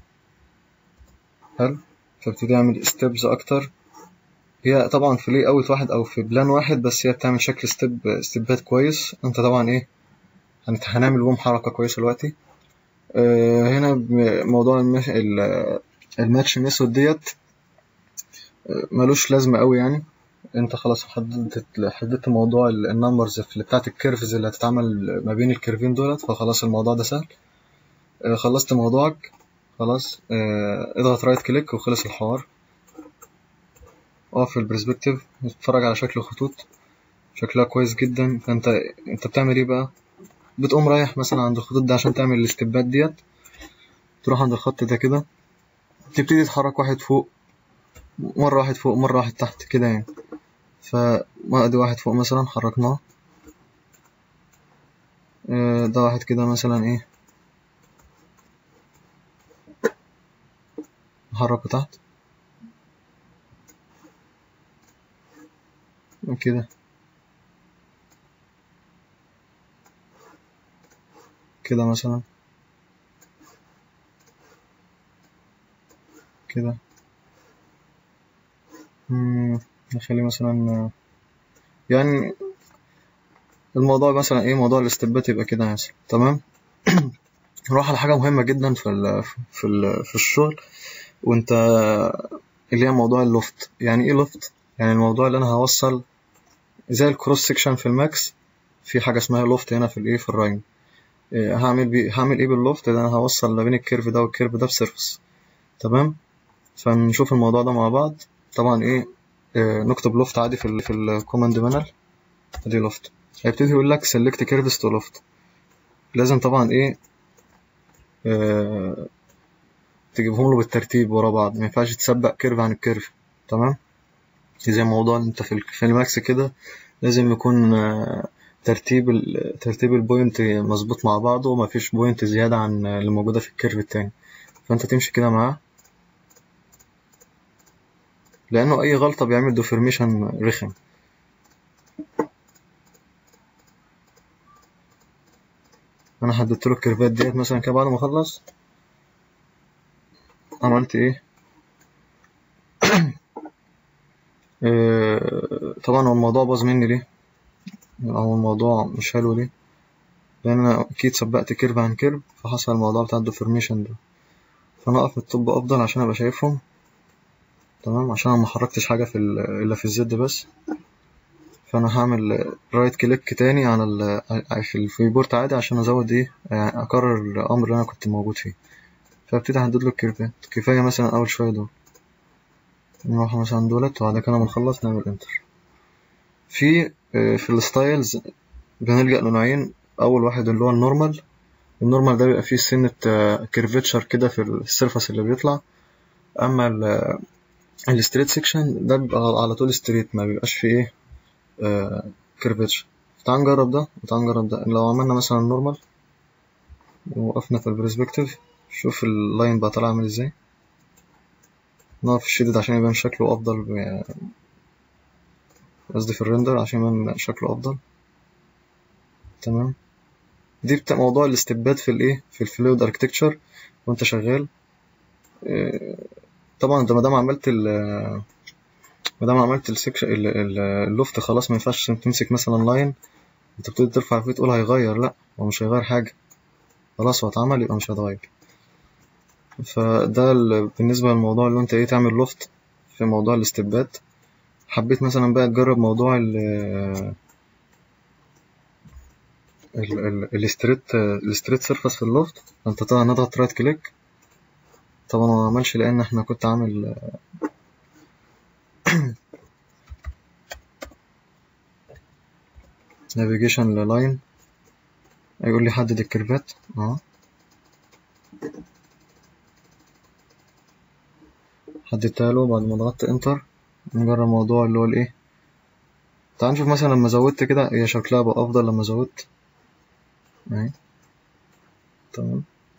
[SPEAKER 1] حلو فابتدي اعمل ستيبز اكتر هي طبعا في لي اوت واحد او في بلان واحد بس هي بتعمل شكل ستيب ستيبات كويس انت طبعا ايه هنت- هنعمل بهم حركة كويسة دلوقتي آه هنا ب- موضوع المش... ال- الماتش ميثود ديت آه، ملوش لازمة قوي يعني انت خلاص حددت حددت موضوع النمبرز اللي بتاعت الكيرفز اللي هتتعمل ما بين الكيرفين دولت فخلاص الموضوع ده سهل آه، خلصت موضوعك خلاص آه، اضغط رايت كليك وخلص الحوار اقف في البرسبكتيف اتفرج على شكل الخطوط شكلها كويس جدا فانت انت بتعمل ايه بقى بتقوم رايح مثلا عند الخطوط دي عشان تعمل الاستبات ديت تروح عند الخط ده كده تبتدي تتحرك واحد فوق مرة واحد فوق مرة واحد تحت كده يعني فادي واحد فوق مثلا حركناه آه، ده واحد كده مثلا ايه نحركه تحت كده كده مثلا كده مم، نخلي مثلا يعني الموضوع مثلا ايه موضوع الاستبات يبقى كده مثلا تمام نروح على حاجة مهمة جدا في ال في ال في الشغل وانت اللي هي موضوع اللوفت يعني ايه لوفت يعني الموضوع اللي انا هوصل زي الكروس سكشن في الماكس في حاجة اسمها لوفت هنا في الايه في الراين إيه، هعمل بي هعمل ايه باللوفت ده انا هوصل ما بين الكيرف ده والكيرف ده بسيرفس تمام فنشوف الموضوع ده مع بعض طبعا ايه آه، نكتب لوفت عادي في ال في الكوماند بانل ادي لوفت هيبتدي يقول لك select curves to loft لازم طبعا ايه آه تجيبهم له بالترتيب ورا بعض ما ينفعش تسبق كيرف عن الكيرف تمام زي موضوع انت في ال- في الماكس كده لازم يكون آه ترتيب ال ترتيب البوينت مظبوط مع بعضه وما فيش بوينت زيادة عن اللي موجودة في الكيرف التاني فانت تمشي كده معاه لانه اي غلطة بيعمل ديفورميشن رخم انا حددت له الكيرفات ديت مثلا كده بعد ما اخلص عملت ايه آه، طبعا هو الموضوع باظ مني ليه او الموضوع مش حلو ليه لان انا اكيد سبقت كيرف عن كيرف فحصل الموضوع بتاع الديفورميشن ده فانا اقف بالطب افضل عشان ابقى شايفهم تمام عشان انا ما حركتش حاجه في ال- الا في الزد بس فانا هعمل رايت كليك تاني على ال في الفيبورت عادي عشان ازود ايه يعني اكرر الامر اللي انا كنت موجود فيه فابتدي احدد له الكيرفات كفايه مثلا اول شويه دول نروح مثلا دولت وبعد كده ما نخلص نعمل انتر في آه، في الستايلز بنلجأ لنوعين اول واحد اللي هو النورمال النورمال ده بيبقى فيه سنة كيرفتشر كده في السيرفس اللي بيطلع اما الستريت سيكشن ده بيبقى على طول ستريت ما بيبقاش فيه ايه كيرفتشر تعال نجرب ده وتعال نجرب ده لو عملنا مثلا نورمال ووقفنا في البرسبكتيف شوف اللاين بقى طالع عامل ازاي نقف الشديد عشان يبان شكله افضل ب- قصدي في الريندر عشان يبان شكله افضل تمام دي بتاع موضوع الاستبات في الايه في الفلويد اركتكتشر وانت شغال إيه، طبعا انت ما دام عملت ال ما دام عملت السكشن ال- ال- اللوفت خلاص ما ينفعش تمسك مثلا لاين انت بتبتدي ترفع فيه تقول هيغير لا هو مش هيغير حاجه خلاص هو اتعمل يبقى مش هيتغير فده ال- بالنسبه للموضوع اللي انت ايه تعمل لوفت في موضوع الاستبات حبيت مثلا بقى تجرب موضوع ال ال- ال- الستريت الستريت سيرفس في اللوفت انت طبعا نضغط رايت كليك طبعا ما عملش لان احنا كنت عامل نافيجيشن للاين هيقول لي حدد الكيرفات اه حددتها له بعد ما ضغطت انتر نجرب موضوع اللي هو الايه تعال نشوف مثلا لما زودت كده هي شكلها بقى افضل لما زودت اهي تمام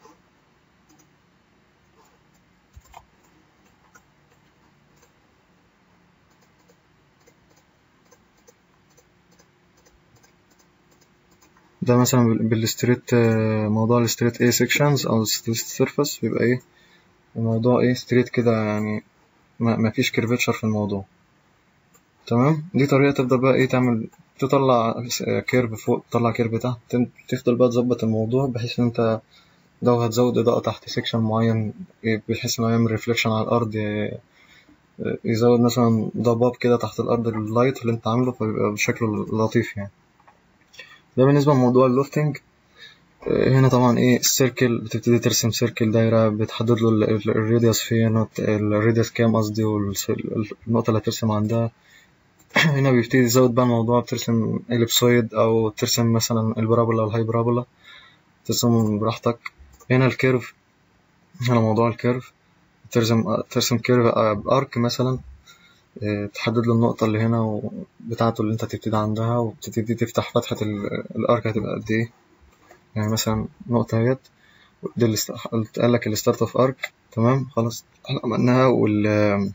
[SPEAKER 1] ده مثلا بال- بالستريت آه، موضوع الستريت ايه سيكشنز او الستريت سيرفس بيبقى ايه الموضوع ايه ستريت كده يعني ما ما فيش كيرفتشر في الموضوع تمام دي طريقة تفضل بقى ايه تعمل تطلع كيرف فوق تطلع كيرف تحت تن- تفضل بقى تظبط الموضوع بحيث ان انت لو هتزود إضاءة تحت سيكشن معين إيه، بحيث انه يعمل ريفليكشن على الأرض إيه، يزود مثلا ضباب كده تحت الأرض اللايت اللي انت عامله فبيبقى بشكل لطيف يعني ده بالنسبة لموضوع اللوفتنج إيه، هنا طبعا ايه السيركل بتبتدي ترسم سيركل دايرة بتحدد له ال- ال- الراديوس فين الراديوس كام قصدي والنقطة اللي هترسم عندها هنا بيبتدي يزود بقى الموضوع بترسم إليبسويد أو ترسم مثلا البرابولا والهايبرابولا ترسم براحتك هنا الكيرف هنا موضوع الكيرف ترسم ترسم كيرف ارك مثلا إيه، تحدد له النقطة اللي هنا و- بتاعته اللي انت تبتدي عندها وتبتدي تفتح فتحة ال- الارك هتبقى قد ايه يعني مثلا النقطة اهيت دي اللي است- قال لك الستارت اوف ارك تمام خلاص احنا عملناها وال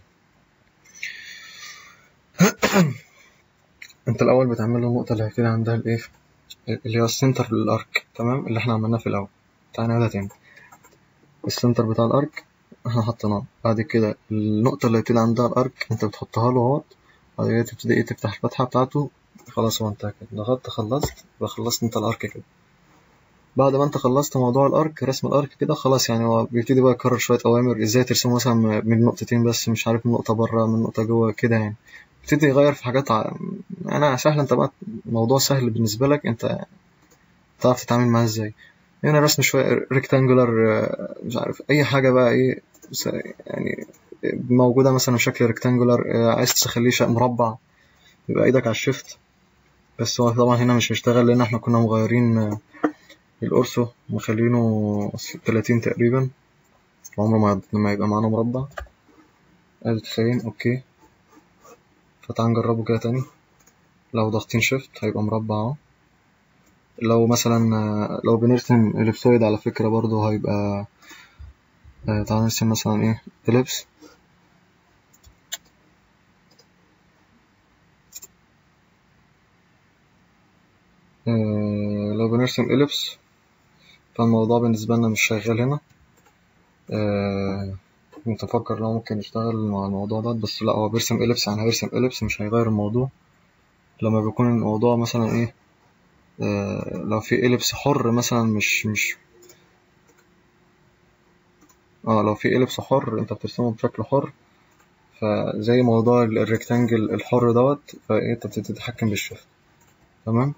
[SPEAKER 1] انت الاول بتعمل له النقطة اللي هيبتدي عندها الايه اللي هي السنتر للارك تمام اللي احنا عملناه في الاول تعالى نعيدها تاني السنتر بتاع الارك احنا حطيناه بعد كده النقطة اللي هتبتدي عندها الارك انت بتحطها له اهوت بعد كده تبتدي ايه تفتح الفتحة بتاعته خلاص هو انتهى كده ضغطت خلصت يبقى خلصت انت الارك كده بعد ما انت خلصت موضوع الارك رسم الارك كده خلاص يعني هو بيبتدي بقى يكرر شوية اوامر ازاي ترسمه مثلا من نقطتين بس مش عارف من نقطة بره من نقطة جوه كده يعني بيبتدي يغير في حاجات ع... انا سهل انت بقى الموضوع سهل بالنسبة لك انت تعرف تتعامل معاه ازاي هنا رسم شوية ريكتانجولار مش عارف أي حاجة بقى إيه يعني موجودة مثلا بشكل ريكتانجولار عايز تخليه مربع يبقى إيدك على الشيفت بس هو طبعا هنا مش هيشتغل لأن احنا كنا مغيرين الأرثو مخلينه تلاتين تقريبا عمره ما يبقى معانا مربع ادي تسعين اوكي فتعال نجربه كده تاني لو ضاغطين شيفت هيبقى مربع اهو لو مثلا لو بنرسم اليبسويد على فكرة برضو هيبقى تعال نرسم مثلا ايه اليبس لو بنرسم اليبس فالموضوع بالنسبة لنا مش شغال هنا كنت أفكر لو ممكن يشتغل مع الموضوع ده بس لا هو بيرسم إليبس يعني هيرسم إليبس مش هيغير الموضوع لما بيكون الموضوع مثلا إيه آه لو في إليبس حر مثلا مش مش اه لو في إليبس حر انت بترسمه بشكل حر فزي موضوع الريكتانجل الحر دوت فانت بتتحكم بالشيفت تمام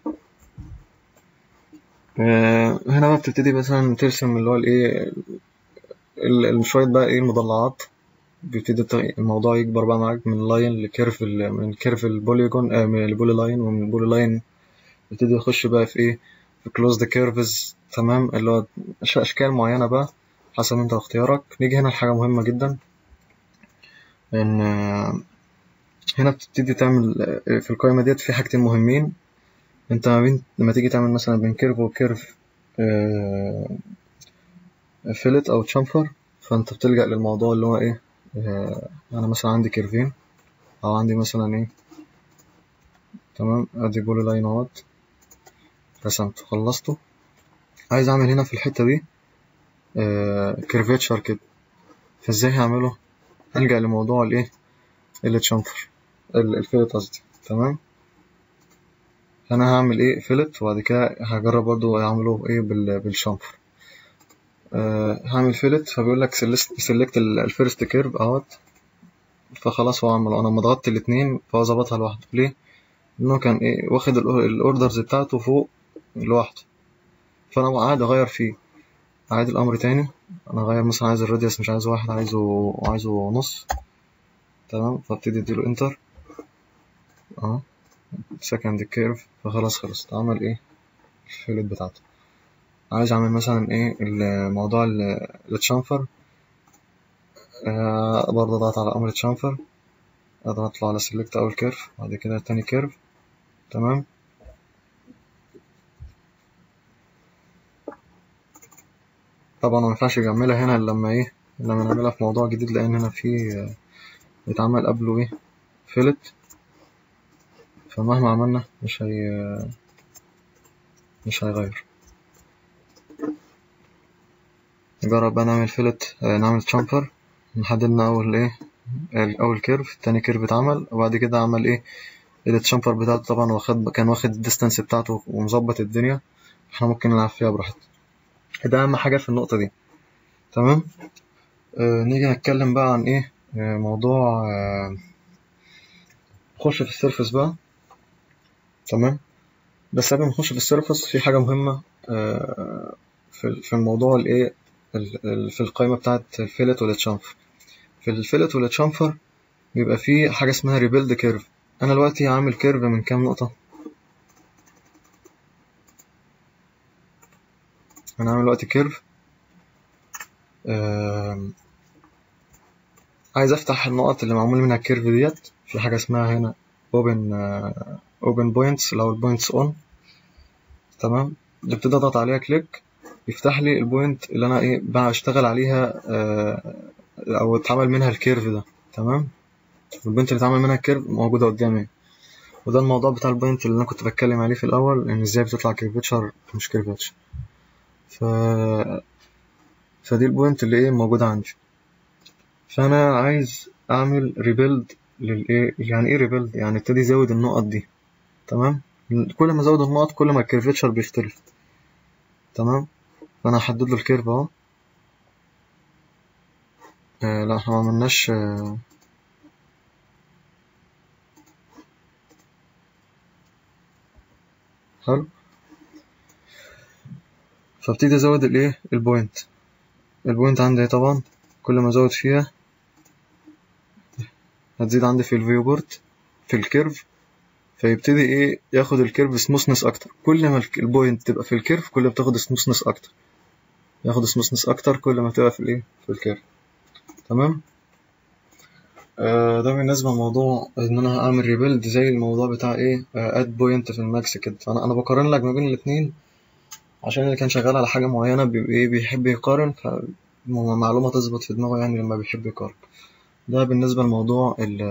[SPEAKER 1] آه هنا بقى بتبتدي مثلا ترسم اللي هو الايه شوية بقى ايه المضلعات بيبتدي الموضوع يكبر بقى معاك من لاين لكيرف من كيرف البوليجون آه من البولي لاين ومن البولي لاين يبتدي يخش بقى في ايه في كلوزد كيرفز تمام اللي هو اشكال معينه بقى حسب انت اختيارك نيجي هنا لحاجه مهمه جدا ان هنا بتبتدي تعمل في القائمه ديت في حاجتين مهمين انت ما بين لما تيجي تعمل مثلا بين كيرف وكيرف فيلت او تشامفر فانت بتلجأ للموضوع اللي هو ايه انا مثلا عندي كيرفين او عندي مثلا ايه تمام ادي بولي لاين اهوت رسمته خلصته عايز اعمل هنا في الحتة دي آه كيرفيتشر كده فازاي هعمله هلجأ لموضوع الايه التشامفر الفيلت قصدي تمام انا هعمل ايه فيلت وبعد كده هجرب برضو اعمله ايه بالشامفر أه هعمل فيلت فبيقول لك سيلكت الفيرست كيرف اهوت فخلاص هو عمله انا لما ضغطت الاتنين فهو ظبطها لوحده ليه انه كان ايه واخد الاوردرز بتاعته فوق لوحده فانا قاعد اغير فيه اعيد الامر تاني انا اغير مثلا عايز الراديوس مش عايزه واحد عايزه عايزه نص تمام فابتدي اديله انتر اه سكند كيرف فخلاص خلص عمل ايه الفيلت بتاعته عايز اعمل مثلا ايه الموضوع التشامفر آه برضه اضغط على امر تشامفر اضغط له على سيلكت اول كيرف بعد كده تاني كيرف تمام طبعا ما ينفعش يعملها هنا لما ايه لما نعملها في موضوع جديد لان هنا في بيتعمل قبله ايه فيلت فمهما عملنا مش هي مش هيغير نجرب بقى نعمل فيلت نعمل تشامفر نحددنا اول ايه اول كيرف تاني كيرف اتعمل وبعد كده عمل ايه التشامفر بتاعته طبعا واخد كان واخد الديستانس بتاعته ومظبط الدنيا احنا ممكن نلعب فيها براحتنا ده اهم حاجه في النقطه دي تمام آه نيجي نتكلم بقى عن ايه آه موضوع آه نخش في السيرفس بقى تمام بس قبل ما نخش في السيرفس في حاجه مهمه آه في في الموضوع الايه في القائمه بتاعه الفيلت والتشامفر في الفيلت والتشامفر بيبقى فيه حاجه اسمها ريبيلد كيرف انا دلوقتي عامل كيرف من كام نقطه انا عامل دلوقتي كيرف آه عايز افتح النقط اللي معمول منها الكيرف ديت في حاجه اسمها هنا open آه open points لو البوينتس اون تمام ببتدي اضغط عليها كليك يفتح لي البوينت اللي انا ايه بشتغل عليها آه او اتعمل منها الكيرف ده تمام البوينت اللي اتعمل منها الكيرف موجوده قدامي وده الموضوع بتاع البوينت اللي انا كنت بتكلم عليه في الاول ان ازاي بتطلع كيرفتشر مش كيرفتشر ف فدي البوينت اللي ايه موجوده عندي فانا عايز اعمل ريبيلد للايه يعني ايه ريبيلد يعني ابتدي ازود النقط دي تمام كل ما ازود النقط كل ما الكيرفتشر بيختلف تمام فانا هحدد له الكيرف اهو آه لا احنا ما عملناش آه حلو فابتدي ازود الايه البوينت البوينت عندي طبعا كل ما ازود فيها هتزيد عندي في الفيو بورت في الكيرف فيبتدي ايه ياخد الكيرف سموثنس اكتر كل ما البوينت تبقى في الكيرف كل ما بتاخد سموثنس اكتر ياخد سموثنس اكتر كل ما تبقى في الايه في الكيرف تمام آه ده بالنسبه لموضوع ان انا اعمل ريبيلد زي الموضوع بتاع ايه اد بوينت في الماكس كده فانا انا بقارن لك ما بين الاثنين عشان اللي كان شغال على حاجه معينه بي بيحب يقارن فمعلومه تظبط في دماغه يعني لما بيحب يقارن ده بالنسبه لموضوع ال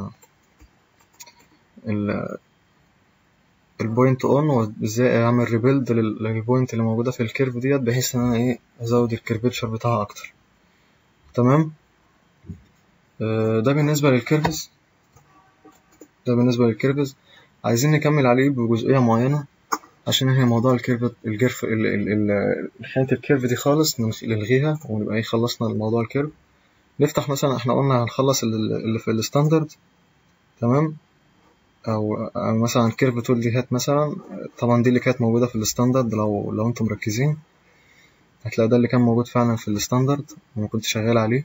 [SPEAKER 1] ال البوينت اون وازاي اعمل ريبيلد للبوينت اللي موجوده في الكيرف ديت بحيث ان انا ايه ازود الكيرفتشر بتاعها اكتر تمام آه ده بالنسبه للكيرفز ده بالنسبه للكيرفز عايزين نكمل عليه بجزئيه معينه عشان ننهي موضوع الكيرف الجرف خانة الكيرف دي خالص نلغيها ونبقى ايه خلصنا الموضوع الكيرف نفتح مثلا احنا قلنا هنخلص اللي في الستاندرد تمام او او مثلا الكيرف تول دي هات مثلا طبعا دي اللي كانت موجوده في الستاندرد لو لو انتم مركزين هتلاقي ده اللي كان موجود فعلا في الستاندرد وما كنت شغال عليه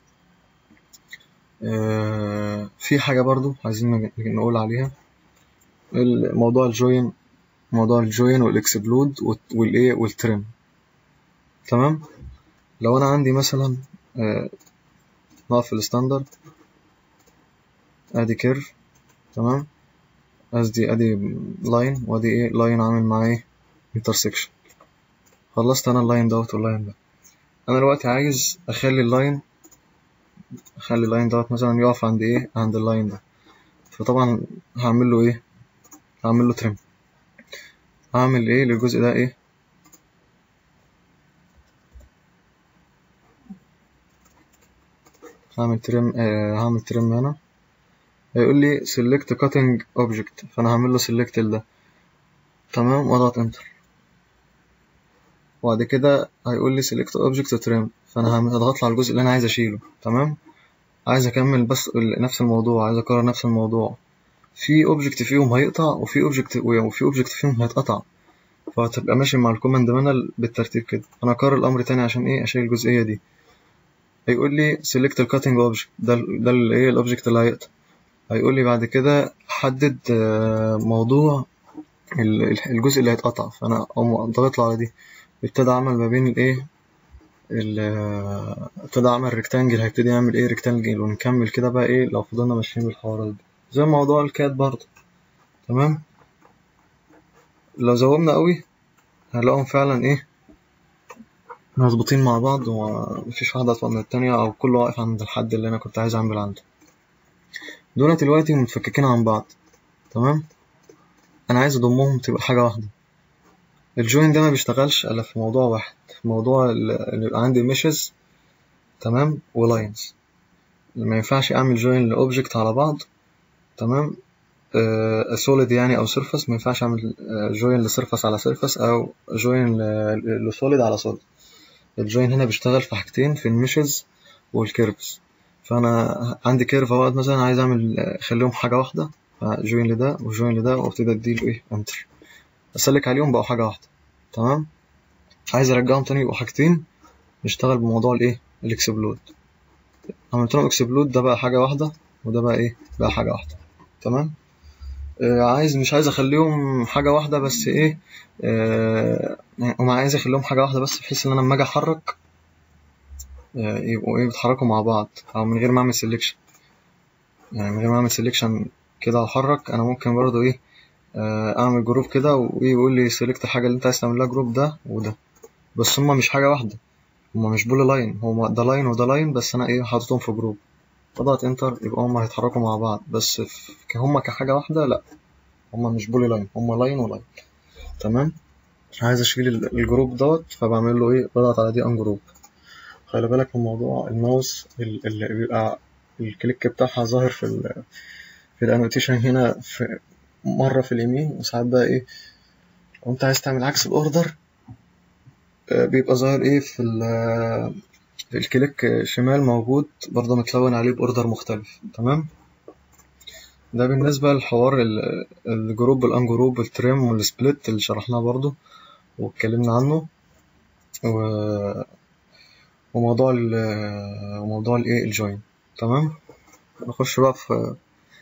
[SPEAKER 1] اه في حاجه برضو عايزين نقول عليها موضوع الجوين موضوع الجوين والاكسبلود والايه والترم تمام لو انا عندي مثلا اه نقف في الستاندرد ادي كيرف تمام قصدي ادي لاين وادي ايه لاين عامل معاه ايه انترسكشن خلصت انا اللاين دوت واللاين ده انا دلوقتي عايز اخلي اللاين اخلي اللاين دوت مثلا يقف عند ايه عند اللاين ده فطبعا هعمل له ايه هعمل له ترم هعمل ايه للجزء ده ايه هعمل ترم آه هعمل ترم هنا هيقول لي select cutting object فانا هعمل له select ده تمام واضغط انتر وبعد كده هيقول لي select object trim فانا هضغط على الجزء اللي انا عايز اشيله تمام عايز اكمل بس نفس الموضوع عايز اكرر نفس الموضوع في اوبجكت فيهم هيقطع وفي اوبجكت وفي اوبجكت فيهم هيتقطع فهتبقى ماشي مع الكوماند مانل بالترتيب كده انا اكرر الامر تاني عشان ايه اشيل الجزئيه دي هيقول لي select الكاتنج اوبجكت ده ده الايه الاوبجكت اللي هيقطع هيقول لي بعد كده حدد موضوع الجزء اللي هيتقطع فانا اقوم ضغط على دي ابتدى اعمل ما بين الايه ابتدى اعمل ريكتانجل هيبتدي يعمل ايه ريكتانجل ونكمل كده بقى ايه لو فضلنا ماشيين بالحوارات دي زي موضوع الكات برضه تمام لو زومنا قوي هنلاقيهم فعلا ايه مظبوطين مع بعض ومفيش واحدة أطول من التانية أو كل واقف عند الحد اللي أنا كنت عايز أعمل عنده دول دلوقتي متفككين عن بعض تمام أنا عايز أضمهم تبقى حاجة واحدة الجوين ده ما بيشتغلش إلا في موضوع واحد في موضوع اللي يبقى عندي ميشز تمام ولاينز ما ينفعش أعمل جوين لأوبجكت على بعض تمام سوليد يعني او سيرفس ما ينفعش اعمل جوين لسيرفس على سيرفس او جوين لسوليد على سوليد الجوين هنا بيشتغل في حاجتين في الميشز والكيرفز فانا عندي كيرف اهوت مثلا عايز اعمل اخليهم حاجه واحده جوين لده وجوين لده وابتدي اديله ايه انتر اسلك عليهم بقوا حاجه واحده تمام عايز ارجعهم تاني يبقوا حاجتين نشتغل بموضوع الايه الاكسبلود عملت لهم اكسبلود ده بقى حاجه واحده وده بقى ايه بقى حاجه واحده تمام آه عايز مش عايز اخليهم حاجه واحده بس ايه آه وما عايز اخليهم حاجه واحده بس بحيث ان انا لما اجي احرك آه يبقوا ايه بيتحركوا مع بعض او من غير ما اعمل سيلكشن يعني من غير ما اعمل سيلكشن كده احرك انا ممكن برضو ايه آه اعمل جروب كده ويقول لي سيلكت الحاجه اللي انت عايز تعمل لها جروب ده وده بس هما مش حاجه واحده هما مش بول لاين هما ده لاين وده لاين بس انا ايه حاططهم في جروب اضغط انتر يبقى هما هيتحركوا مع بعض بس هما كحاجة واحدة لا هما مش بولي لاين هما لاين ولاين تمام عايز اشيل الجروب دوت فبعمل له ايه بضغط على دي ان جروب خلي بالك من موضوع الماوس ال- اللي بيبقى الكليك بتاعها ظاهر في ال في الانوتيشن هنا في مرة في اليمين وساعات بقى ايه لو انت عايز تعمل عكس الاوردر آه، بيبقى ظاهر ايه في ال- في الكليك شمال موجود برضه متلون عليه باوردر مختلف تمام ده بالنسبة لحوار ال- الجروب والانجروب التريم والسبليت اللي شرحناه برضه واتكلمنا عنه و... وموضوع ال وموضوع الايه الجوين تمام نخش بقى في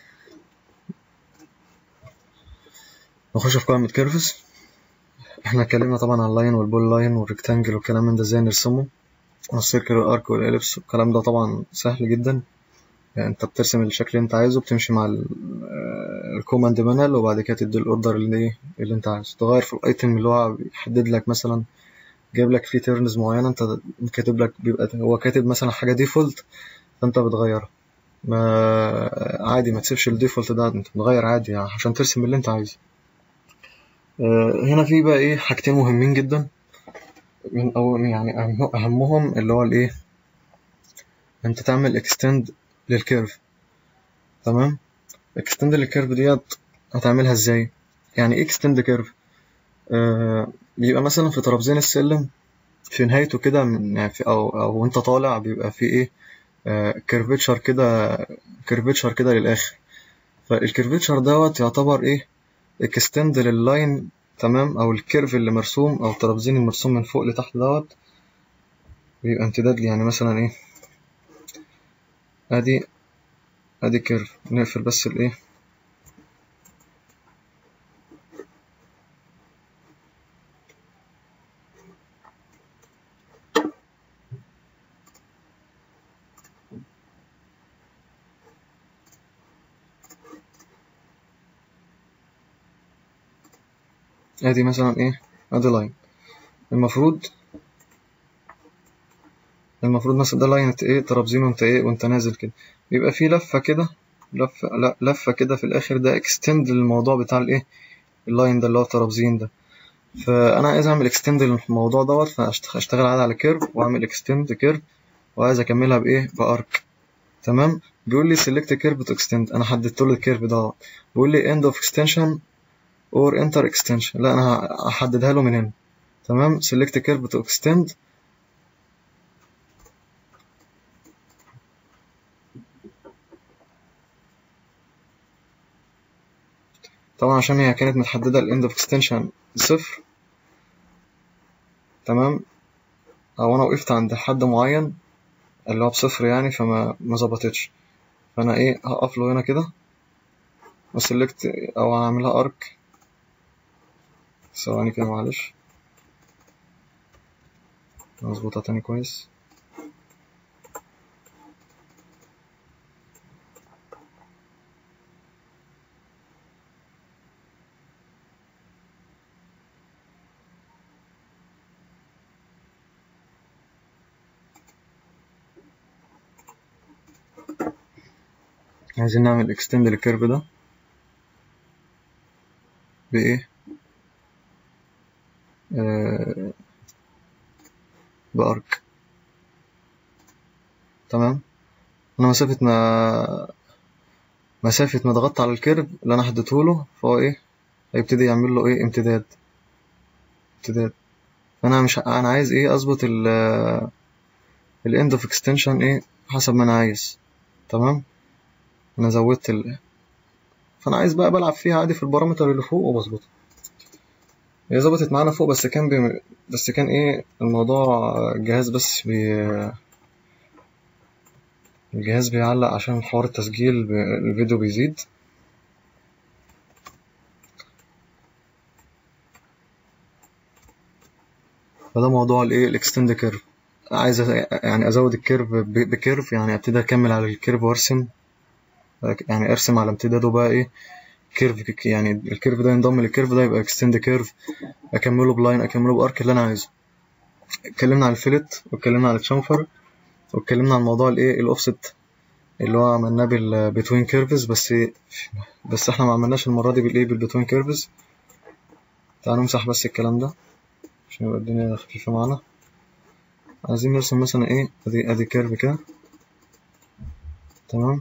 [SPEAKER 1] نخش في قائمة كيرفز احنا اتكلمنا طبعا عن اللاين والبول لاين والريكتانجل والكلام من ده ازاي نرسمه والسيركل والارك والاليبس الكلام ده طبعا سهل جدا يعني انت بترسم الشكل اللي انت عايزه بتمشي مع الكوماند مانال وبعد كده تدي الاوردر اللي ايه اللي انت عايزه تغير في الايتم اللي هو بيحدد لك مثلا جايب لك فيه تيرنز معينه انت كاتب لك بيبقى هو كاتب مثلا حاجه ديفولت فانت بتغيرها ما عادي ما تسيبش الديفولت ده انت بتغير عادي يعني عشان ترسم اللي انت عايزه آه، هنا في بقى ايه حاجتين مهمين جدا من أو يعني أهم- اهمهم اللي هو الايه انت تعمل اكستند للكيرف تمام اكستند للكيرف ديت هتعملها ازاي يعني ايه اكستند كيرف آه بيبقى مثلا في ترابزين السلم في نهايته كده من يعني في او او وانت طالع بيبقى في ايه آه كيرفتشر كده كيرفتشر كده للاخر فالكيرفتشر دوت يعتبر ايه اكستند لللاين تمام او الكيرف اللي مرسوم او الترابزين المرسوم من فوق لتحت دوت بيبقى امتداد لي يعني مثلا ايه ادي ادي كيرف نقفل بس الايه ادي مثلا ايه ادي لاين المفروض المفروض مثلا ده لاين ايه ترابزين وانت ايه وانت نازل كده بيبقى فيه لفة كده لفة لا لفة كده في الآخر ده اكستند للموضوع بتاع الايه اللاين ده اللي هو الترابزين ده فأنا عايز أعمل اكستند للموضوع دوت فأشتغل عادي على كيرف وأعمل اكستند كيرف وعايز أكملها بإيه بأرك تمام بيقول لي select curve to extend أنا حددت له الكيرف دوت بيقول لي end of extension or enter extension لا أنا هحددها له من هنا تمام select curve to extend طبعا عشان هي كانت متحددة ال end of extension صفر تمام أو أنا وقفت عند حد معين اللي هو بصفر يعني فما ما ظبطتش فأنا إيه هقف له هنا كده وسلكت أو هعملها أرك ثواني كده معلش نظبطها تاني كويس عايزين نعمل اكستند للكيرف ده بإيه؟ آه بأرك تمام أنا مسافة ما مسافة ما ضغطت على الكيرف اللي أنا حددته له فهو إيه هيبتدي يعمل له إيه امتداد امتداد فأنا مش أنا عايز إيه أظبط ال ال end of extension إيه حسب ما أنا عايز تمام أنا زودت ال فأنا عايز بقى بلعب فيها عادي في البارامتر اللي فوق وبظبطها هي ظبطت معانا فوق بس كان بي... بس كان ايه الموضوع الجهاز بس بي... الجهاز بيعلق عشان حوار التسجيل ب... الفيديو بيزيد فده موضوع الايه الاكستند كيرف عايز يعني ازود الكيرف ب... بكيرف يعني ابتدي اكمل على الكيرف وارسم يعني ارسم على امتداده بقى ايه كيرف يعني الكيرف ده ينضم للكيرف ده يبقى اكستند كيرف اكمله بلاين اكمله بارك اللي انا عايزه اتكلمنا على الفيلت واتكلمنا على الشامفر واتكلمنا عن موضوع الايه الاوفست اللي هو عملناه بالبتوين كيرفز بس بس احنا ما عملناش المره دي بالايه بالبتوين كيرفز تعالوا نمسح بس الكلام ده عشان يبقى الدنيا خفيفه معانا عايزين نرسم مثلا ايه ادي ادي كيرف كده تمام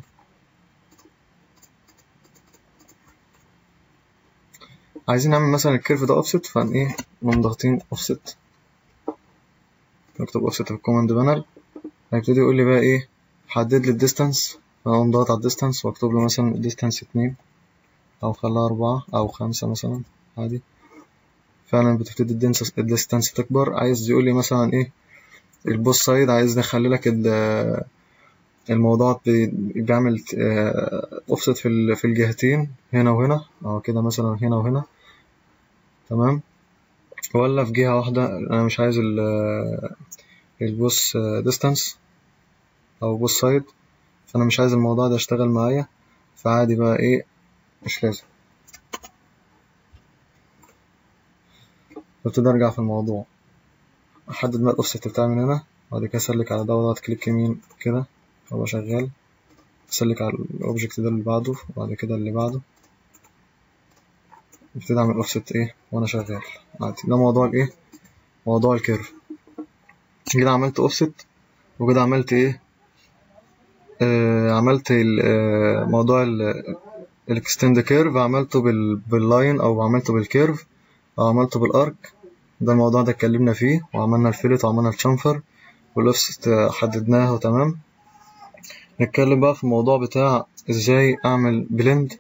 [SPEAKER 1] عايزين نعمل مثلا الكيرف ده اوفست فان ايه نقوم ضاغطين اوفست نكتب اوفست في الكوماند بانر هيبتدي يقول لي بقى ايه حدد لي الديستانس فاقوم ضاغط على الديستانس واكتب له مثلا الديستانس اتنين او خليها اربعة او خمسة مثلا عادي فعلا بتبتدي الديستانس تكبر عايز يقول لي مثلا ايه البوست سايد عايز نخلي لك الموضوع بيعمل اوفست في في الجهتين هنا وهنا او كده مثلا هنا وهنا تمام ولا في جهة واحدة انا مش عايز البوس ديستانس او بوس سايد فانا مش عايز الموضوع ده يشتغل معايا فعادي بقى ايه مش لازم ببتدي ارجع في الموضوع احدد بقى الاوفست بتاعي من هنا بعد كده اسلك على ده واضغط كليك يمين كده هو شغال اسلك على الاوبجكت ده اللي بعده وبعد كده اللي بعده ابتدي اعمل اوفست ايه وانا شغال عادي ده موضوع الايه موضوع الكيرف كده عملت اوفست وكده عملت ايه آه عملت آه موضوع الاكستند كيرف عملته بال باللاين او عملته بالكيرف او عملته بالارك ده الموضوع ده اتكلمنا فيه وعملنا الفيلت وعملنا الشامفر والاوفست حددناه تمام نتكلم بقى في الموضوع بتاع ازاي اعمل بلند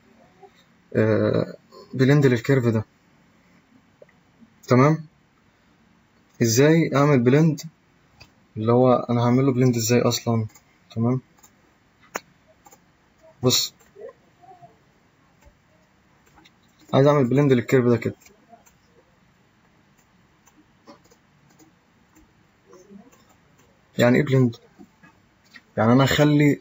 [SPEAKER 1] آه بلند للكيرف ده تمام ازاي اعمل بلند اللي هو انا هعمله بلند ازاي اصلا تمام بص عايز اعمل بلند للكيرف ده كده يعني ايه بلند يعني انا اخلي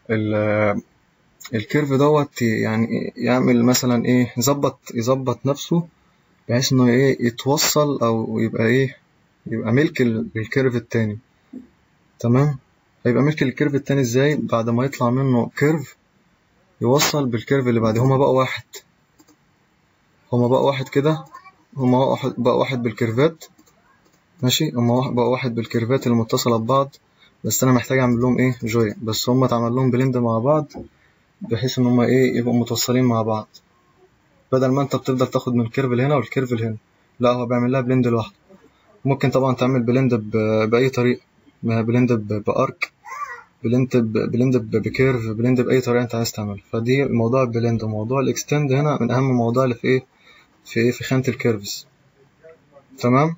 [SPEAKER 1] الكيرف دوت يعني يعمل مثلا ايه يظبط يظبط نفسه بحيث انه ايه يتوصل او يبقى ايه يبقى ملك للكيرف التاني تمام هيبقى ملك للكيرف التاني ازاي بعد ما يطلع منه كيرف يوصل بالكيرف اللي بعده هما بقى واحد هما بقى واحد كده هما واحد بقى واحد بالكيرفات ماشي هما بقى واحد بالكيرفات اللي متصلة ببعض بس انا محتاج اعمل لهم ايه جوين بس هما اتعمل لهم بلند مع بعض بحيث ان هما ايه يبقوا متوصلين مع بعض بدل ما انت بتفضل تاخد من الكيرف لهنا والكيرف لهنا لا هو بيعمل لها بلند لوحده ممكن طبعا تعمل بلند باي طريقه بلند بارك بلند بلند بكيرف بلند باي طريقه انت عايز تعمل فدي موضوع البلند وموضوع الاكستند هنا من اهم المواضيع اللي في ايه في ايه في خانه الكيرفز تمام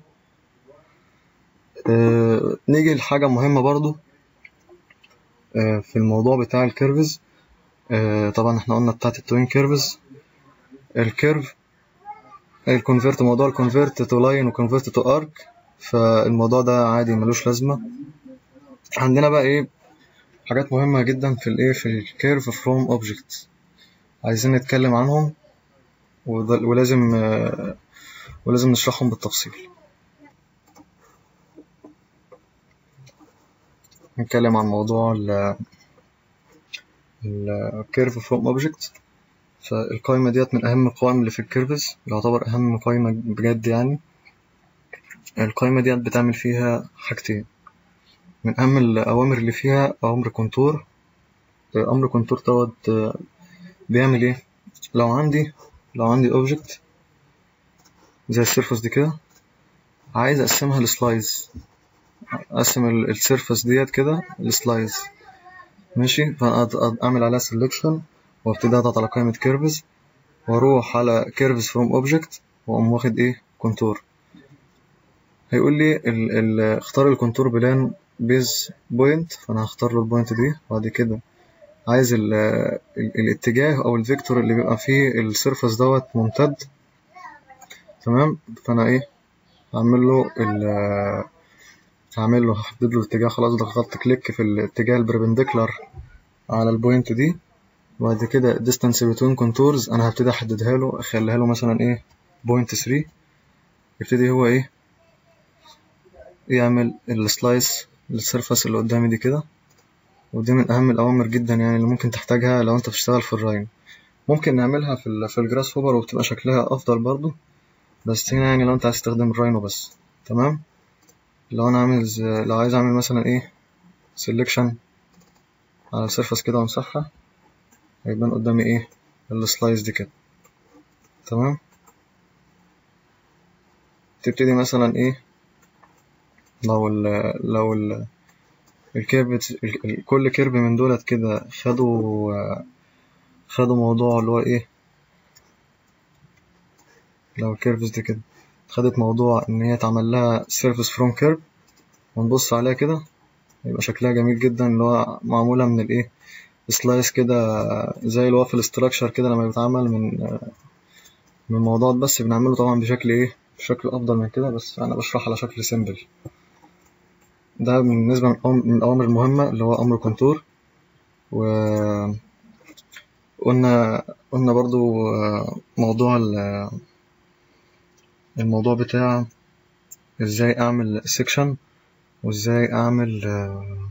[SPEAKER 1] آه نيجي لحاجه مهمه برضو آه في الموضوع بتاع الكيرفز آه طبعا احنا قلنا بتاعت التوين كيرفز الكيرف الكونفرت موضوع الكونفرت تو لاين وكونفرت تو ارك فالموضوع ده عادي ملوش لازمه عندنا بقى ايه حاجات مهمه جدا في الايه في الكيرف فروم اوبجكت عايزين نتكلم عنهم ولازم آه ولازم نشرحهم بالتفصيل نتكلم عن موضوع ال الكيرف فروم اوبجكت فالقائمة ديت من أهم القوائم اللي في الكيرفز يعتبر أهم قائمة بجد يعني القائمة ديت بتعمل فيها حاجتين من أهم الأوامر اللي فيها أمر كونتور أمر كونتور دوت بيعمل إيه لو عندي لو عندي أوبجكت زي السيرفس دي كده عايز أقسمها لسلايز أقسم السيرفس ديت كده لسلايز ماشي فأعمل عليها سelection وابتدي اضغط على قائمة كيرفز واروح على كيرفز فروم اوبجكت واقوم واخد ايه كونتور هيقول لي ال ال اختار الكونتور بلان بيز بوينت فانا هختار له البوينت دي بعد كده عايز ال ال الاتجاه او الفيكتور اللي بيبقى فيه السيرفس دوت ممتد تمام فانا ايه هعمل له ال هعمل له هحدد له الاتجاه خلاص ضغطت كليك في الاتجاه البربنديكولار على البوينت دي وبعد كده distance between contours انا هبتدي احددها له اخليها له مثلا ايه بوينت 3 يبتدي هو ايه يعمل السلايس للسيرفس اللي قدامي دي كده ودي من اهم الاوامر جدا يعني اللي ممكن تحتاجها لو انت بتشتغل في الراين ممكن نعملها في ال في الجراس هوبر وبتبقى شكلها افضل برضو بس هنا يعني لو انت عايز تستخدم الراينو بس تمام لو انا عامل ز... لو عايز اعمل مثلا ايه سيلكشن على السيرفس كده وامسحها هيبان قدامي ايه السلايس دي كده تمام تبتدي مثلا ايه لو ال لو ال الكيرف ال- كل كيرف من دولت كده خدوا خدوا موضوع اللي هو ايه لو الكيرفز دي كده خدت موضوع ان هي تعمل لها سيرفيس فروم كيرف ونبص عليها كده يبقى شكلها جميل جدا اللي هو معمولة من الايه سلايس كده زي الوافل ستراكشر كده لما بيتعمل من من موضوع بس بنعمله طبعا بشكل ايه بشكل افضل من كده بس انا بشرح على شكل سيمبل ده بالنسبة من الأوام- من الأوامر المهمة اللي هو أمر كونتور و قلنا قلنا برضو آه، موضوع ال- الموضوع بتاع ازاي اعمل سيكشن وازاي اعمل آه،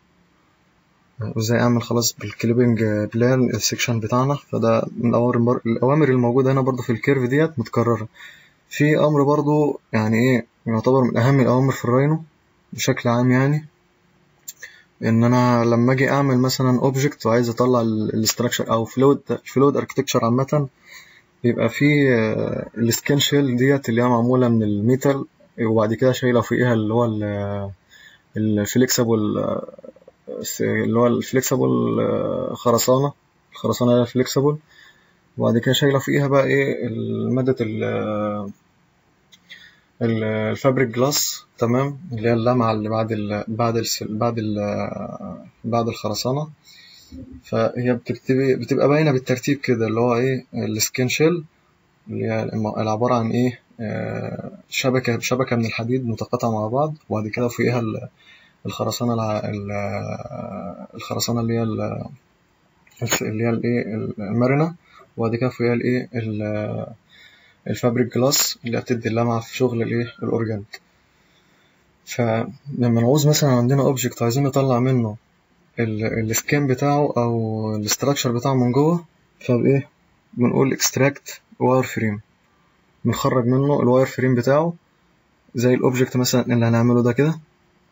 [SPEAKER 1] وازاي اعمل خلاص بالكليبنج بلان السيكشن بتاعنا فده من الأوامر الأوامر الموجودة هنا برضو في الكيرف ديت متكررة في أمر برضو يعني ايه يعتبر من أهم الأوامر في الراينو بشكل عام يعني ان انا لما اجي اعمل مثلا اوبجكت وعايز اطلع الاستراكشر او فلويد فلويد اركتكتشر عامه بيبقى في السكين شيل ديت اللي هي معموله من الميتال وبعد كده شايله فوقيها اللي هو الفليكسبل اللي هو الفليكسبل خرسانه الخرسانه اللي هي الفليكسبل وبعد كده شايله فوقيها بقى ايه ماده ال- ال- الفابريك جلاس تمام اللي هي اللمعه اللي بعد ال بعد ال بعد ال بعد الخرسانه فهي بتبتدي بتبقى باينه بالترتيب كده اللي هو ايه السكين شيل اللي هي الم- العباره عن ايه آه، شبكه شبكه من الحديد متقاطعه مع بعض وبعد كده فوقيها ال- الخرسانه الع... ال- الخرسانه اللي هي ال- اللي هي الايه المرنه وبعد كده فوقيها الايه ال- الفابريك جلاس اللي بتدي اللمعه في شغل الايه الاورجانيك فلما نعوز مثلا عندنا اوبجكت عايزين نطلع منه السكان بتاعه او الاستراكشر بتاعه من جوه فبايه بنقول اكستراكت واير فريم بنخرج منه الواير فريم بتاعه زي الاوبجكت مثلا اللي هنعمله ده كده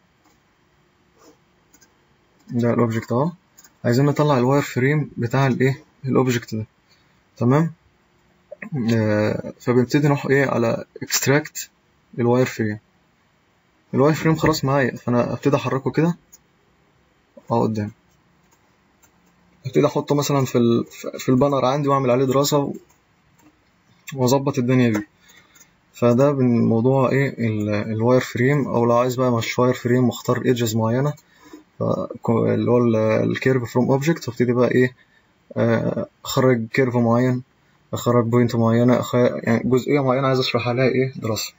[SPEAKER 1] ده الاوبجكت اهو عايزين نطلع الواير فريم بتاع الايه الاوبجكت ده تمام آه فبنبتدي نروح ايه على اكستراكت الواير فريم الواير فريم خلاص معايا فانا ابتدي احركه كده اهو قدام ابتدي احطه مثلا في ال... في البانر عندي واعمل عليه دراسة و- واظبط الدنيا بيه فده بالموضوع ايه ال- الواير فريم او لو عايز بقى مش واير فريم واختار ايدجز معينة ف- اللي هو الكيرف فروم اوبجكت وابتدي بقى ايه آه، اخرج كيرف معين اخرج بوينت معينة أخ... يعني جزئية معينة عايز اشرح عليها ايه دراسة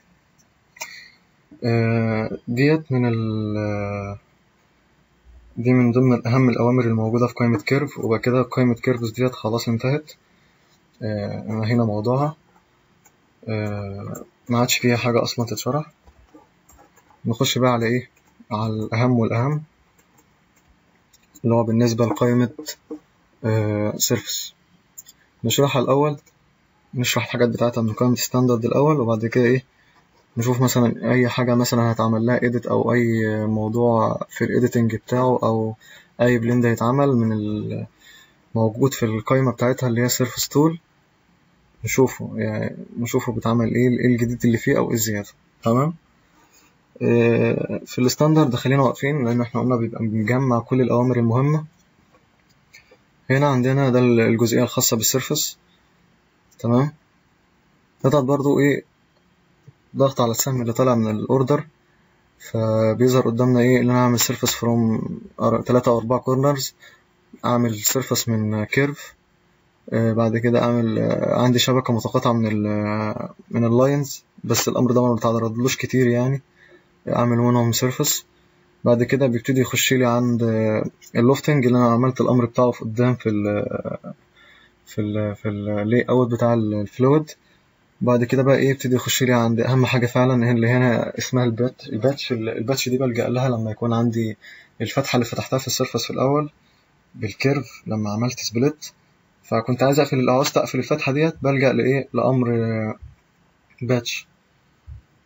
[SPEAKER 1] آه، ديت من ال دي من ضمن أهم الأوامر الموجودة في قائمة كيرف وبعد كده قائمة كيرفز ديت خلاص انتهت آه، انهينا موضوعها آه، ما عادش فيها حاجة أصلا تتشرح نخش بقى على إيه على الأهم والأهم اللي هو بالنسبة لقائمة سيرفس نشرحها الأول نشرح الحاجات بتاعتها من قائمة ستاندرد الأول وبعد كده إيه نشوف مثلا أي حاجة مثلا هتعمل لها إيديت أو أي موضوع في الإيديتنج بتاعه أو أي بلند هيتعمل من الموجود في القائمة بتاعتها اللي هي سيرفس تول نشوفه يعني نشوفه بيتعمل إيه إيه الجديد اللي فيه أو إيه الزيادة تمام آه، في الستاندرد خلينا واقفين لأن إحنا قلنا بيبقى مجمع كل الأوامر المهمة هنا عندنا ده الجزئية الخاصة بالسيرفس تمام نضغط برضو إيه ضغط على السهم اللي طالع من الأوردر فبيظهر قدامنا إيه إن أنا أعمل سيرفس فروم تلاتة أو أربعة كورنرز أعمل سيرفس من كيرف بعد كده أعمل آه، عندي شبكة متقاطعة من ال من اللاينز بس الأمر ده ما بتعرضلوش كتير يعني أعمل منهم سيرفس بعد كده بيبتدي يخش لي عند اللوفتنج اللي انا عملت الامر بتاعه في قدام في ال في ال في اللاي اوت بتاع الفلويد بعد كده بقى ايه يبتدي يخش لي عند اهم حاجه فعلا اللي هنا اسمها الباتش الباتش الباتش دي بلجأ لها لما يكون عندي الفتحه اللي فتحتها في السيرفس في الاول بالكيرف لما عملت سبليت فكنت عايز اقفل لو عاوزت اقفل الفتحه ديت بلجأ لايه لامر باتش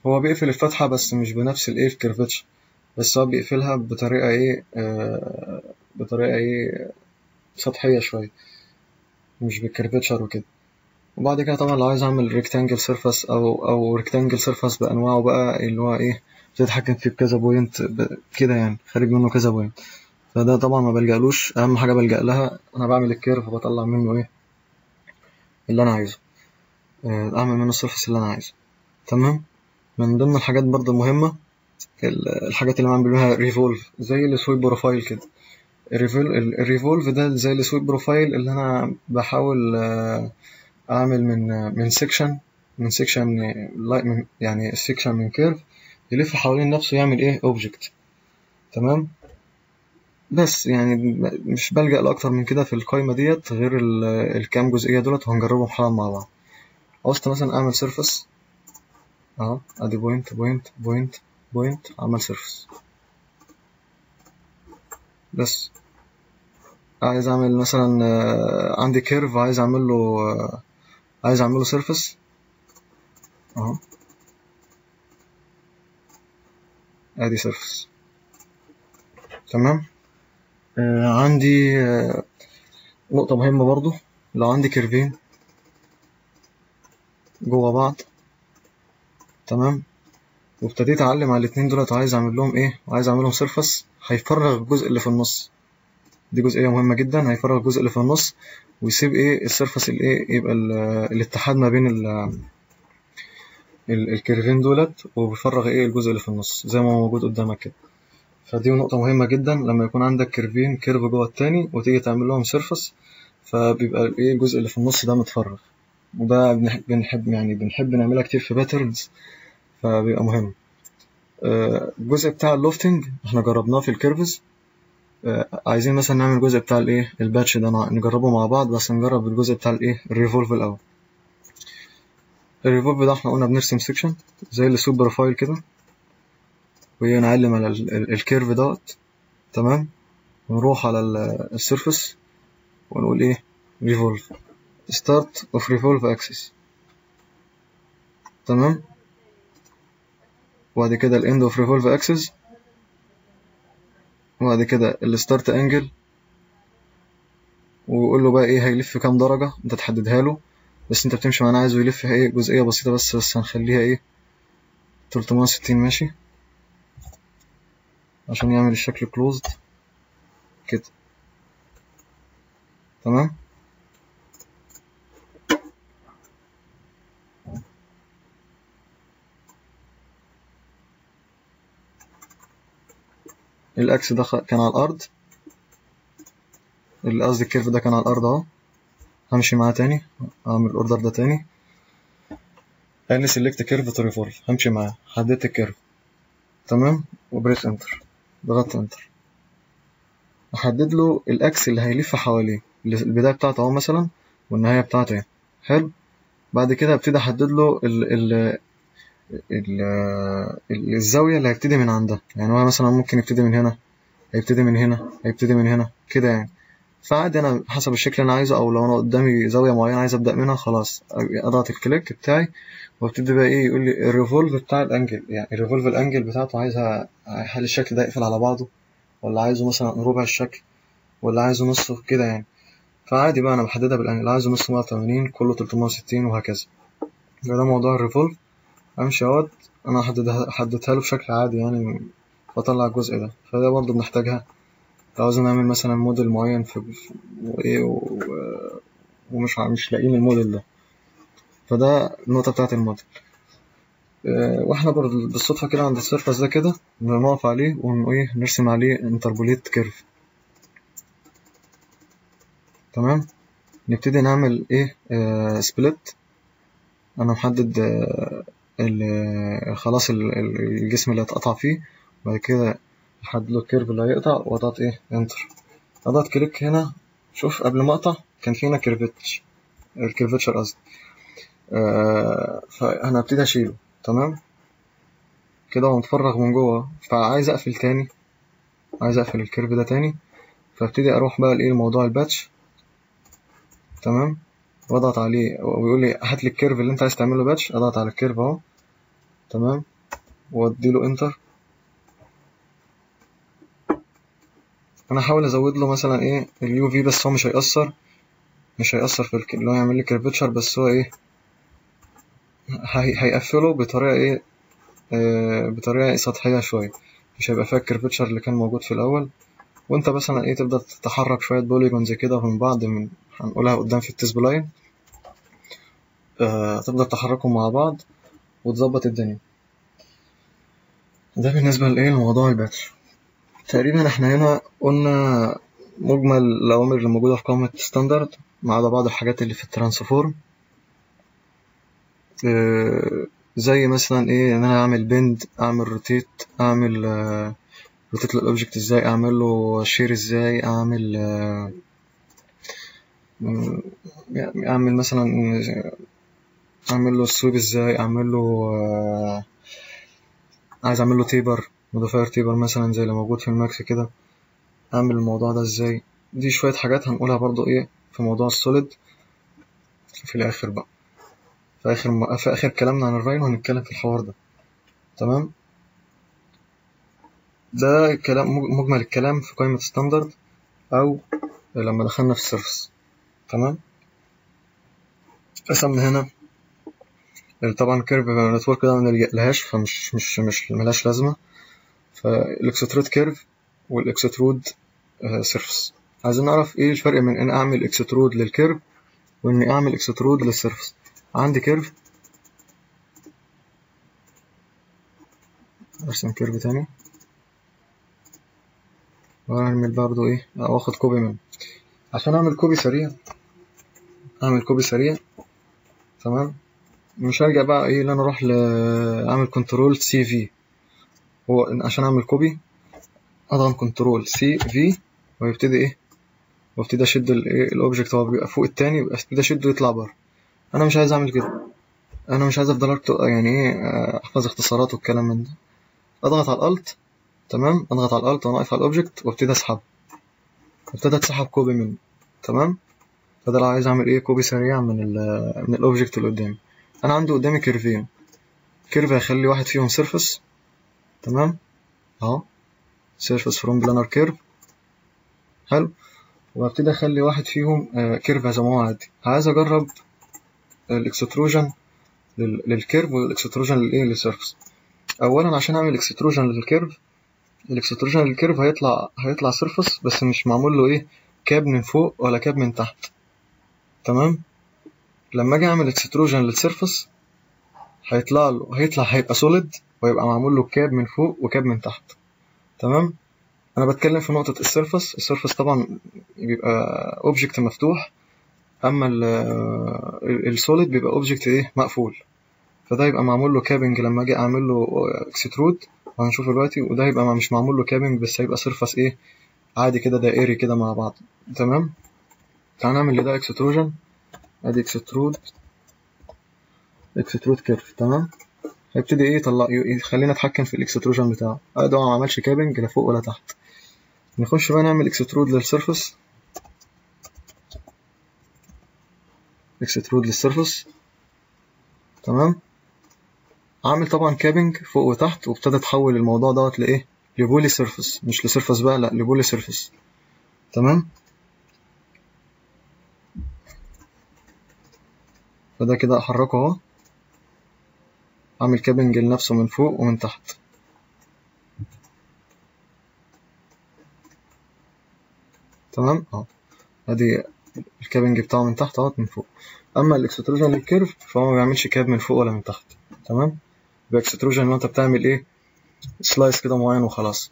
[SPEAKER 1] هو بيقفل الفتحة بس مش بنفس الايه الكيرفتشر بس هو بيقفلها بطريقة ايه آه بطريقة ايه سطحية شوية مش بالكيرفتشر وكده وبعد كده طبعا لو عايز اعمل ريكتانجل سيرفاس او او ريكتانجل سيرفاس بانواعه بقى اللي هو ايه بتتحكم فيه بكذا بوينت ب- كده يعني خارج منه كذا بوينت فده طبعا ما بلجألوش اهم حاجة بلجأ لها انا بعمل الكيرف وبطلع منه ايه اللي انا عايزه آه، اعمل منه السيرفس اللي انا عايزه تمام من ضمن الحاجات برضه المهمة ال- الحاجات اللي بعمل بيها ريفولف زي السويب بروفايل كده الريفول- الريفولف ده زي السويب بروفايل اللي انا بحاول آه، اعمل من من سيكشن من سيكشن من يعني سيكشن من كيرف يلف حوالين نفسه يعمل ايه اوبجكت تمام بس يعني مش بلجأ لأكتر من كده في القايمة ديت غير ال- الكام جزئية دولت وهنجربهم حالا مع بعض عاوزت مثلا أعمل سيرفس أهو أدي بوينت بوينت بوينت بوينت أعمل سيرفس بس عايز أعمل مثلا آه، عندي كيرف عايز أعمل له آه، عايز أعمل له سيرفس أهو أدي سيرفس تمام آه، عندي آه، نقطة مهمة برضو لو عندي كيرفين جوا بعض تمام وابتديت اعلم على الاتنين دولت وعايز اعمل لهم ايه وعايز اعمل لهم سيرفس هيفرغ الجزء اللي في النص دي جزئيه مهمه جدا هيفرغ الجزء اللي في النص ويسيب ايه السيرفس الايه يبقى ال- الاتحاد ما بين ال ال- الكيرفين دولت وبيفرغ ايه الجزء اللي في النص زي ما هو موجود قدامك كده فدي نقطه مهمه جدا لما يكون عندك كيرفين كيرف جوه التاني وتيجي تعمل لهم سيرفس فبيبقى ايه الجزء اللي في النص ده متفرغ وده بنح- بنحب يعني بنحب نعملها كتير في باترنز فبيبقى مهم آه، الجزء بتاع اللوفتنج احنا جربناه في الكيرفز آه، عايزين مثلا نعمل الجزء بتاع الايه الباتش ده نع- نجربه مع بعض بس نجرب الجزء بتاع الايه الريفولف الاول الريفولف ده احنا قلنا بنرسم سيكشن زي السوبر بروفايل كده ونعلم على ال- ال- الكيرف دوت تمام ونروح على ال- السيرفس ونقول ايه ريفولف ستارت اوف ريفولف اكسس تمام وبعد كده الاند اوف ريفولف اكسس وبعد كده الستارت انجل ويقول له بقى ايه هيلف كام درجة انت تحددها له بس انت بتمشي معانا عايزه يلف ايه جزئية بسيطة بس بس هنخليها ايه 360 ماشي عشان يعمل الشكل كلوزد كده تمام الاكس ده خ- كان على الارض اللي قصدي الكيرف ده كان على الارض اهو همشي معاه تاني اعمل الاوردر ده تاني قال لي سيلكت كيرف تو ريفولف همشي معاه حددت الكيرف تمام وبريس انتر ضغطت انتر احدد له الاكس اللي هيلف حواليه اللي- البدايه بتاعته اهو مثلا والنهايه بتاعته اهي حلو بعد كده ابتدي احدد له ال ال ال ال- الزاويه اللي هيبتدي من عندها يعني هو مثلا ممكن يبتدي من هنا هيبتدي من هنا هيبتدي من هنا كده يعني فعادي انا حسب الشكل اللي انا عايزه او لو انا قدامي زاويه معينه عايز ابدا منها خلاص اضغط الكليك بتاعي وابتدي بقى ايه يقول لي الريفولف بتاع الانجل يعني الريفولف الانجل بتاعته عايزها هل الشكل ده يقفل على بعضه ولا عايزه مثلا ربع الشكل ولا عايزه نصه كده يعني فعادي بقى انا بحددها بالانجل عايزه نص 180 كله 360 وهكذا ده ده موضوع الريفولف امشي اهوت انا حددها حددتها له بشكل عادي يعني بطلع الجزء ده فده برضه بنحتاجها لو عاوزين نعمل مثلا موديل معين في في- وايه و- ومش ع- مش لاقيين الموديل ده فده النقطة بتاعت الموديل آه، واحنا برضه بالصدفة كده عند السيرفس ده كده بنقف عليه وايه نرسم عليه انتربوليت كيرف تمام نبتدي نعمل ايه آه سبليت انا محدد آه ال- خلاص ال- ال- الجسم اللي هتقطع فيه بعد كده احدد له الكيرف اللي هيقطع واضغط ايه انتر اضغط كليك هنا شوف قبل ما اقطع كان في هنا كيرفتش الكيرفتشر قصدي آه فانا هبتدي اشيله تمام كده هو متفرغ من جوه فعايز اقفل تاني عايز اقفل الكيرف ده تاني فابتدي اروح بقى لايه الموضوع الباتش تمام واضغط عليه ويقول لي هات لي الكيرف اللي انت عايز تعمله باتش اضغط على الكيرف اهو تمام واديله انتر انا هحاول ازود له مثلا ايه اليو في بس هو مش هيأثر مش هيأثر في الك... اللي هو يعمل لي كيرفتشر بس هو ايه هي... هيقفله بطريقة ايه آه بطريقة سطحية شوية مش هيبقى فيها الكيرفتشر اللي كان موجود في الأول وانت مثلا ايه تبدأ تتحرك شوية بوليجونز كده من بعض من هنقولها قدام في التيست لاين آه تبدأ تحركهم مع بعض وتظبط الدنيا ده بالنسبة لإيه لموضوع الباتش تقريبا احنا هنا قلنا مجمل الأوامر اللي موجودة في قائمة ستاندرد ما عدا بعض الحاجات اللي في الترانسفورم اه زي مثلا ايه ان انا اعمل بند اعمل روتيت اعمل اه روتيت للاوبجكت ازاي اعمل له شير ازاي اعمل اه اعمل مثلا اعمل له سويب ازاي اعمل له عايز اعمل له تيبر موديفاير تيبر مثلا زي اللي موجود في الماكس كده اعمل الموضوع ده ازاي دي شوية حاجات هنقولها برضو ايه في موضوع السوليد في الاخر بقى في اخر م... في اخر كلامنا عن الراين هنتكلم في الحوار ده تمام ده كلام مجمل الكلام في قائمة ستاندرد او لما دخلنا في السيرفس تمام قسمنا هنا طبعا كيرف نتورك ده ما نلجألهاش فمش مش مش ملهاش لازمة فالاكسترود كيرف والاكسترود سيرفس عايزين نعرف ايه الفرق من ان اعمل اكسترود للكيرف وان اعمل اكسترود للسيرفس عندي كيرف ارسم كيرف تاني واعمل برضو ايه واخد كوبي منه عشان اعمل كوبي سريع اعمل كوبي سريع تمام مش هرجع بقى ايه ان انا اروح اعمل كنترول سي في هو عشان اعمل كوبي اضغط كنترول سي في ويبتدي ايه وابتدي اشد الايه الاوبجكت هو بيبقى فوق التاني ابتدي اشده يطلع بره انا مش عايز اعمل كده انا مش عايز افضل اكتب يعني ايه احفظ اختصارات والكلام من ده اضغط على الالت تمام اضغط على الالت وانا واقف على الاوبجكت وابتدي اسحب ابتدي اسحب كوبي منه تمام فده لو عايز اعمل ايه كوبي سريع من ال من الاوبجكت اللي قدامي انا عندي قدامي كيرفين كيرف هيخلي واحد فيهم سيرفس تمام اهو سيرفس فروم بلانر كيرف حلو وابتدي اخلي واحد فيهم كيرف زي ما هو عادي عايز اجرب الاكستروجن للكيرف والاكستروجن للايه للسيرفس اولا عشان اعمل اكستروجن للكيرف الاكستروجن للكيرف هيطلع هيطلع سيرفس بس مش معمول له ايه كاب من فوق ولا كاب من تحت تمام لما اجي اعمل اكستروجن للسيرفس هيطلع له هيطلع هيبقى سوليد ويبقى معمول له كاب من فوق وكاب من تحت تمام انا بتكلم في نقطه السيرفس السيرفس طبعا بيبقى اوبجكت مفتوح اما السوليد بيبقى اوبجكت ايه مقفول فده يبقى معمول له كابنج لما اجي اعمل له اكسترود وهنشوف دلوقتي وده يبقى مش معمول له كابنج بس هيبقى سيرفس ايه عادي كده دائري كده مع بعض تمام تعال نعمل لده اكستروجن ادي اكسترود اكسترود كيرف تمام هيبتدي ايه يطلع يخلينا اتحكم في الاكستروجن بتاعه ده ما عملش كابنج لا فوق ولا تحت نخش بقى نعمل اكسترود للسيرفس اكسترود للسيرفس تمام عامل طبعا كابنج فوق وتحت وابتدى تحول الموضوع دوت لايه لبولي سيرفس مش لسيرفس بقى لا لبولي سيرفس تمام فده كده احركه اهو اعمل كابنج لنفسه من فوق ومن تحت تمام اهو ادي الكابنج بتاعه من تحت اهوت من فوق اما الاكستروجن للكيرف فهو ما بيعملش كاب من فوق ولا من تحت تمام باكستروجن ان انت بتعمل ايه سلايس كده معين وخلاص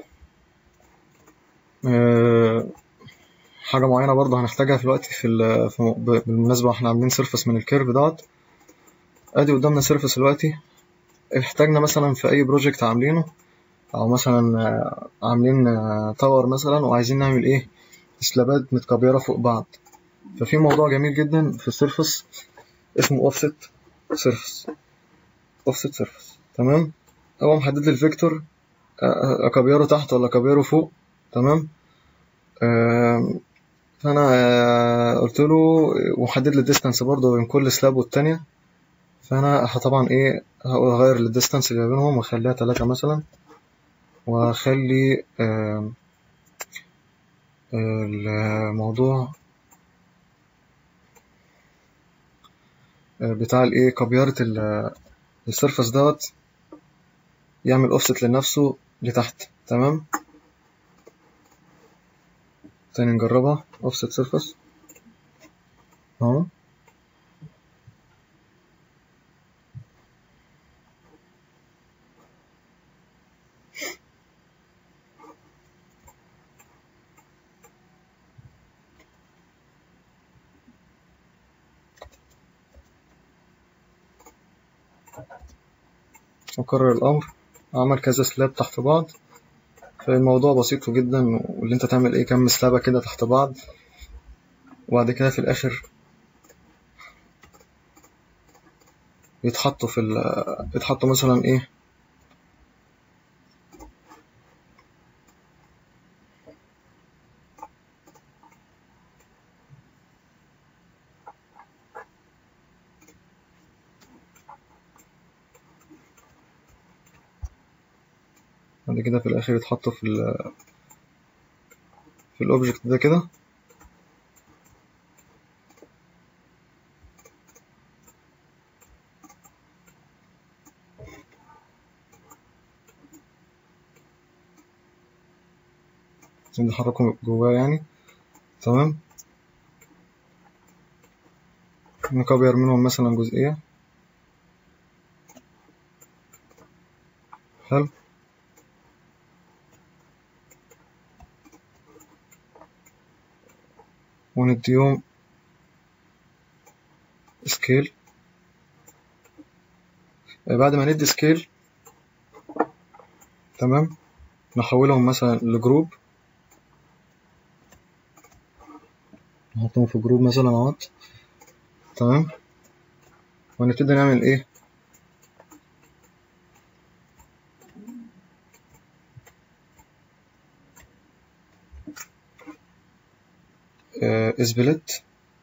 [SPEAKER 1] أه حاجة معينة برضه هنحتاجها دلوقتي في, في بالمناسبة احنا عاملين سيرفس من الكيرف دوت ادي قدامنا سيرفس دلوقتي احتاجنا مثلا في اي بروجكت عاملينه او مثلا عاملين تاور مثلا وعايزين نعمل ايه سلابات متكبرة فوق بعض ففي موضوع جميل جدا في السيرفس اسمه اوفست سيرفس اوفست سيرفس تمام هو محدد لي الفيكتور اكبره تحت ولا اكبره فوق تمام فانا قلت له وحدد لي الديستانس برضه بين كل سلاب والتانية فانا طبعا ايه هغير الديستانس اللي بينهم واخليها تلاتة مثلا وهخلي آه الموضوع بتاع الايه كبيرة السيرفس دوت يعمل اوفست لنفسه لتحت تمام تاني نجربها اوفست سيرفس اهو أكرر الأمر أعمل كذا سلاب تحت بعض فالموضوع بسيط جدا واللي انت تعمل ايه كم سلابة كده تحت بعض وبعد كده في الآخر يتحطوا في ال يتحطوا مثلا ايه بعد كده في الآخر يتحطوا في ال في الأوبجكت ده كده عشان نحركهم جواه يعني تمام نكبر منهم مثلا جزئية حلو ونديهم سكيل بعد ما ندي سكيل تمام نحولهم مثلا لجروب نحطهم في جروب مثلا اهوت تمام ونبتدي نعمل ايه سبلت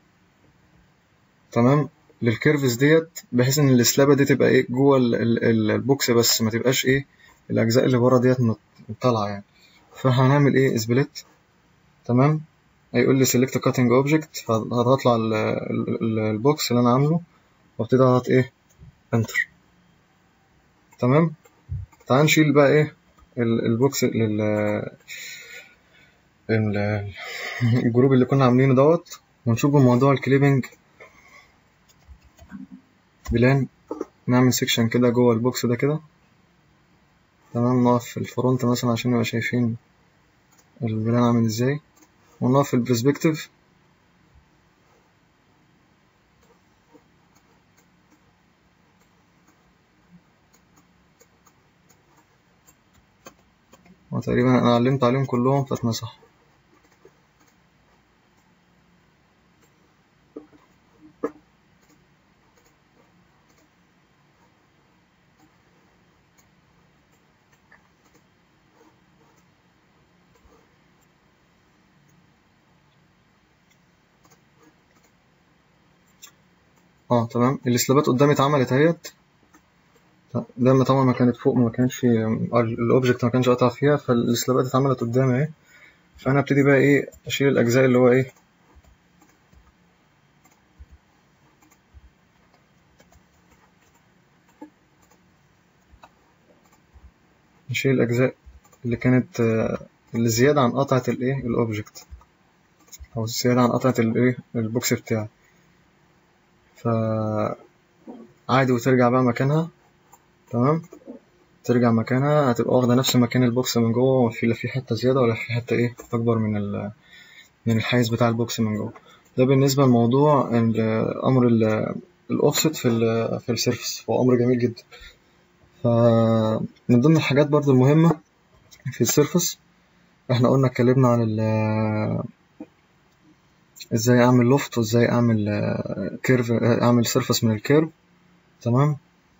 [SPEAKER 1] تمام للكيرفز ديت بحيث ان السلابه دي تبقى ايه جوه البوكس بس ما تبقاش ايه الاجزاء اللي بره ديت طالعه يعني فهنعمل ايه سبلت تمام هيقول لي سيلكت كاتنج اوبجكت فهطلع البوكس اللي انا عامله وابتدي اضغط ايه انتر تمام تعال نشيل بقى ايه البوكس لل الجروب اللي كنا عاملينه دوت ونشوف موضوع الكليبنج بلان نعمل سيكشن كده جوه البوكس ده كده تمام نقف في الفرونت مثلا عشان نبقى شايفين البلان عامل ازاي ونقف في البرسبكتيف وتقريبا انا علمت عليهم كلهم فاتمسح اه تمام السلابات قدامي اتعملت اهيت ده طبعا ما كانت فوق ما كانش الاوبجكت ما كانش قاطع فيها فالسلابات اتعملت قدامي اهي فانا ابتدي بقى ايه اشيل الاجزاء اللي هو ايه اشيل الاجزاء اللي كانت اللي زيادة عن قطعة الايه الاوبجكت او زيادة عن قطعة الايه البوكس بتاعي ف عادي وترجع بقى مكانها تمام ترجع مكانها هتبقى واخدة نفس مكان البوكس من جوه وفي لا في حتة زيادة ولا في حتة ايه أكبر من ال من الحيز بتاع البوكس من جوه ده بالنسبة لموضوع أمر الأوفست في ال في السيرفس هو أمر جميل جدا فمن ضمن الحاجات برضو المهمة في السيرفس احنا قلنا اتكلمنا عن ال ازاي اعمل لوفت وازاي اعمل كيرف اعمل سيرفس من الكيرف تمام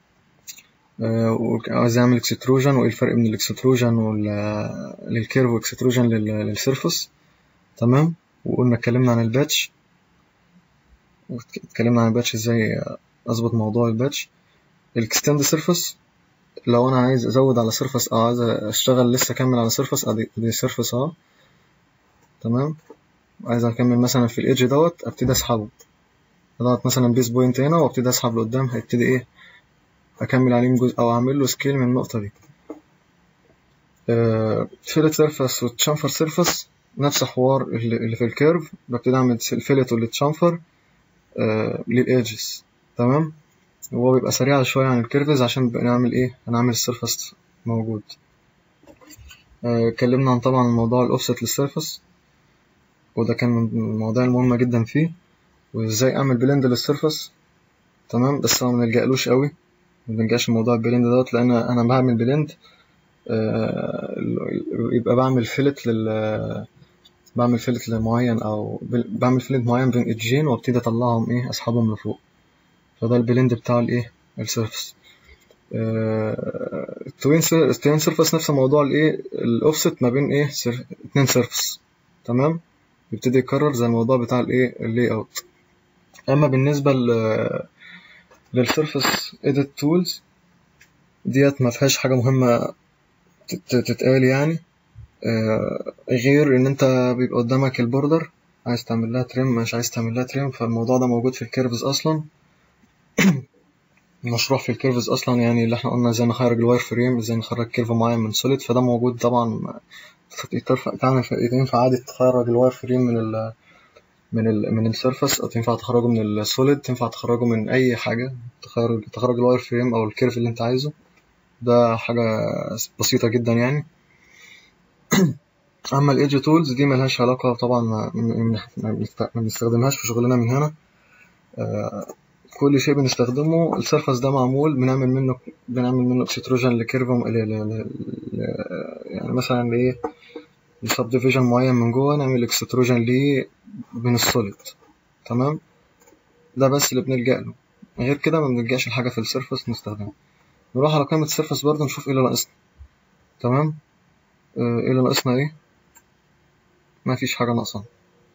[SPEAKER 1] وازاي اعمل اكستروجن وايه الفرق بين الاكستروجن للكيرف واكستروجن للسيرفس تمام وقلنا اتكلمنا عن الباتش اتكلمنا عن الباتش ازاي اظبط موضوع الباتش الاكستند سيرفيس لو انا عايز ازود على سيرفيس او عايز اشتغل لسه اكمل على سيرفيس ادي دي سيرفيس اهو تمام عايز اكمل مثلا في الايدج دوت ابتدي اسحبه اضغط مثلا بيس بوينت هنا وابتدي اسحب لقدام هيبتدي ايه اكمل عليه من جزء او اعمل له سكيل من النقطه دي فيلت سيرفيس والتشامفر سيرفيس نفس حوار اللي اللي في الكيرف ببتدي اعمل الفيلت والتشامفر للايدجز تمام هو بيبقى سريع شويه عن الكيرفز عشان بنعمل ايه هنعمل السيرفيس موجود آه، اتكلمنا عن طبعا موضوع الاوفست للسيرفيس وده كان من المواضيع المهمه جدا فيه وازاي اعمل بلند للسيرفيس تمام بس ما بنلجألوش قوي ما بنلجأش لموضوع البلند دوت لان انا بعمل بلند آه، يبقى بعمل فيلت لل بعمل فيلت معين او بل- بعمل فيلت معين بين ايدجين وابتدي اطلعهم ايه اسحبهم لفوق فده البلند بتاع الايه السيرفس التوين سير- التوين سيرفس نفس موضوع الايه الاوفست ما بين ايه سير... اتنين سيرفس تمام يبتدي يكرر زي الموضوع بتاع الايه اللي اوت اما بالنسبه ل للسيرفس ايديت تولز ديت ما فيهاش حاجه مهمه تت- تتقال يعني آه، غير ان انت بيبقى قدامك البوردر عايز تعمل لها تريم مش عايز تعمل لها تريم فالموضوع ده موجود في الكيرفز اصلا مشروع في الكيرفز اصلا يعني اللي احنا قلنا ازاي نخرج الواير فريم ازاي نخرج كيرف معين من سوليد فده موجود طبعا ترفع تعمل ينفع عادي تخرج الواير فريم من ال من ال من السيرفس او تنفع تخرجه من السوليد تنفع تخرجه من اي حاجه تخرج تخرج الواير فريم او الكيرف اللي انت عايزه ده حاجه بسيطه جدا يعني اما الايدج تولز دي ملهاش علاقه طبعا ما ما- ما بنست- ما بنستخدمهاش في شغلنا من هنا آه، كل شيء بنستخدمه السيرفس ده معمول بنعمل منه بنعمل منه اكستروجن لكيرف م- ل- ل- ل- ل- يعني مثلا لايه لسب ديفيجن معين من جوه نعمل اكستروجن ليه من السوليد تمام ده بس اللي بنلجأ له غير كده ما بنلجأش لحاجه في السيرفس نستخدمها نروح على قائمه السيرفس برضه نشوف ايه اللي ناقصنا تمام آه، ايه اللي ناقصنا ايه ما فيش حاجه ناقصه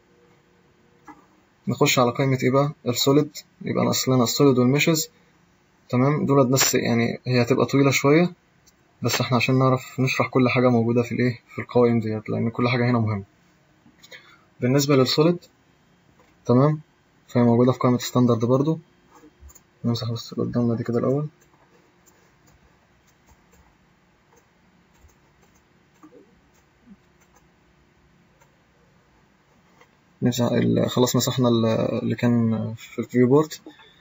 [SPEAKER 1] نخش على قائمة ايه بقى السوليد يبقى ناقص لنا السوليد والميشز تمام دول بس يعني هي هتبقى طويلة شوية بس احنا عشان نعرف نشرح كل حاجة موجودة في الايه في القوائم ديت لأن كل حاجة هنا مهمة بالنسبة للسوليد تمام فهي موجودة في قائمة ستاندرد برضو نمسح بس اللي قدامنا دي كده الأول نمسح ال- خلاص مسحنا ال- اللي كان في الفيو بورد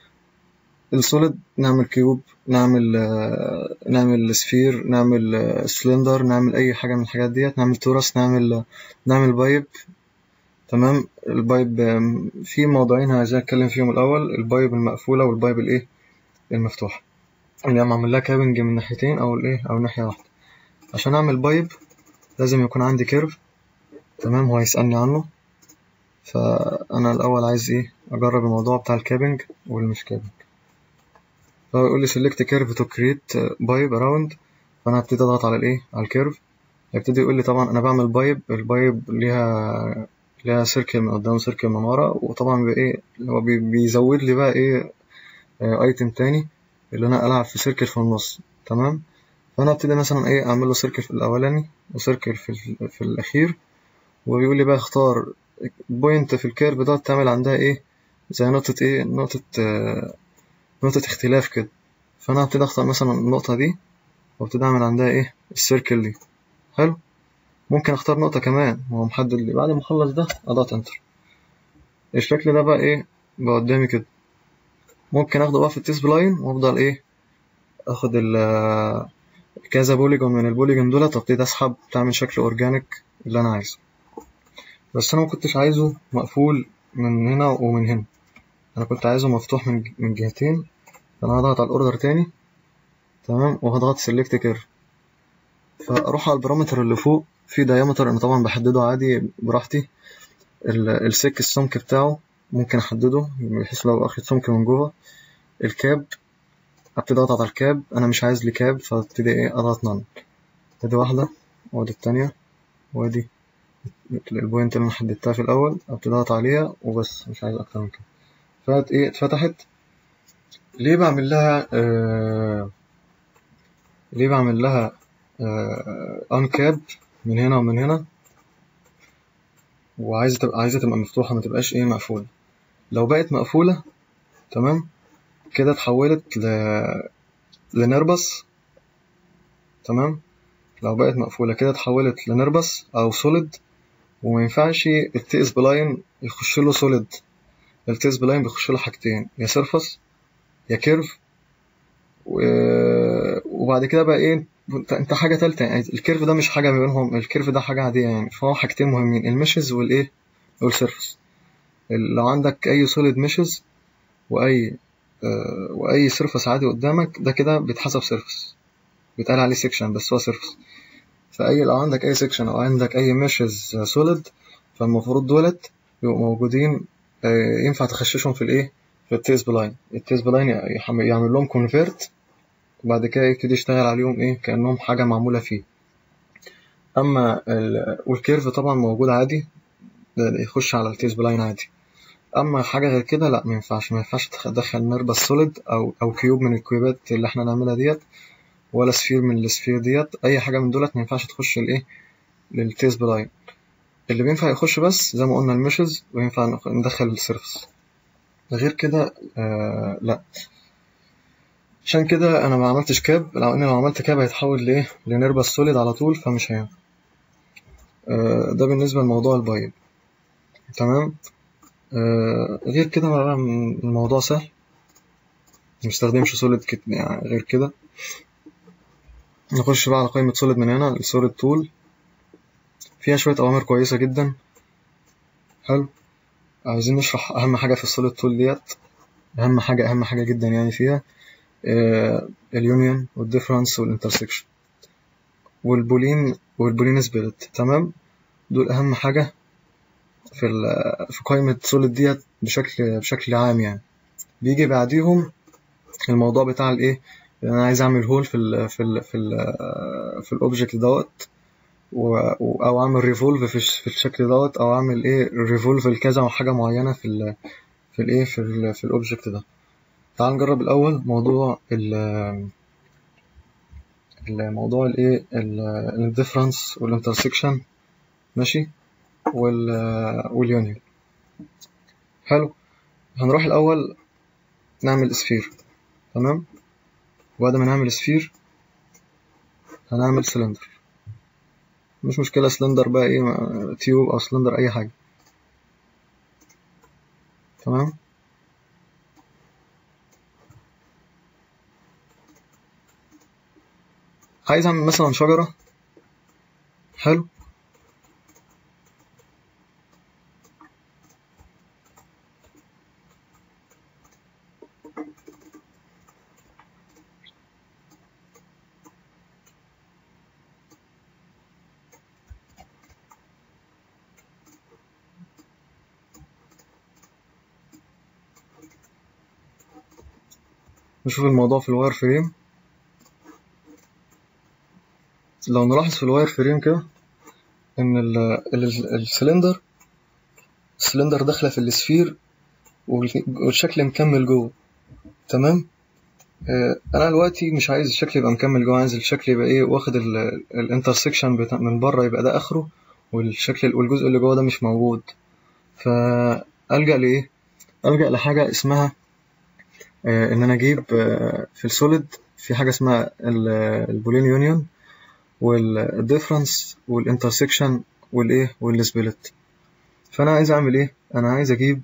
[SPEAKER 1] السوليد نعمل كيوب نعمل آه، نعمل سفير نعمل آه، سلندر نعمل اي حاجه من الحاجات ديت نعمل تورس نعمل نعمل بايب تمام البايب آم، في موضوعين عايزين اتكلم فيهم الاول البايب المقفوله والبايب الايه المفتوحه اللي انا معمل لها كابنج من ناحيتين او الايه او ناحيه واحده عشان اعمل بايب لازم يكون عندي كيرف تمام هو هيسالني عنه فانا الاول عايز ايه اجرب الموضوع بتاع الكابنج والمش كابنج فهو يقول لي select curve to create pipe around فانا هبتدي اضغط على الايه على الكيرف هيبتدي يقول لي طبعا انا بعمل بايب البايب ليها ليها سيركل من قدام وسيركل من ورا وطبعا بقى ايه هو بي- بيزود لي بقى ايه ايتم تاني اللي انا العب في سيركل في النص تمام فانا ابتدي مثلا ايه اعمل له سيركل في الاولاني وسيركل في ال- في الاخير وبيقول لي بقى اختار بوينت في الكيرف ده تعمل عندها ايه زي نقطة ايه نقطة آه، نقطة اختلاف كده فأنا هبتدي أختار مثلا النقطة دي وابتدي أعمل عندها إيه السيركل دي حلو ممكن أختار نقطة كمان هو محدد لي بعد ما أخلص ده أضغط إنتر الشكل ده بقى إيه بقى قدامي كده ممكن أخده بقى في التيست لاين وأفضل إيه أخد ال كذا بوليجون من البوليجون دولت وابتدي أسحب تعمل شكل أورجانيك اللي أنا عايزه بس أنا مكنتش عايزه مقفول من هنا ومن هنا أنا كنت عايزه مفتوح من من جهتين فأنا هضغط على الأوردر تاني تمام وهضغط سيلكت كيرف فاروح على البارامتر اللي فوق في دايمتر انا طبعا بحدده عادي براحتي ال- السك السمك بتاعه ممكن احدده بحيث لو اخد سمك من جوه الكاب ابتدي اضغط على الكاب انا مش عايز لي كاب فابتدي ايه اضغط نان ادي واحده وادي التانية وادي البوينت اللي انا حددتها في الاول ابتدي اضغط عليها وبس مش عايز اكتر من كده فات ايه اتفتحت ليه بعمل لها آه ليه بعمل لها انكاب من هنا ومن هنا وعايزة تبقى عايزة تبقى مفتوحة ما تبقاش ايه مقفولة لو بقت مقفولة تمام كده اتحولت ل... لنربس تمام لو بقت مقفولة كده اتحولت لنربس أو سوليد وما ينفعش التي اس بلاين يخش له سوليد التي اس بلاين بيخش له حاجتين يا سيرفس يا كيرف و... وبعد كده بقى ايه انت انت حاجة تالتة يعني الكيرف ده مش حاجة ما بينهم الكيرف ده حاجة عادية يعني فهو حاجتين مهمين المشز والايه والسيرفس لو عندك اي سوليد مشز واي آه واي سيرفس عادي قدامك ده كده بيتحسب سيرفس بيتقال عليه سيكشن بس هو سيرفس فأي لو عندك أي سيكشن أو عندك أي ميشز سوليد فالمفروض دولت يبقوا موجودين آه ينفع تخششهم في الإيه؟ في التيس بلاين التيس بلاين يعمل لهم كونفيرت وبعد كده يبتدي يشتغل عليهم إيه كأنهم حاجة معمولة فيه أما والكيرف طبعا موجود عادي يخش على التيس بلاين عادي اما حاجه غير كده لا ما ينفعش ما ينفعش تدخل نربس سوليد او او كيوب من الكيوبات اللي احنا نعملها ديت ولا سفير من السفير ديت اي حاجه من دولت ما ينفعش تخش الايه للتيس بلاين اللي بينفع يخش بس زي ما قلنا المشز وينفع ندخل السيرفس غير كده آه لا عشان كده انا ما عملتش كاب لو ان لو عملت كاب هيتحول لايه لنربس سوليد على طول فمش هينفع آه ده بالنسبه لموضوع البايب تمام آه غير كده بقى الموضوع سهل مستخدمش سوليد كت يعني غير كده نخش بقى على قائمة سوليد من هنا السوليد تول فيها شوية أوامر كويسة جدا حلو عايزين نشرح أهم حاجة في السوليد تول ديت أهم حاجة أهم حاجة جدا يعني فيها آه اليونيون والديفرنس والانترسكشن والبولين والبولين سبيريت تمام دول أهم حاجة في في قائمة سوليد ديت بشكل بشكل عام يعني بيجي بعديهم الموضوع بتاع الايه انا عايز اعمل هول في ال في ال في ال في الاوبجكت دوت او اعمل ريفولف في, في الشكل دوت او اعمل ايه ريفولف لكذا حاجه معينه في ال في الايه في ال في الاوبجكت ده تعال نجرب الاول موضوع ال الموضوع الايه الديفرنس والانترسكشن ماشي وال واليونيون حلو هنروح الاول نعمل سفير تمام وبعد ما نعمل سفير هنعمل سلندر مش مشكلة سلندر بقى ايه تيوب او سلندر اي حاجة تمام عايز اعمل مثلا شجرة حلو نشوف الموضوع في الواير فريم لو نلاحظ في الواير فريم كده ان ال ال السلندر السلندر داخله في السفير والشكل مكمل جوه تمام آه انا دلوقتي مش عايز الشكل يبقى مكمل جوه عايز الشكل يبقى ايه واخد الانترسكشن بتاع من بره يبقى ده اخره والشكل والجزء اللي جوه ده مش موجود فالجا لايه الجا لحاجه اسمها آه ان انا اجيب آه في السوليد في حاجه اسمها البولين يونيون والديفرنس والانترسكشن والايه والسبلت فانا عايز اعمل ايه انا عايز اجيب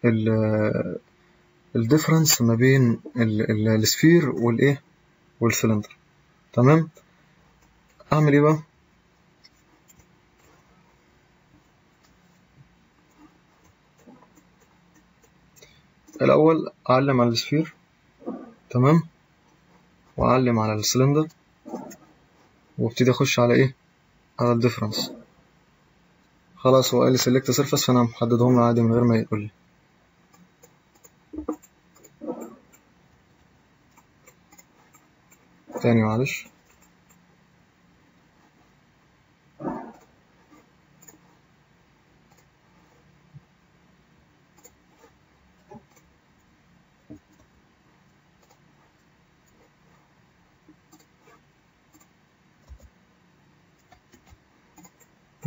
[SPEAKER 1] الديفرنس ما بين السفير والايه والسلندر تمام اعمل ايه بقى الاول اعلم على السفير تمام واعلم على السلندر وابتدي اخش على ايه على الديفرنس خلاص هو قال لي سيلكت سيرفيس فانا محددهم له عادي من غير ما يقول لي تاني معلش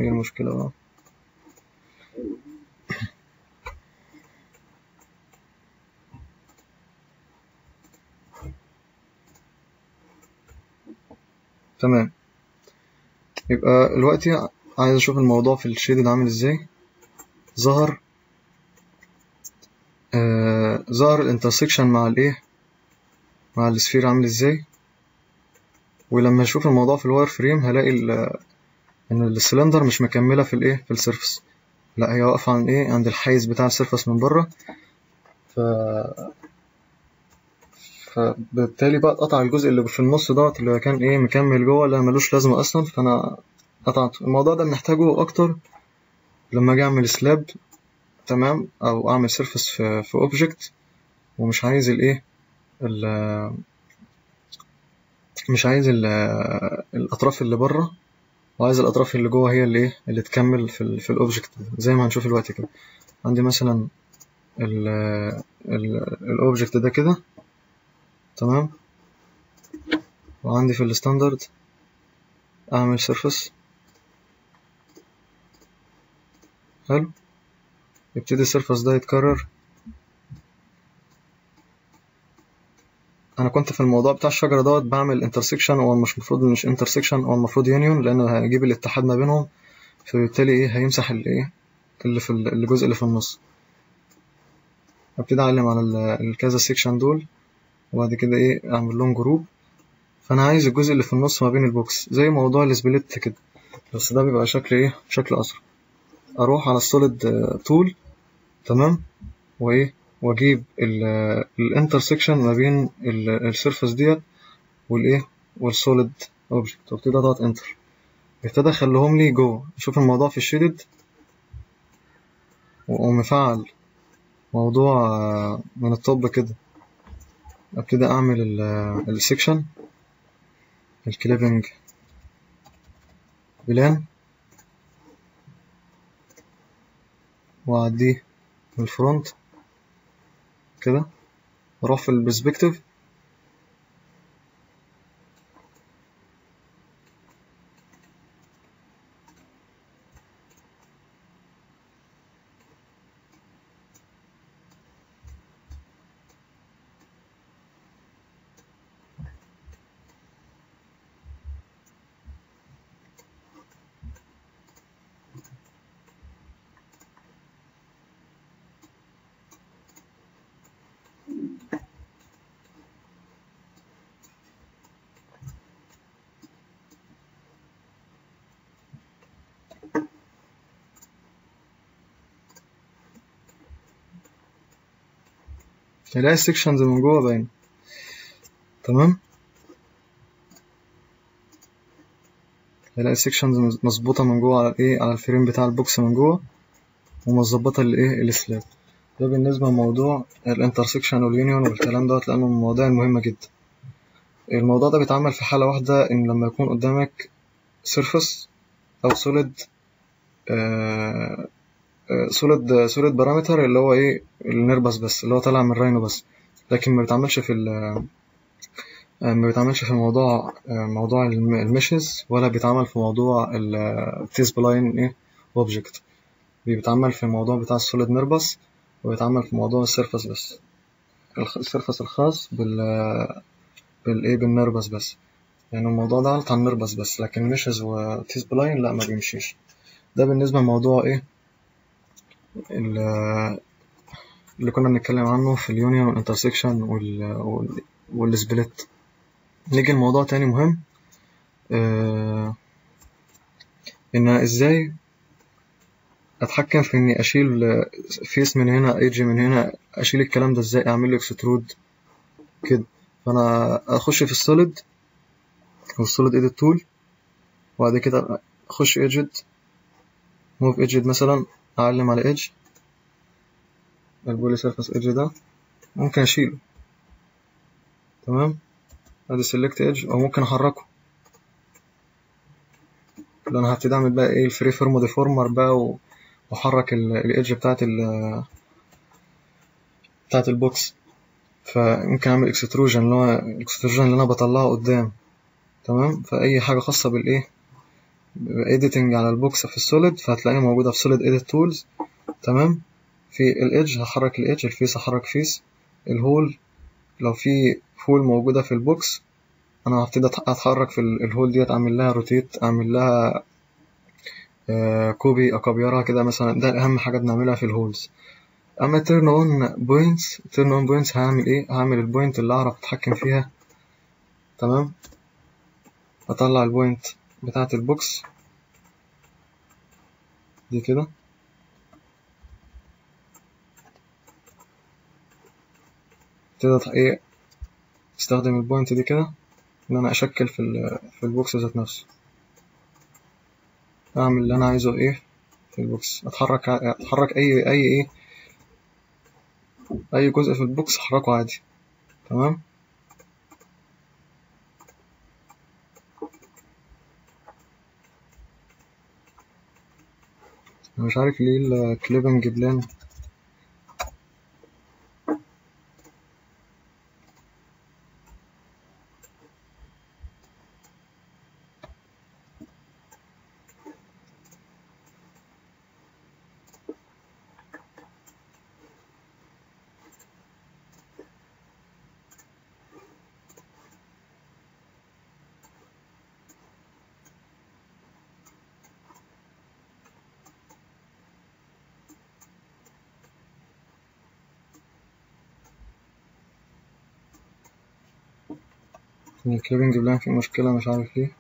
[SPEAKER 1] ايه المشكلة بقى تمام يبقى دلوقتي عايز اشوف الموضوع في الشيدد عامل ازاي ظهر آه ظهر الانترسكشن مع الايه مع السفير عامل ازاي ولما اشوف الموضوع في الواير فريم هلاقي ال- ان السلندر مش مكمله في الايه في السيرفس لا هي واقفه عند ايه عند الحيز بتاع السيرفس من بره ف فبالتالي بقى اتقطع الجزء اللي في النص دوت اللي كان ايه مكمل جوه لا ملوش لازمه اصلا فانا قطعته الموضوع ده بنحتاجه اكتر لما اجي اعمل سلاب تمام او اعمل سيرفس في في اوبجكت ومش عايز الايه ال- مش عايز ال- الاطراف اللي بره وعايز الاطراف اللي جوه هي اللي ايه اللي تكمل في ال في الاوبجكت زي ما هنشوف دلوقتي كده عندي مثلا ال ال الاوبجكت ده كده تمام وعندي في الستاندرد اعمل سيرفس حلو يبتدي السيرفس ده يتكرر انا كنت في الموضوع بتاع الشجره دوت بعمل انترسكشن هو مش المفروض مش انترسكشن هو المفروض يونيون لانه هيجيب الاتحاد ما بينهم فبالتالي ايه هيمسح الايه اللي في ال- الجزء اللي في النص ابتدي اعلم على ال- الكذا سيكشن دول وبعد كده ايه اعمل لهم جروب فانا عايز الجزء اللي في النص ما بين البوكس زي موضوع السبليت كده بس ده بيبقى شكل ايه شكل اسرع اروح على السوليد تول تمام وايه واجيب الانترسكشن ما بين السيرفس ديت والايه والسوليد اوبجكت وابتدي اضغط انتر ابتدى اخليهم لي جوه اشوف الموضوع في الشيدد واقوم مفعل موضوع آه، من الطب كده ابتدي اعمل السكشن الكليبنج بلان واعديه من الفرونت كده اروح في البرسبكتيف تلاقي السكشنز من جوه باينة تمام تلاقي السكشنز مظبوطة من جوه على الايه على الفريم بتاع البوكس من جوه ومظبطة الايه السلاب ده بالنسبة لموضوع الانترسكشن واليونيون والكلام دوت لأنه من المواضيع المهمة جدا الموضوع ده بيتعمل في حالة واحدة إن لما يكون قدامك سيرفس أو سوليد سوليد سوليد بارامتر اللي هو ايه النربس بس اللي هو طالع من الراينو بس لكن ما بيتعملش في ال آه، ما بيتعملش في موضوع آه، موضوع الم- المشز ولا بيتعمل في موضوع التيز بلاين ايه اوبجكت بيتعمل في الموضوع بتاع السوليد نربس وبيتعمل في موضوع السيرفس بس الخ- السيرفس الخاص بال بالايه بالنربس بس يعني الموضوع ده على النربس بس لكن مشز وتيز بلاين لا ما بيمشيش ده بالنسبة لموضوع ايه ال- اللي كنا بنتكلم عنه في اليونيون والانترسكشن وال وال- والسبليت نيجي لموضوع تاني مهم آه ان ازاي اتحكم في اني اشيل فيس من هنا ايدج من هنا اشيل الكلام ده ازاي اعمل له اكسترود كده فانا اخش في السوليد والسوليد ايديت تول وبعد كده اخش ايدجت موف ايدجت مثلا اعلم على ايدج البولي سيرفس ايدج ده ممكن اشيله تمام ادي سيلكت ايدج او ممكن احركه لو انا هبتدي اعمل بقى ايه الفري فورم ديفورمر بقى و- واحرك الايدج بتاعت ال بتاعت البوكس فممكن اعمل اكستروجن اللي هو الاكستروجن اللي انا بطلعه قدام تمام فاي حاجه خاصه بالايه editing على البوكس في السوليد فهتلاقيها موجودة في solid edit tools تمام في الايدج هحرك الايدج الفيس هحرك فيس الهول لو في هول موجودة في البوكس انا هبتدي اتحرك في الهول ديت اعمل لها روتيت اعمل لها آه كوبي اكبيرها كده مثلا ده اهم حاجة بنعملها في الهولز اما turn on points turn on points هعمل ايه هعمل البوينت اللي اعرف اتحكم فيها تمام اطلع البوينت بتاعة البوكس دي كده ابتدي ايه استخدم البوينت دي كده ان انا اشكل في في البوكس ذات نفسه اعمل اللي انا عايزه ايه في البوكس اتحرك اتحرك اي اي ايه اي جزء في البوكس احركه عادي تمام انا مش عارف ليه الكليبنج بلان الكليبنج بلان فيه مشكلة مش عارف ليه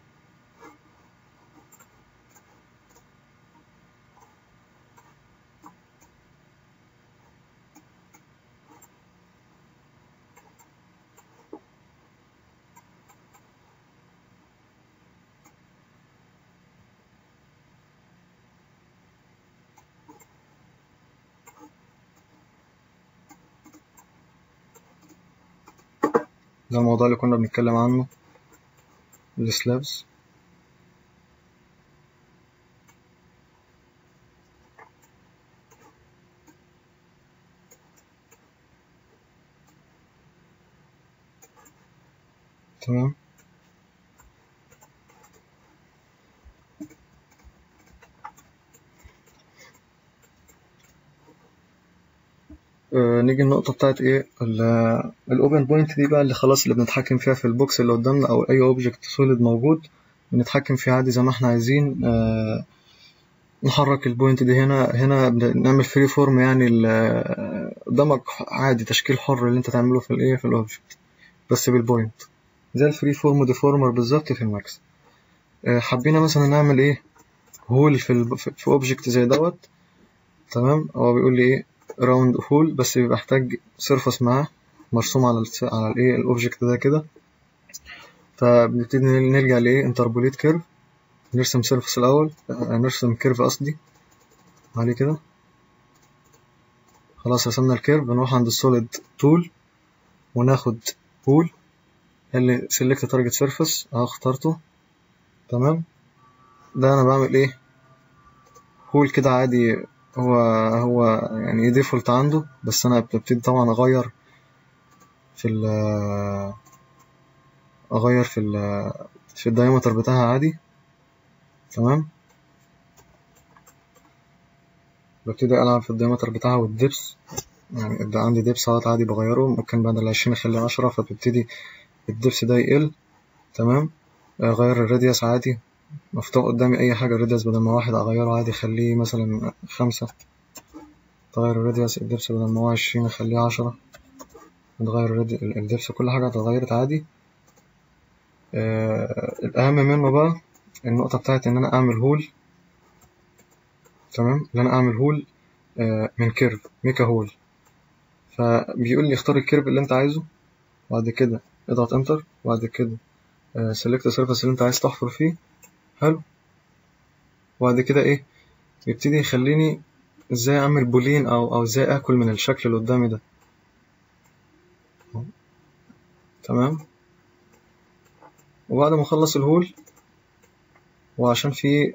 [SPEAKER 1] ده الموضوع اللي كنا بنتكلم عنه السلابس تمام آه نيجي النقطة بتاعت ايه الاوبن بوينت دي بقى اللي خلاص اللي بنتحكم فيها في البوكس اللي قدامنا او اي اوبجكت سوليد موجود بنتحكم فيه عادي زي ما احنا عايزين آه نحرك البوينت دي هنا هنا نعمل فري فورم يعني قدامك عادي تشكيل حر اللي انت تعمله في الايه في الاوبجكت بس بالبوينت زي الفري فورم ديفورمر بالظبط في الماكس آه حبينا مثلا نعمل ايه هول في ال في اوبجكت زي دوت تمام هو بيقول لي ايه راوند هول بس بيبقى محتاج سيرفس معاه مرسوم على ال على الايه الاوبجكت ده كده فبنبتدي نلجأ لايه انتربوليت كيرف نرسم سيرفس الاول نرسم كيرف قصدي عليه كده خلاص رسمنا الكيرف بنروح عند السوليد تول وناخد هول اللي سيلكت تارجت سيرفس اهو اخترته تمام ده انا بعمل ايه هول كده عادي هو هو يعني ديفولت عنده بس انا ببتدي طبعا اغير في ال اغير في ال في الدايمتر بتاعها عادي تمام ببتدي العب في الدايمتر بتاعها والدبس يعني ده عندي دبس اهوت عادي بغيره ممكن بعد العشرين اخليه عشرة فبتبتدي الدبس ده يقل تمام اغير الراديوس عادي مفتوح قدامي اي حاجة الراديوس بدل ما واحد اغيره عادي اخليه مثلا خمسة تغير الراديوس الدبس بدل ما هو عشرين اخليه عشرة نتغير الدبس كل حاجة اتغيرت عادي آه الأهم منه بقى النقطة بتاعت إن أنا أعمل هول تمام إن أنا أعمل هول آه من كيرف ميكا هول فبيقول لي اختار الكيرف اللي أنت عايزه وبعد كده اضغط انتر وبعد كده سيلكت السيرفس اللي أنت عايز تحفر فيه حلو وبعد كده إيه يبتدي يخليني إزاي أعمل بولين أو أو إزاي آكل من الشكل اللي قدامي ده تمام وبعد ما اخلص الهول وعشان في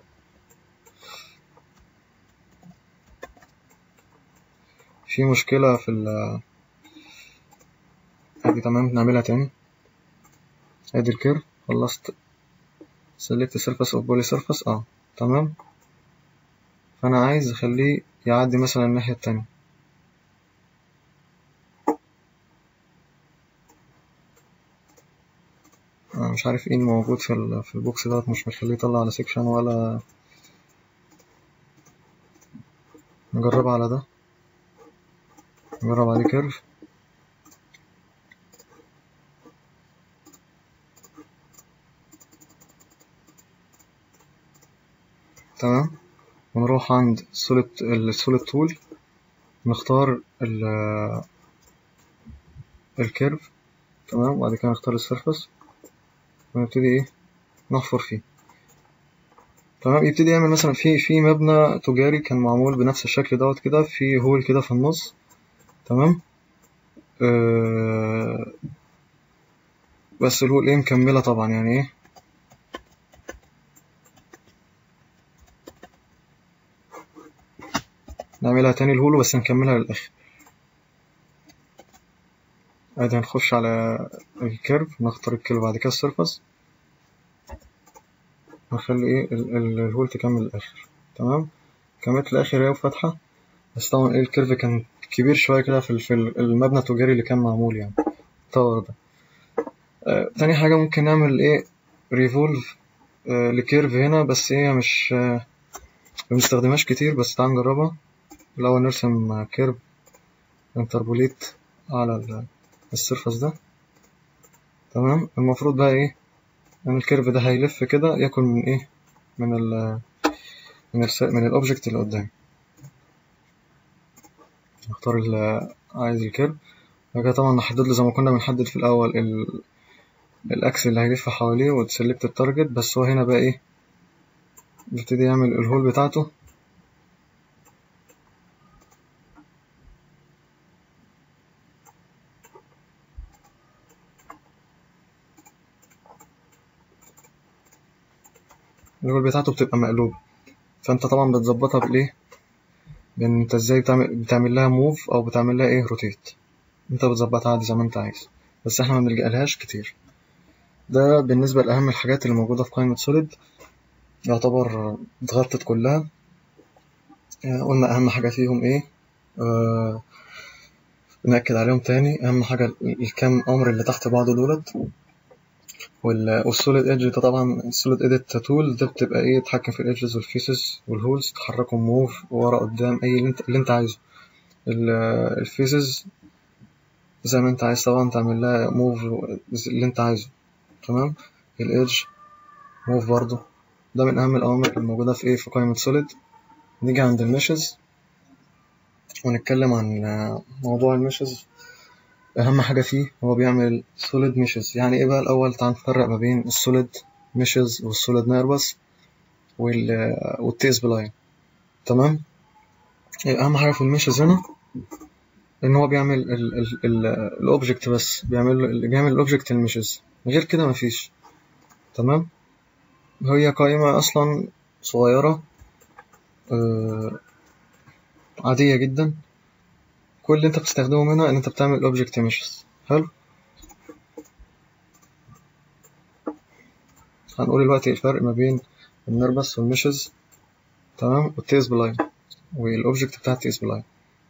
[SPEAKER 1] في مشكلة في ال ادي تمام نعملها تاني ادي الكيرف خلصت select surface of poly surface اه تمام فأنا عايز أخليه يعدي مثلا الناحية التانية أنا مش عارف ايه الموجود في ال في البوكس دوت مش مخليه يطلع على سيكشن ولا نجرب على ده نجرب عليه كيرف تمام ونروح عند السوليد السوليد تول نختار ال الكيرف تمام وبعد كده نختار السيرفس ونبتدي ايه نحفر فيه تمام يبتدي يعمل مثلا في في مبنى تجاري كان معمول بنفس الشكل دوت كده في هول كده في النص تمام آه بس الهول ايه مكملة طبعا يعني ايه نعملها تاني الهول بس نكملها للآخر ادي هنخش على الكيرف نختار الكيرف بعد كده السيرفس هنخلي ايه ال- ال- الهول تكمل للآخر تمام كملت للآخر اهي وفاتحة بس طبعا ايه الكيرف كان كبير شوية كده في ال- في ال- المبنى التجاري اللي كان معمول يعني التاور ده آه تاني حاجة ممكن نعمل ايه ريفولف آه لكيرف هنا بس هي مش آه بنستخدمهاش كتير بس تعال نجربها الأول نرسم كيرف انتربوليت على ال- السيرفس ده تمام المفروض بقى ايه ان الكيرف ده هيلف كده ياكل من ايه من ال من ال من الاوبجكت اللي قدامي نختار ال عايز الكيرف بعد كده طبعا نحدد له زي ما كنا بنحدد في الاول ال الاكس اللي هيلف حواليه وتسلكت التارجت بس هو هنا بقى ايه بيبتدي يعمل الهول بتاعته الهول بتاعته بتبقى مقلوبة فانت طبعا بتظبطها بالايه بان انت ازاي بتعمل بتعمل لها موف او بتعمل لها ايه روتيت انت بتظبطها عادي زي ما انت عايز بس احنا ما بنلجألهاش كتير ده بالنسبة لأهم الحاجات اللي موجودة في قائمة سوليد يعتبر اتغطت كلها آه، قلنا أهم حاجة فيهم إيه آه نأكد عليهم تاني أهم حاجة ال- الكام أمر اللي تحت بعض دولت وال- والسوليد ايدج ده طبعا السوليد ايديت تول ده بتبقى ايه تتحكم في الايدجز والفيسز والهولز تحركهم موف ورا قدام اي اللي انت, اللي انت عايزه الفيسز زي ما انت عايز طبعا تعمل لها موف اللي انت عايزه تمام الايدج موف برضه ده من اهم الاوامر الموجوده في ايه في قائمه سوليد نيجي عند المشز ونتكلم عن آه، موضوع المشز اهم حاجه فيه هو بيعمل سوليد ميشز يعني ايه بقى الاول تعال نفرق ما بين السوليد ميشز والسوليد نيربس وال والتيس بلاين تمام إيه اهم حاجه في الميشز هنا ان هو بيعمل الاوبجكت بس بيعمل بيعمل الاوبجكت الميشز غير كده مفيش تمام هي قائمه اصلا صغيره آه، عاديه جدا كل اللي انت بتستخدمه منها ان انت بتعمل الاوبجكت ميشز حلو هنقول دلوقتي الفرق ما بين النربس والميشز تمام والتيس بلاين والاوبجكت بتاع التيس بلاين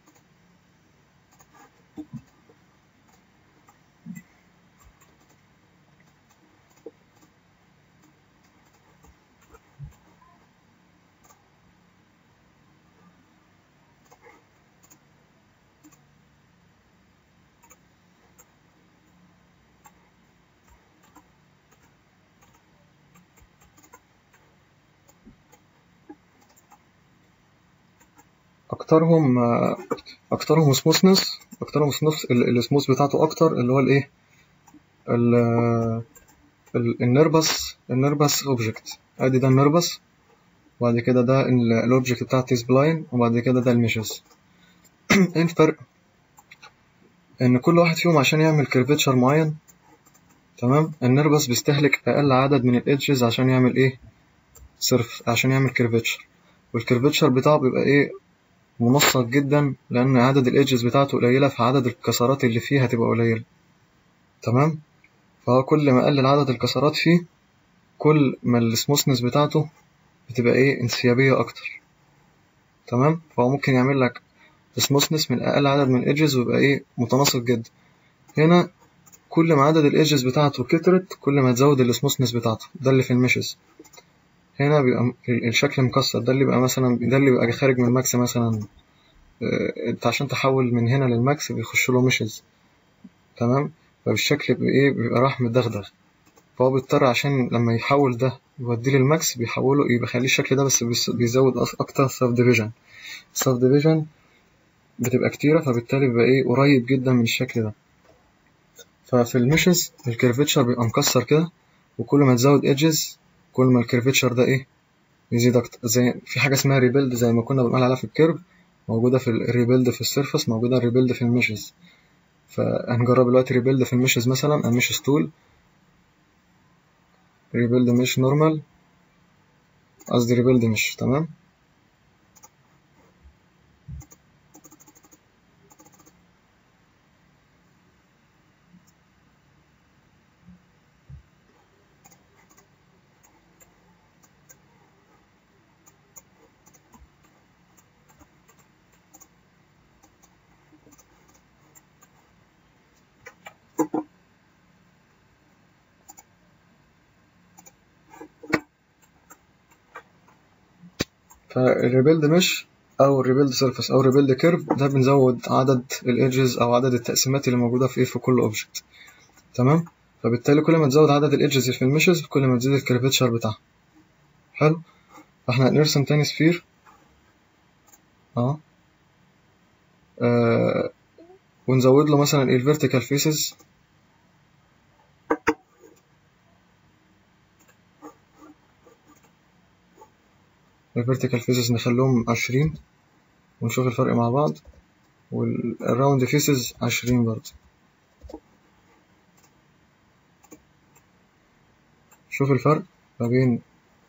[SPEAKER 1] اكترهم آه، اكترهم سموثنس اكترهم سموث السموث بتاعته اكتر اللي هو الايه ال- ال- النربس النربس اوبجكت ادي ده النربس وبعد كده ده الاوبجكت بتاع تيس بلاين وبعد كده ده الميشز ايه الفرق ان كل واحد فيهم عشان يعمل كيرفتشر معين تمام النربس بيستهلك اقل عدد من الايدجز عشان يعمل ايه صرف عشان يعمل كيرفتشر والكيرفتشر بتاعه بيبقى ايه منسق جدا لان عدد الايدجز بتاعته قليله فعدد الكسرات اللي فيه هتبقى قليله تمام فهو كل ما قلل عدد الكسرات فيه كل ما السموثنس بتاعته بتبقى ايه انسيابية اكتر تمام فهو ممكن يعمل لك سموثنس من اقل عدد من الايدجز ويبقى ايه متناسق جدا هنا كل ما عدد الايدجز بتاعته كترت كل ما تزود السموثنس بتاعته ده اللي في المشز هنا بيبقى الشكل مكسر ده اللي بيبقى مثلا ده اللي بيبقى خارج من الماكس مثلا انت عشان تحول من هنا للماكس بيخش له مشز تمام فبالشكل بايه بيبقى راح متدغدغ فهو بيضطر عشان لما يحول ده يوديه للماكس بيحوله يبقى يخليه الشكل ده بس بيزود اكتر سب ديفيجن سب ديفيجن بتبقى كتيرة فبالتالي بيبقى ايه قريب جدا من الشكل ده ففي المشز الكيرفتشر بيبقى مكسر كده وكل ما تزود ايدجز كل ما الكيرفتشر ده ايه يزيد اكتر زي في حاجة اسمها ريبيلد زي ما كنا بنقول عليها في الكيرف موجودة في الريبيلد في السيرفس موجودة الريبيلد في المشز فهنجرب دلوقتي ريبيلد في المشز مثلا المشز تول ريبيلد مش نورمال قصدي ريبيلد مش تمام فالريبيلد مش او الريبيلد سيرفيس او الريبيلد كيرف ده بنزود عدد الايدجز او عدد التقسيمات اللي موجوده في ايه في كل اوبجكت تمام فبالتالي كل ما تزود عدد الايدجز في المشز كل ما تزيد الكيرفتشر بتاعها حلو فاحنا نرسم تاني سفير اه, آه. ونزود له مثلا الفيرتيكال فيسز الفيرتيكال فيسز نخليهم عشرين ونشوف الفرق مع بعض والراوند فيسز عشرين برضه شوف الفرق ما بين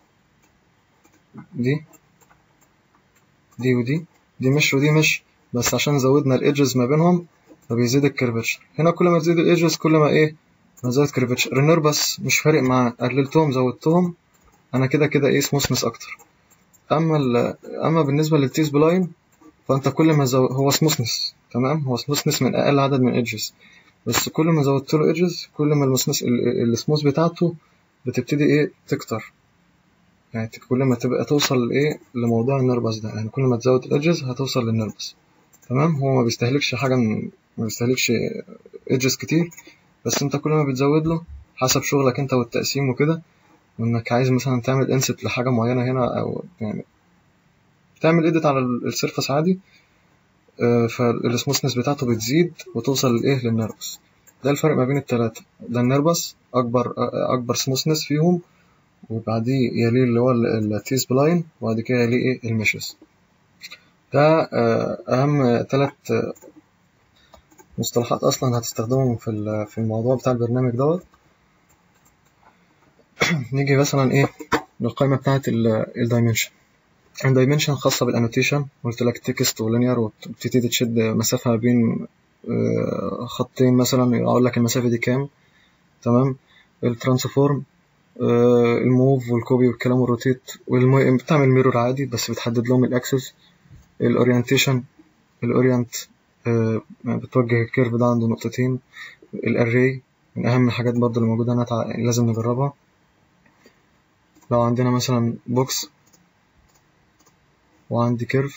[SPEAKER 1] دي دي ودي دي مش ودي مش بس عشان زودنا الايدجز ما بينهم فبيزيد الكيرفتشر هنا كل ما تزيد الايدجز كل ما ايه ما زود كيرفتشر الرينير بس مش فارق معاه قللتهم زودتهم انا كده كده ايه سموثنس اكتر اما اما بالنسبه للتي سبلاين فانت كل ما زو... هو سموثنس تمام هو سموثنس من اقل عدد من ايدجز بس كل ما زودت له ايدجز كل ما المسموث السموث بتاعته بتبتدي ايه تكتر يعني كل ما تبقى توصل لايه لموضوع النربس ده يعني كل ما تزود الايدجز هتوصل للنربس تمام هو ما بيستهلكش حاجه من... ما بيستهلكش ايدجز كتير بس انت كل ما بتزود له حسب شغلك انت والتقسيم وكده وانك عايز مثلا تعمل انست لحاجه معينه هنا او يعني تعمل ايديت على السيرفس عادي فالسموثنس بتاعته بتزيد وتوصل لايه للنربس ده الفرق ما بين التلاتة ده النربس اكبر اكبر سموثنس فيهم وبعديه يليه اللي هو التي سبلاين وبعد كده يليه ايه المشز ده اهم تلات مصطلحات اصلا هتستخدمهم في في الموضوع بتاع البرنامج دوت نيجي مثلا ايه للقائمه بتاعه الدايمنشن الدايمنشن خاصه بالانوتيشن قلت لك تكست ولينير وبتبتدي تشد مسافه ما بين خطين مثلا اقول لك المسافه دي كام تمام الترانسفورم الموف والكوبي والكلام والروتيت والمو... بتعمل ميرور عادي بس بتحدد لهم الاكسس الاورينتيشن الاورينت بتوجه الكيرف ده عند نقطتين الاري من اهم الحاجات برضه اللي موجوده هنا لازم نجربها لو عندنا مثلا بوكس وعندي كيرف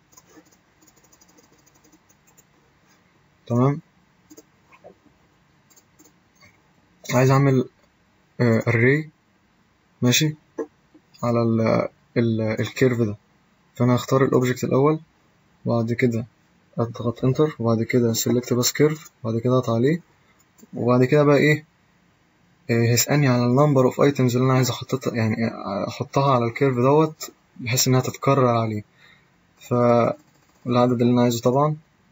[SPEAKER 1] تمام عايز اعمل اري ماشي على ال ال الكيرف ده فانا هختار الاوبجكت الاول وبعد كده اضغط انتر وبعد كده سيلكت بس كيرف وبعد كده اضغط عليه وبعد كده بقى ايه هيسألني على النمبر اوف ايتمز اللي انا عايز احطها يعني احطها على الكيرف دوت بحيث انها تتكرر عليه فالعدد اللي انا عايزه طبعا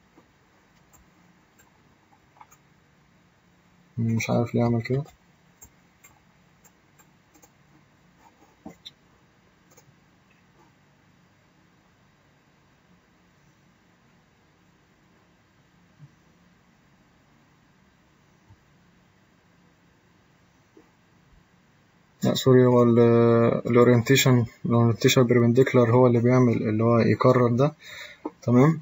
[SPEAKER 1] مش عارف ليه اعمل كده لا سوري هو الاورينتيشن الاورينتيشن بربنديكولار هو اللي بيعمل اللي هو يكرر ده تمام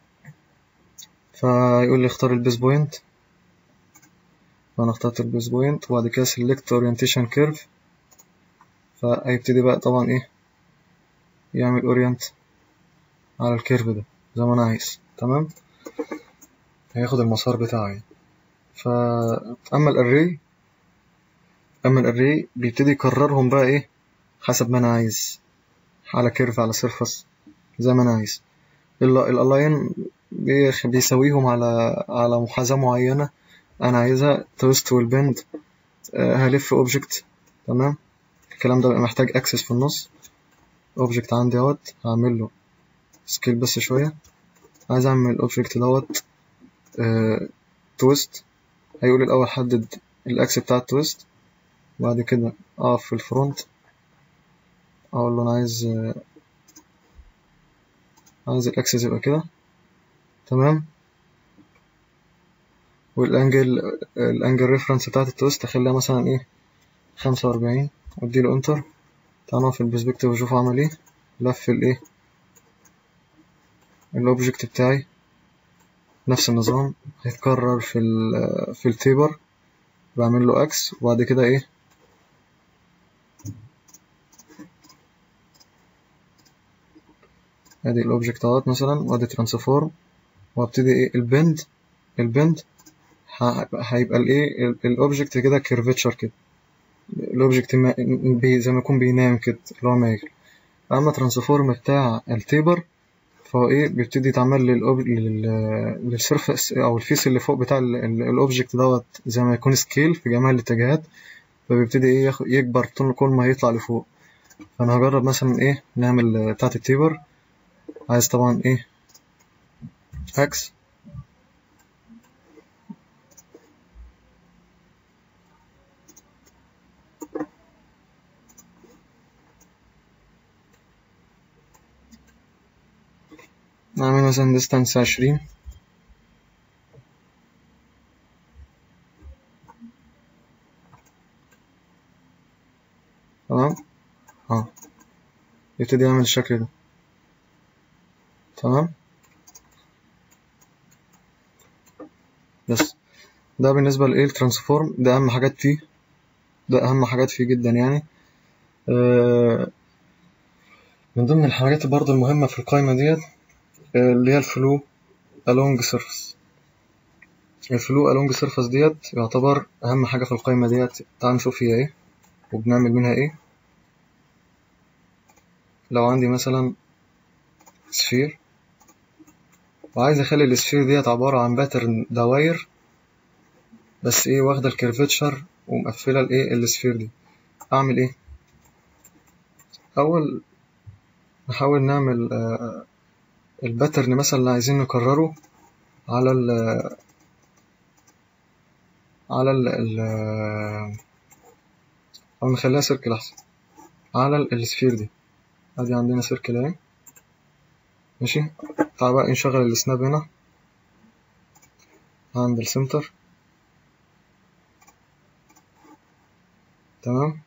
[SPEAKER 1] فيقول لي اختار البيس بوينت فانا اخترت البيس بوينت وبعد كده سيلكت اورينتيشن كيرف فهيبتدي بقى طبعا ايه يعمل اورينت على الكيرف ده زي ما انا عايز تمام هياخد المسار بتاعي فاما الاري اما الاري بيبتدي يكررهم بقى ايه حسب ما انا عايز على كيرف على سيرفس زي ما انا عايز الالاين بيساويهم على على محاذاة معينة انا عايزها تويست والبند هلف اوبجكت تمام الكلام ده بقى محتاج اكسس في النص اوبجكت عندي اهوت هعمل له سكيل بس شوية عايز اعمل الاوبجكت دوت تويست هيقول الاول حدد الاكس بتاع التويست بعد كده اقف في الفرونت اقول له انا عايز عايز الاكسس يبقى كده تمام والانجل الانجل ريفرنس بتاعت التويست اخليها مثلا ايه خمسة واربعين واديله انتر تعالوا في البرسبكتيف وشوف عمل ايه لف الايه الاوبجكت بتاعي نفس النظام هيتكرر في ال في التيبر بعمل له اكس وبعد كده ايه ادي الاوبجكت اهوت مثلا وادي ترانسفورم وابتدي ايه البند البند هيبقى الايه الاوبجكت كده كيرفتشر كده الاوبجكت بي زي ما يكون بينام كده اللي هو مايل اما ترانسفورم بتاع التيبر فهو ايه بيبتدي يتعمل للأوب... لل... للسيرفس او الفيس اللي فوق بتاع الاوبجكت دوت زي ما يكون سكيل في جميع الاتجاهات فبيبتدي ايه يخ... يكبر طول كل ما يطلع لفوق فانا هجرب مثلا ايه نعمل بتاعت التيبر عايز طبعا ايه اكس نعمل مثلا ديستانس عشرين تمام اه يبتدي يعمل الشكل ده تمام بس ده بالنسبة لإيه الترانسفورم ده أهم حاجات فيه ده أهم حاجات فيه جدا يعني آه من ضمن الحاجات برضه المهمة في القائمة ديت اللي هي الفلو along surface الفلو along surface ديت يعتبر أهم حاجة في القائمة ديت تعال نشوف فيها إيه وبنعمل منها إيه لو عندي مثلا سفير وعايز أخلي السفير ديت عبارة عن باترن دواير بس إيه واخدة الكيرفتشر ومقفلة الإيه السفير دي أعمل إيه أول نحاول نعمل آه الباترن مثلا اللي عايزين نكرره على ال على ال ال أو نخليها سيركل أحسن على السفير دي ادي عندنا سيركل اهي ماشي تعال بقى نشغل السناب هنا عند السنتر تمام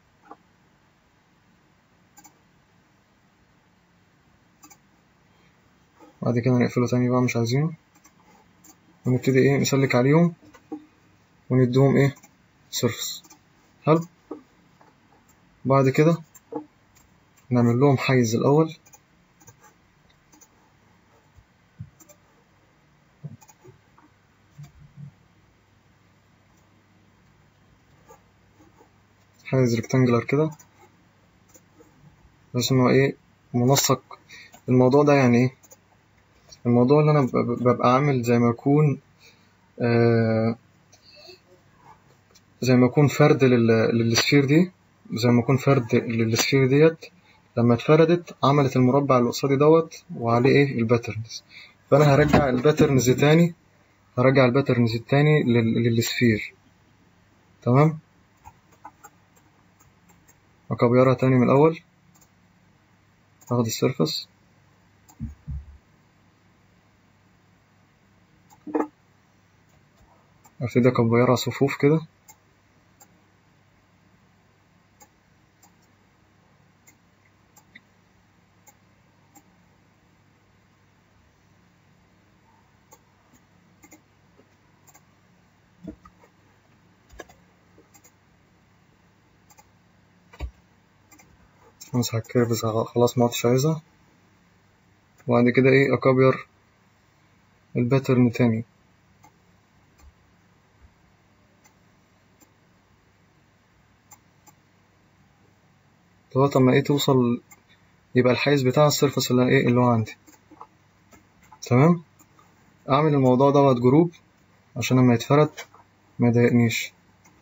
[SPEAKER 1] بعد كده نقفله تاني بقى مش عايزينه ونبتدي ايه نسلك عليهم ونديهم ايه سيرفس حلو بعد كده نعمل لهم حيز الأول حيز ريكتانجلر كده بس انه ايه منسق الموضوع ده يعني ايه الموضوع اللي انا ببقى عامل زي ما يكون آه زي ما يكون فرد للسفير دي زي ما يكون فرد للسفير ديت لما اتفردت عملت المربع اللي قصادي دوت وعليه ايه الباترنز فانا هرجع الباترنز تاني هرجع الباترنز التاني للسفير تمام اكبرها تاني من الاول اخد السيرفس ابتدي اكبرها صفوف كده امسح الكيرفز خلاص ما عدتش عايزها وبعد كده ايه اكبر الباترن تاني لغاية اما ايه توصل يبقى الحيز بتاع السيرفس اللي ايه اللي هو عندي تمام اعمل الموضوع دوت جروب عشان لما يتفرد ما يضايقنيش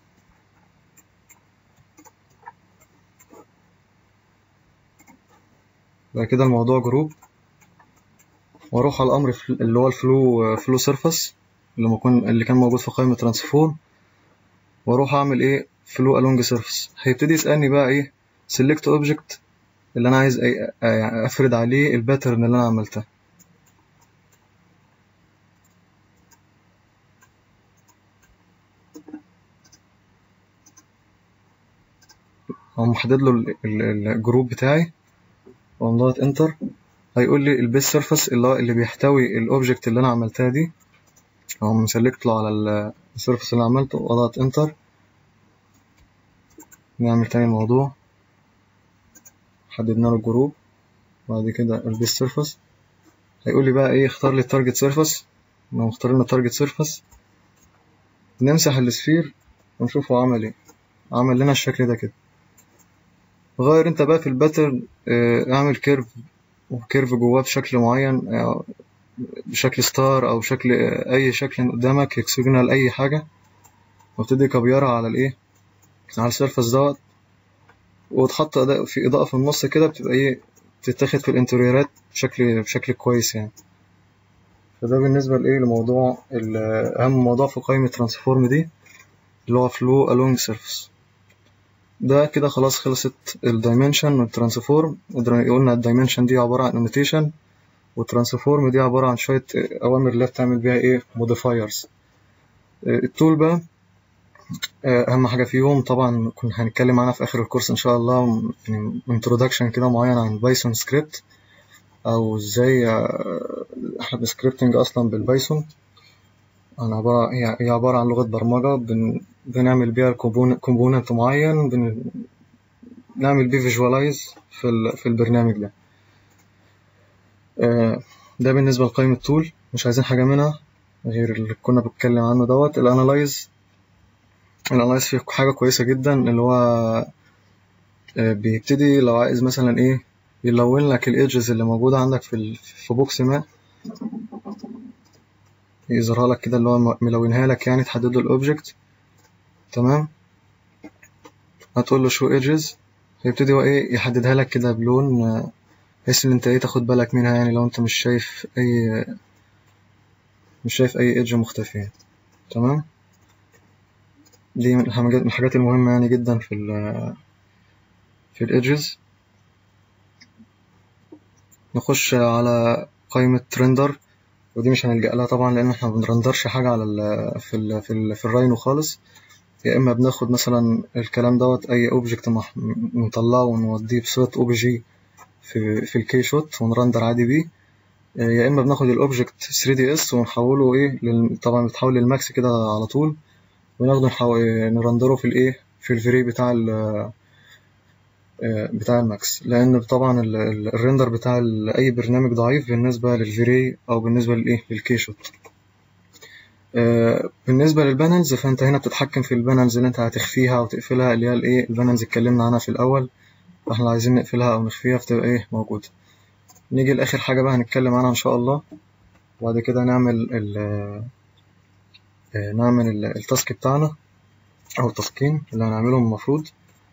[SPEAKER 1] بعد كده الموضوع جروب واروح على الامر اللي هو الفلو فلو سيرفس اللي مكون اللي كان موجود في قائمة ترانسفورم واروح اعمل ايه فلو along سيرفس هيبتدي يسألني بقى ايه select object اللي انا عايز أي افرد عليه الباترن اللي انا عملتها هو محدد له الجروب بتاعي واقوم ضغط انتر هيقول لي البيس سيرفس اللي هو اللي بيحتوي الاوبجكت اللي انا عملتها دي اقوم مسلكت له على السيرفس اللي عملته واضغط انتر نعمل تاني الموضوع حددنا له الجروب بعد كده البيس سيرفس هيقول لي بقى ايه اختار لي التارجت سيرفس لو اختار التارجت سيرفس نمسح السفير ونشوف هو عمل ايه عمل لنا الشكل ده كده غير انت بقى في الباترن اعمل كيرف وكيرف جواه بشكل معين بشكل ستار او شكل اي شكل قدامك هكسجونال اي حاجة وابتدي كبيرها على الايه على السيرفس دوت وتحط في اضاءة في النص كده بتبقى ايه تتاخد في الانتريورات بشكل بشكل كويس يعني فده بالنسبة لايه لموضوع اهم موضوع في قائمة ترانسفورم دي اللي هو فلو along surface ده كده خلاص خلصت الدايمنشن والترانسفورم قلنا الدايمنشن دي عبارة عن انوتيشن والترانسفورم دي عبارة عن شوية أوامر اللي بتعمل بيها إيه موديفايرز التول بقى أهم حاجة فيهم طبعا كنا هنتكلم عنها في آخر الكورس إن شاء الله يعني انترودكشن كده معين عن بايثون سكريبت أو إزاي إحنا بسكريبتنج أصلا بالبايثون أنا عبارة هي عبارة عن لغة برمجة بن بنعمل بيها كومبوننت معين بن... نعمل بيه فيجوالايز في, ال... في البرنامج ده ده بالنسبة لقائمة تول مش عايزين حاجة منها غير اللي كنا بنتكلم عنه دوت الانالايز الانالايز فيه حاجة كويسة جدا اللي هو بيبتدي لو عايز مثلا ايه يلون لك الايدجز اللي موجودة عندك في ال... في بوكس ما يظهرها لك كده اللي هو ملونها لك يعني تحدد له الاوبجكت تمام هتقول له شو ايدجز هيبتدي هو ايه يحددها لك كده بلون بحيث ان انت ايه تاخد بالك منها يعني لو انت مش شايف اي مش شايف اي ايدج مختفية تمام دي من الحاجات المهمة يعني جدا في ال في الايدجز نخش على قائمة ريندر ودي مش هنلجأ لها طبعا لان احنا بنرندرش حاجة على ال في ال في, ال في الراينو خالص يا اما بناخد مثلا الكلام دوت اي اوبجكت نطلعه ونوديه بصورة او بي جي في في الكي شوت ونرندر عادي بيه يا اما بناخد الاوبجكت 3 دي اس ونحوله ايه لل... طبعا بيتحول للماكس كده على طول وناخده نحو... نرندره في الايه في الفري بتاع ال بتاع الماكس لان طبعا ال... الريندر بتاع ال... اي برنامج ضعيف بالنسبه للفري او بالنسبه للايه للكي شوت بالنسبة للبانلز فأنت هنا بتتحكم في البانلز اللي أنت هتخفيها أو تقفلها اللي هي الإيه البانلز اتكلمنا عنها في الأول فإحنا عايزين نقفلها أو نخفيها فتبقى إيه موجودة نيجي لآخر حاجة بقى هنتكلم عنها إن شاء الله وبعد كده نعمل ال نعمل ال التاسك بتاعنا أو التاسكين اللي هنعملهم المفروض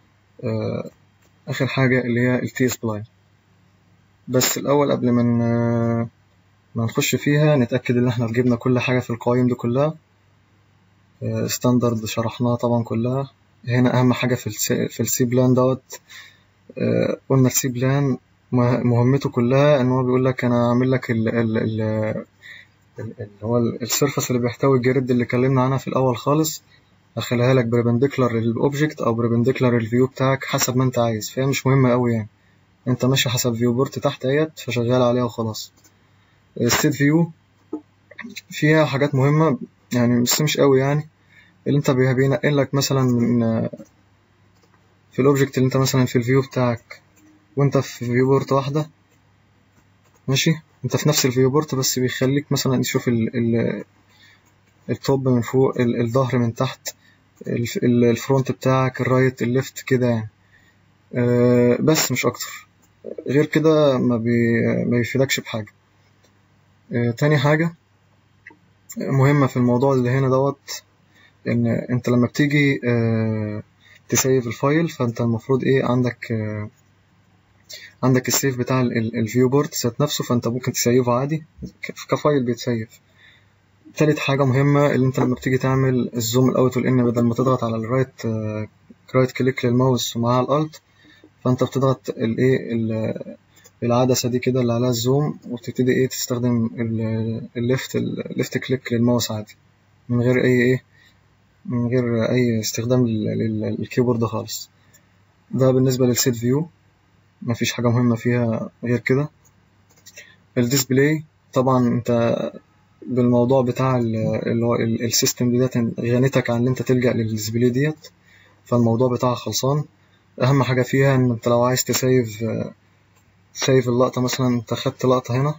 [SPEAKER 1] آخر حاجة اللي هي التي سبلاين بس الأول قبل ما ما نخش فيها نتأكد إن احنا جبنا كل حاجة في القوائم دي كلها ستاندرد شرحناها طبعا كلها هنا أهم حاجة في السي, في السي بلان دوت قلنا السي بلان مهمته كلها إن هو بيقول لك أنا أعمل لك ال ال ال اللي هو السيرفس اللي بيحتوي الجريد اللي اتكلمنا عنها في الأول خالص أخليها لك بربنديكولار للأوبجكت أو بربنديكولار للفيو بتاعك حسب ما أنت عايز فهي مش مهمة أوي يعني أنت ماشي حسب فيو بورت تحت أهيت فشغال عليها وخلاص ستيت فيو فيها حاجات مهمة يعني بس مش قوي يعني اللي انت بينقل لك مثلا من في الاوبجكت اللي انت مثلا في الفيو بتاعك وانت في فيو بورت واحدة ماشي انت في نفس الفيو بورت بس بيخليك مثلا تشوف ال ال التوب من فوق ال- الظهر من تحت الف- ال- الفرونت بتاعك الرايت الليفت كده يعني آه، بس مش اكتر غير كده ما, بي ما بيفيدكش بحاجة آه، تاني حاجة مهمة في الموضوع اللي هنا دوت ان انت لما بتيجي آه، تسيف الفايل فانت المفروض ايه عندك آه، عندك السيف بتاع الفيو بورت ذات نفسه فانت ممكن تسيفه عادي ك- كفايل بيتسيف تالت حاجة مهمة اللي انت لما بتيجي تعمل الزوم الاوت والان بدل ما تضغط على الرايت آه، رايت كليك للماوس ومعاها الالت فانت بتضغط الايه ال- العدسة دي كده اللي عليها الزوم وتبتدي ايه تستخدم ال- الليفت الليفت كليك للماوس عادي من غير اي ايه من غير اي استخدام لل- لل- للكيبورد خالص ده بالنسبة للسيت فيو مفيش حاجة مهمة فيها غير كده الديسبلاي طبعا انت بالموضوع بتاع ال- اللي هو ال- السيستم ديت غنيتك عن ان انت تلجأ للديسبلاي ديت فالموضوع بتاعها خلصان اهم حاجة فيها ان انت لو عايز تسيف سيف اللقطة مثلا انت خدت لقطة هنا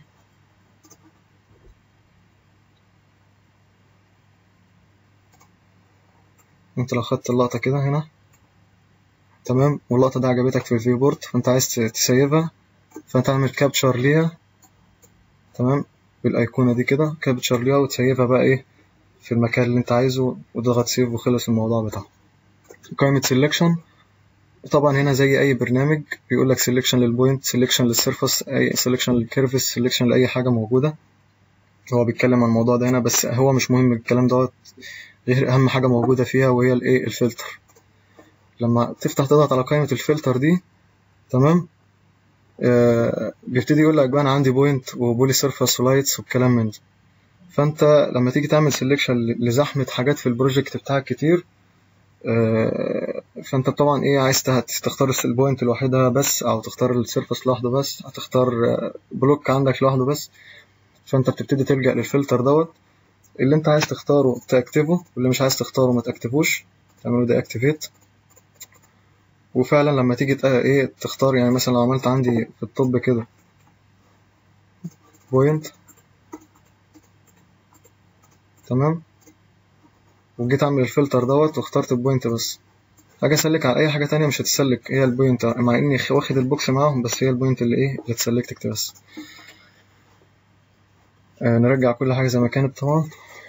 [SPEAKER 1] انت لو خدت اللقطة كده هنا تمام واللقطة دي عجبتك في الفيو بورت فانت عايز تسيفها فانت تعمل كابتشر ليها تمام بالايقونة دي كده كابتشر ليها وتسيفها بقى ايه في المكان اللي انت عايزه وتضغط سيف وخلص الموضوع بتاعه قائمة سيلكشن طبعا هنا زي اي برنامج بيقول لك سيلكشن للبوينت سيلكشن للسيرفس اي سيلكشن للكيرفس سيلكشن لاي حاجة موجودة هو بيتكلم عن الموضوع ده هنا بس هو مش مهم الكلام دوت غير اهم حاجة موجودة فيها وهي الايه الفلتر لما تفتح تضغط على قائمة الفلتر دي تمام آه بيبتدي يقول لك بقى انا عندي بوينت وبولي سيرفس ولايتس والكلام من ده فانت لما تيجي تعمل سيلكشن لزحمة حاجات في البروجكت بتاعك كتير آه فانت طبعا ايه عايز تختار البوينت لوحدها بس او تختار السيرفس لوحده بس هتختار بلوك عندك لوحده بس فانت بتبتدي تلجأ للفلتر دوت اللي انت عايز تختاره تاكتفه واللي مش عايز تختاره ما تاكتفوش تعمله ده اكتيفيت وفعلا لما تيجي ايه تختار يعني مثلا لو عملت عندي في الطب كده بوينت تمام وجيت اعمل الفلتر دوت واخترت البوينت بس اجي اسلك على اي حاجه تانية مش هتسلك هي البوينت مع اني واخد البوكس معاهم بس هي البوينت اللي ايه اللي اتسلكتك بس آه نرجع كل حاجه زي ما كانت طبعا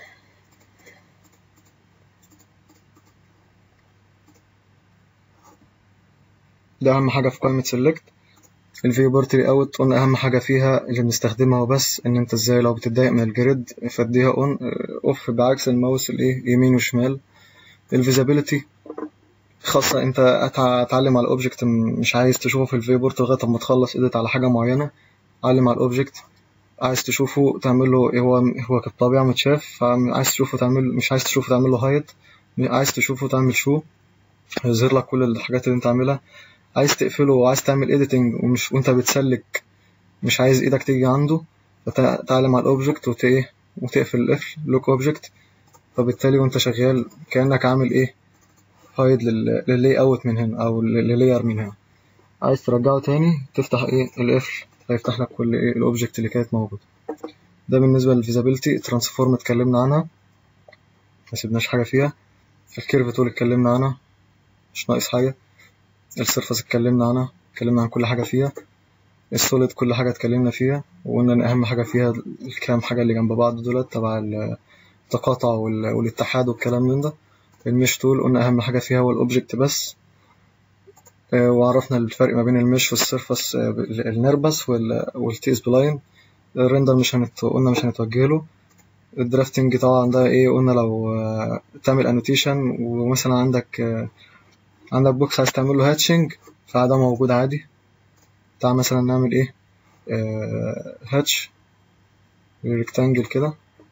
[SPEAKER 1] ده اهم حاجه في قائمه سيلكت الفيو بورتري اوت قلنا اهم حاجه فيها اللي بنستخدمها وبس ان انت ازاي لو بتتضايق من الجريد فاديها اون اوف بعكس الماوس الايه يمين وشمال الفيزابيليتي خاصة انت هتعلم على الاوبجكت مش عايز تشوفه في الفيو بورت لغاية اما تخلص ايديت على حاجة معينة علم على الاوبجكت عايز تشوفه تعمل له هو هو كالطبيعة متشاف فعايز تشوفه تعمل مش عايز تشوفه تعمل له هايد عايز تشوفه تعمل شو هيظهر لك كل الحاجات اللي انت عاملها عايز تقفله وعايز تعمل editing ومش وانت بتسلك مش عايز ايدك تيجي عنده فتعلم على الاوبجكت وت ايه وتقفل القفل لوك اوبجكت فبالتالي وانت شغال كانك عامل ايه هايد لللاي اوت من هنا او للاير من هنا عايز ترجعه تاني تفتح ايه القفل هيفتح لك كل ايه الاوبجكت اللي كانت موجوده ده بالنسبه للفيزابيلتي ترانسفورم اتكلمنا عنها ما سيبناش حاجه فيها الكيرف تول اتكلمنا عنها مش ناقص حاجه السيرفس اتكلمنا عنها اتكلمنا عن كل حاجة فيها السوليد كل حاجة اتكلمنا فيها وقلنا ان اهم حاجة فيها الكام حاجة اللي جنب بعض دولت تبع التقاطع والاتحاد والكلام من ده المش تول قلنا اهم حاجة فيها هو الاوبجكت بس وعرفنا الفرق ما بين المش والسيرفس النربس والتي سبلاين الريندر مش هنت... قلنا مش هنتوجه له الدرافتنج طبعا ده ايه قلنا لو تعمل انوتيشن ومثلا عندك عندك بوكس عايز تعمل له هاتشنج فده موجود عادي تعال مثلا نعمل ايه آه هاتش ريكتانجل كده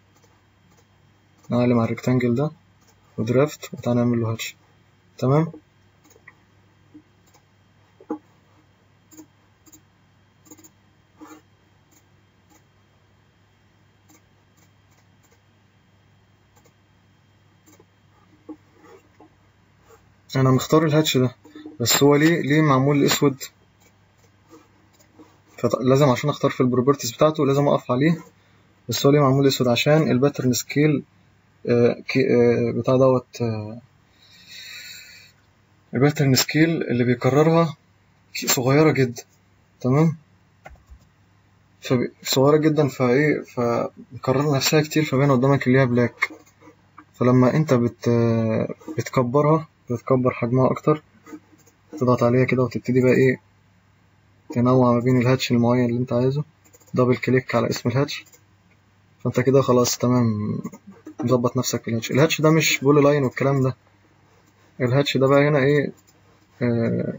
[SPEAKER 1] نعلم على الريكتانجل ده ودرافت وتعال نعمل له هاتش تمام انا مختار الهاتش ده بس هو ليه ليه معمول اسود فلازم عشان اختار في البروبرتيز بتاعته لازم اقف عليه بس هو ليه معمول اسود عشان الباترن سكيل بتاع دوت آه، الباترن سكيل اللي بيكررها ك- صغيرة جدا تمام فب- صغيرة جدا فايه فمكررة نفسها كتير فبين قدامك اللي هي بلاك فلما انت بت بتكبرها بتكبر حجمها اكتر تضغط عليها كده وتبتدي بقى ايه تنوع ما بين الهاتش المعين اللي انت عايزه دبل كليك على اسم الهاتش فانت كده خلاص تمام مظبط نفسك في الهاتش الهاتش ده مش بولي لاين والكلام ده الهاتش ده بقى هنا ايه آه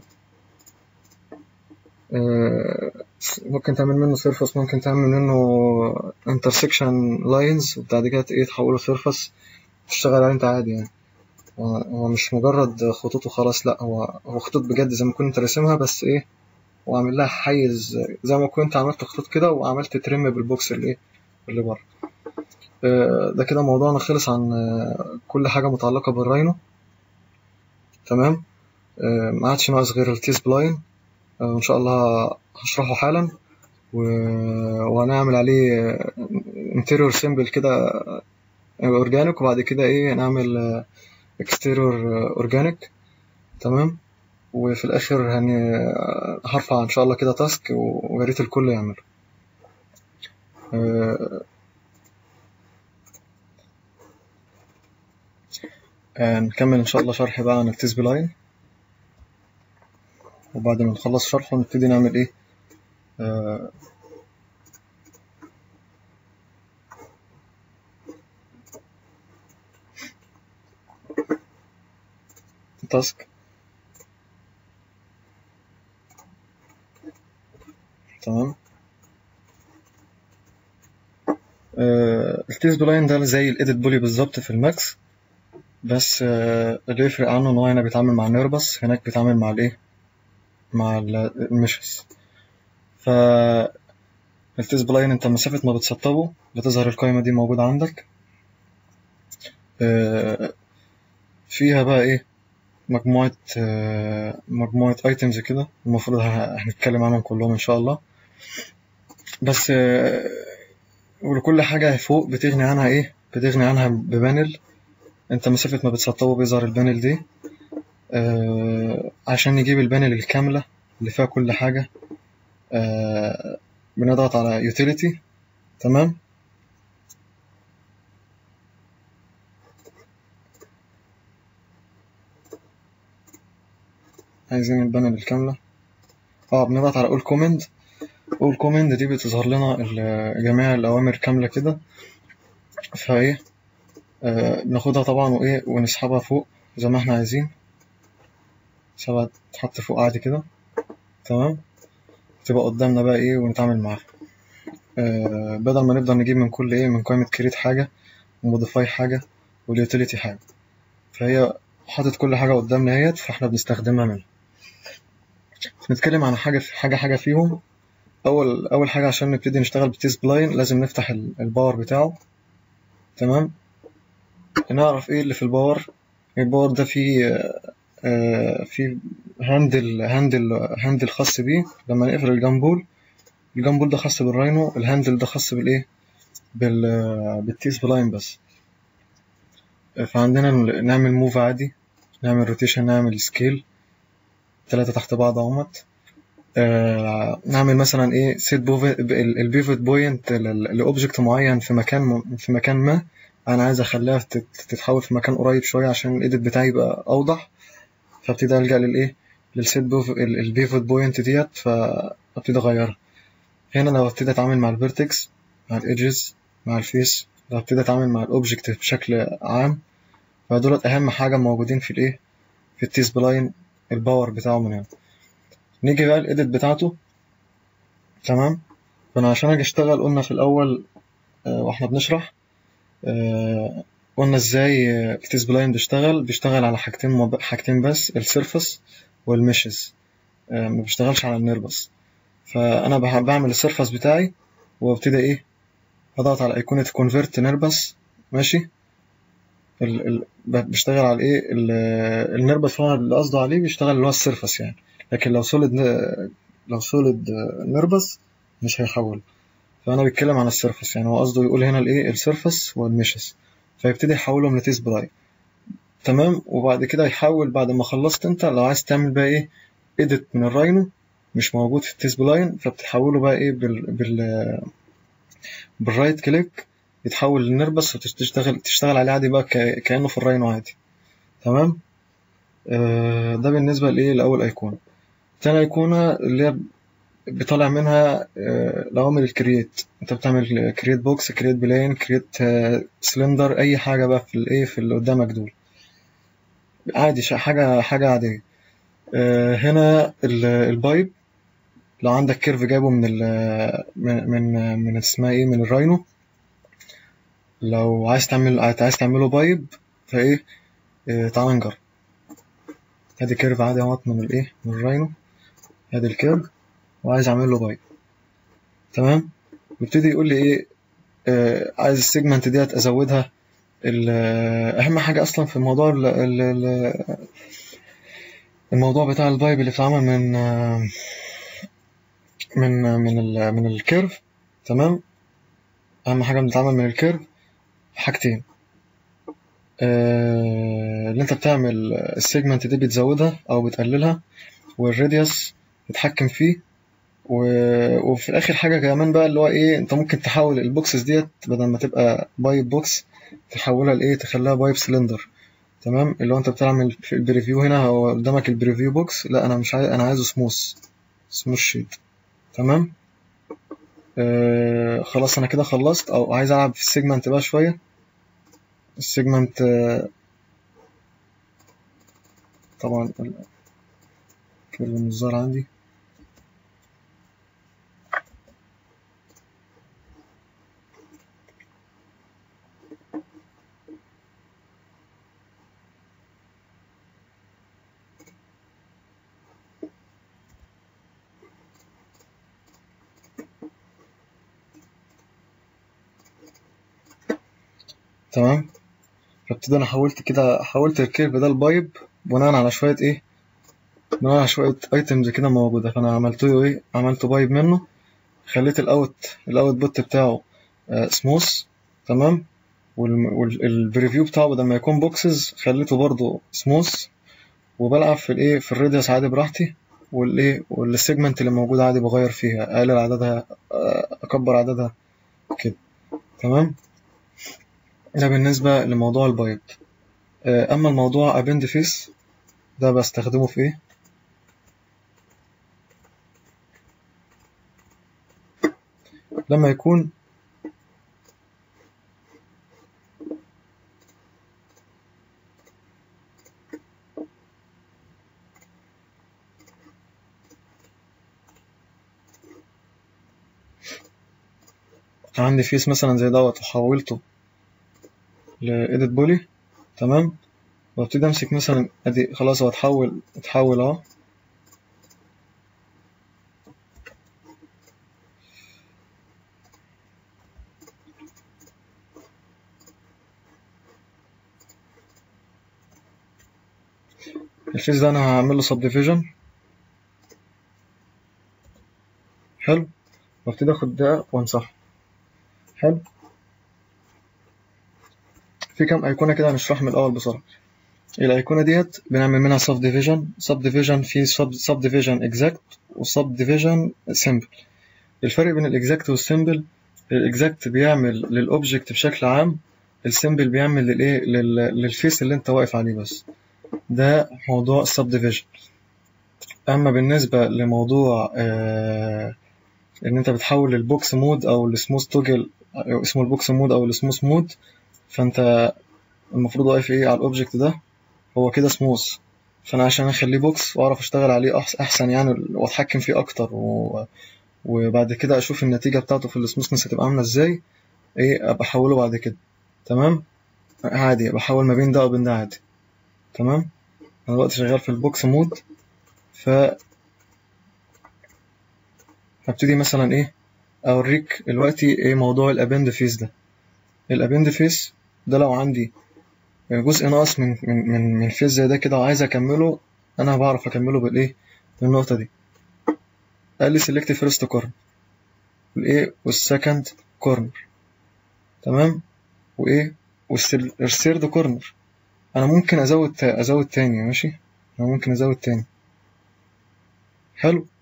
[SPEAKER 1] آه ممكن تعمل منه سيرفس ممكن تعمل منه انترسكشن لاينز وبعد كده ايه تحوله سيرفس تشتغل عليه انت عادي يعني هو هو مش مجرد خطوط وخلاص لا هو هو خطوط بجد زي ما كنت راسمها بس ايه وعامل لها حيز زي ما كنت عملت خطوط كده وعملت ترم بالبوكس اللي ايه اللي بره آه، ده كده موضوعنا خلص عن آه، كل حاجة متعلقة بالراينو تمام آه، ما عادش ناقص غير التيس بلاين آه، ان شاء الله هشرحه حالا و... وهنعمل عليه انتيريور سيمبل كده اورجانيك وبعد كده ايه نعمل اكستيريور اورجانيك تمام وفي الاخر هن... هرفع ان شاء الله كده تاسك ويا ريت الكل يعمله آه، آه، نكمل ان شاء الله شرح بقى عن التيس بلاين وبعد ما نخلص شرحه نبتدي نعمل ايه آه، تاسك تمام آه، التيس بلاين ده زي الايديت بولي بالظبط في الماكس بس آه، اللي يفرق عنه ان هو هنا بيتعامل مع نيربس هناك بيتعامل مع الايه مع ال- المشز ف التيس بلاين انت مسافة ما بتسطبه بتظهر القائمة دي موجودة عندك آه، فيها بقى ايه مجموعة آه، مجموعة ايتمز كده المفروض ه- هنتكلم عنهم كلهم ان شاء الله بس آه، ولكل حاجة فوق بتغني عنها ايه بتغني عنها ببانل انت مسافة ما بتسطبه بيظهر البانل دي آه، عشان نجيب البانل الكاملة اللي فيها كل حاجة آه، بنضغط على utility تمام عايزين البانل الكاملة اه بنضغط على all command all command دي بتظهر لنا ال- جميع الأوامر كاملة كده فايه آه بناخدها طبعا وايه ونسحبها فوق زي ما احنا عايزين سبعة تتحط فوق عادي كده تمام تبقى قدامنا بقى ايه ونتعامل معاها آه بدل ما نفضل نجيب من كل ايه من قائمة كريت حاجة وموديفاي حاجة واليوتيليتي حاجة فهي حاطط كل حاجة قدامنا اهيت فاحنا بنستخدمها منها نتكلم عن حاجة في حاجة حاجة فيهم أول أول حاجة عشان نبتدي نشتغل بتيس بلاين لازم نفتح ال- الباور بتاعه تمام نعرف ايه اللي في الباور الباور ده فيه آه، آه، فيه هاندل هاندل هاندل خاص بيه لما نقفل الجامبول الجامبول ده خاص بالراينو الهاندل ده خاص بالايه بال بالتيس بلاين بس فعندنا نعمل موف عادي نعمل روتيشن نعمل سكيل ثلاثة تحت بعض اهمت آه، نعمل مثلا ايه سيت البيفوت بوينت لاوبجكت معين في مكان م- في مكان ما انا عايز اخليها تت- تتحول في مكان قريب شويه عشان الايديت بتاعي يبقى اوضح فابتدي الجا للايه للسيت البيفوت بوينت ديت فابتدي اغيرها هنا لو ابتدي اتعامل مع الفيرتكس مع الايدجز مع الفيس لو ابتدي اتعامل مع الاوبجكت بشكل عام فدولت اهم حاجه موجودين في الايه في التيس بلاين الباور بتاعه من هنا نيجي بقى الايديت بتاعته تمام فانا عشان اجي اشتغل قلنا في الاول آه، واحنا بنشرح آه، قلنا ازاي التيس بلاين بيشتغل بيشتغل على حاجتين مب... حاجتين بس السيرفس والمشز آه، ما بيشتغلش على النيربس فانا بح- بعمل السيرفس بتاعي وابتدي ايه اضغط على ايقونة كونفرت نيربس ماشي ال... ال... ب- بيشتغل على ايه ال... النيربس هو اللي قصده عليه بيشتغل اللي هو السيرفس يعني لكن لو سوليد لو سوليد نيربس مش هيحول فانا بتكلم عن السيرفس يعني هو قصده يقول هنا الايه السيرفس والميشز فيبتدي يحولهم لتيس براي تمام وبعد كده يحول بعد ما خلصت انت لو عايز تعمل بقى ايه اديت من الراينو مش موجود في التيس بلاين فبتحوله بقى ايه بال بال بالرايت كليك يتحول لنربس وتشتغل تشتغل عليه عادي بقى ك- كأنه في الراينو عادي تمام آه ده بالنسبة لإيه لأول أيقونة تاني أيقونة اللي هي بيطلع منها آه، الأوامر الكرييت أنت بتعمل كرييت بوكس كرييت بلين كرييت سلندر أي حاجة بقى في الإيه في اللي قدامك دول عادي ش- حاجة حاجة عادية آه، هنا ال- البايب لو عندك كيرف جايبه من ال من من من اسمها ايه من الراينو لو عايز تعمل عايز تعمله بايب فايه آه، تعال نجرب ادي كيرف عادي اهوت من الايه من الراينو ادي الكيرف وعايز اعمل له بايب تمام بيبتدي يقول لي ايه آه عايز السيجمنت ديت ازودها ال- آه، اهم حاجه اصلا في الموضوع ال- ال- ال- الموضوع بتاع البايب اللي بيتعمل من آه، من من ال من الكيرف تمام اهم حاجه بتتعمل من الكيرف حاجتين آه، اللي انت بتعمل السيجمنت دي بتزودها او بتقللها والراديوس تتحكم فيه و... وفي الاخر حاجه كمان بقى اللي هو ايه انت ممكن تحول البوكسز ديت بدل ما تبقى بايب بوكس تحولها لايه تخليها بايب سلندر تمام اللي هو انت بتعمل في البريفيو هنا هو قدامك البريفيو بوكس لا انا مش عايز انا عايزه سموث سموث شيت تمام آه خلاص انا كده خلصت او عايز العب في السيجمنت بقى شويه السيجمنت آه طبعا ال- كيرف مش ظاهر عندي تمام فابتدي انا حولت كده حولت الكيرف ده البايب بناء على شويه ايه بناء على شويه ايتمز كده موجوده فانا عملته ايه عملته بايب منه خليت الاوت الاوت بوت بتاعه سموث تمام والبريفيو بتاعه بدل ما يكون بوكسز خليته برضه سموث وبلعب في الايه في الراديوس عادي براحتي والايه والسيجمنت اللي موجود عادي بغير فيها اقلل عددها آه، اكبر عددها كده تمام ده بالنسبه لموضوع البايب آه، اما الموضوع ابند فيس ده بستخدمه في ايه لما يكون عندي فيس مثلا زي دوت وحولته لإيديت بولي تمام وابتدي امسك مثلا ادي خلاص هو اتحول اتحول اهو الفيس ده انا هعمل له سب ديفيجن حلو وابتدي اخد ده وامسحه حلو في كام ايقونه كده هنشرح من الاول بسرعه الايقونه ديت بنعمل منها سب ديفيجن سب ديفيجن في سب سب ديفيجن اكزاكت وسب ديفيجن سيمبل الفرق بين الاكزاكت والسيمبل الاكزاكت بيعمل للاوبجكت بشكل عام السيمبل بيعمل للايه لل- للفيس اللي انت واقف عليه بس ده موضوع السب ديفيجن اما بالنسبه لموضوع آه ان انت بتحول البوكس مود او السموث توجل أو اسمه البوكس مود او السموث مود فانت المفروض واقف ايه على الاوبجكت ده هو كده سموث فانا عشان اخليه بوكس واعرف اشتغل عليه أحس- احسن يعني واتحكم فيه اكتر و... وبعد كده اشوف النتيجه بتاعته في السموثنس هتبقى عامله ازاي ايه ابقى احوله بعد كده تمام عادي بحول ما بين ده وبين ده عادي تمام انا دلوقتي شغال في البوكس مود ف هبتدي مثلا ايه اوريك دلوقتي ايه موضوع الابند فيس ده الابند فيس ده لو عندي جزء ناقص من من من من فيس زي ده كده وعايز اكمله انا بعرف اكمله بالايه بالنقطه دي قال لي سيلكت فيرست كورن والايه والسكند كورنر تمام وايه والثيرد كورنر انا ممكن ازود تا... ازود تاني ماشي انا ممكن ازود تاني حلو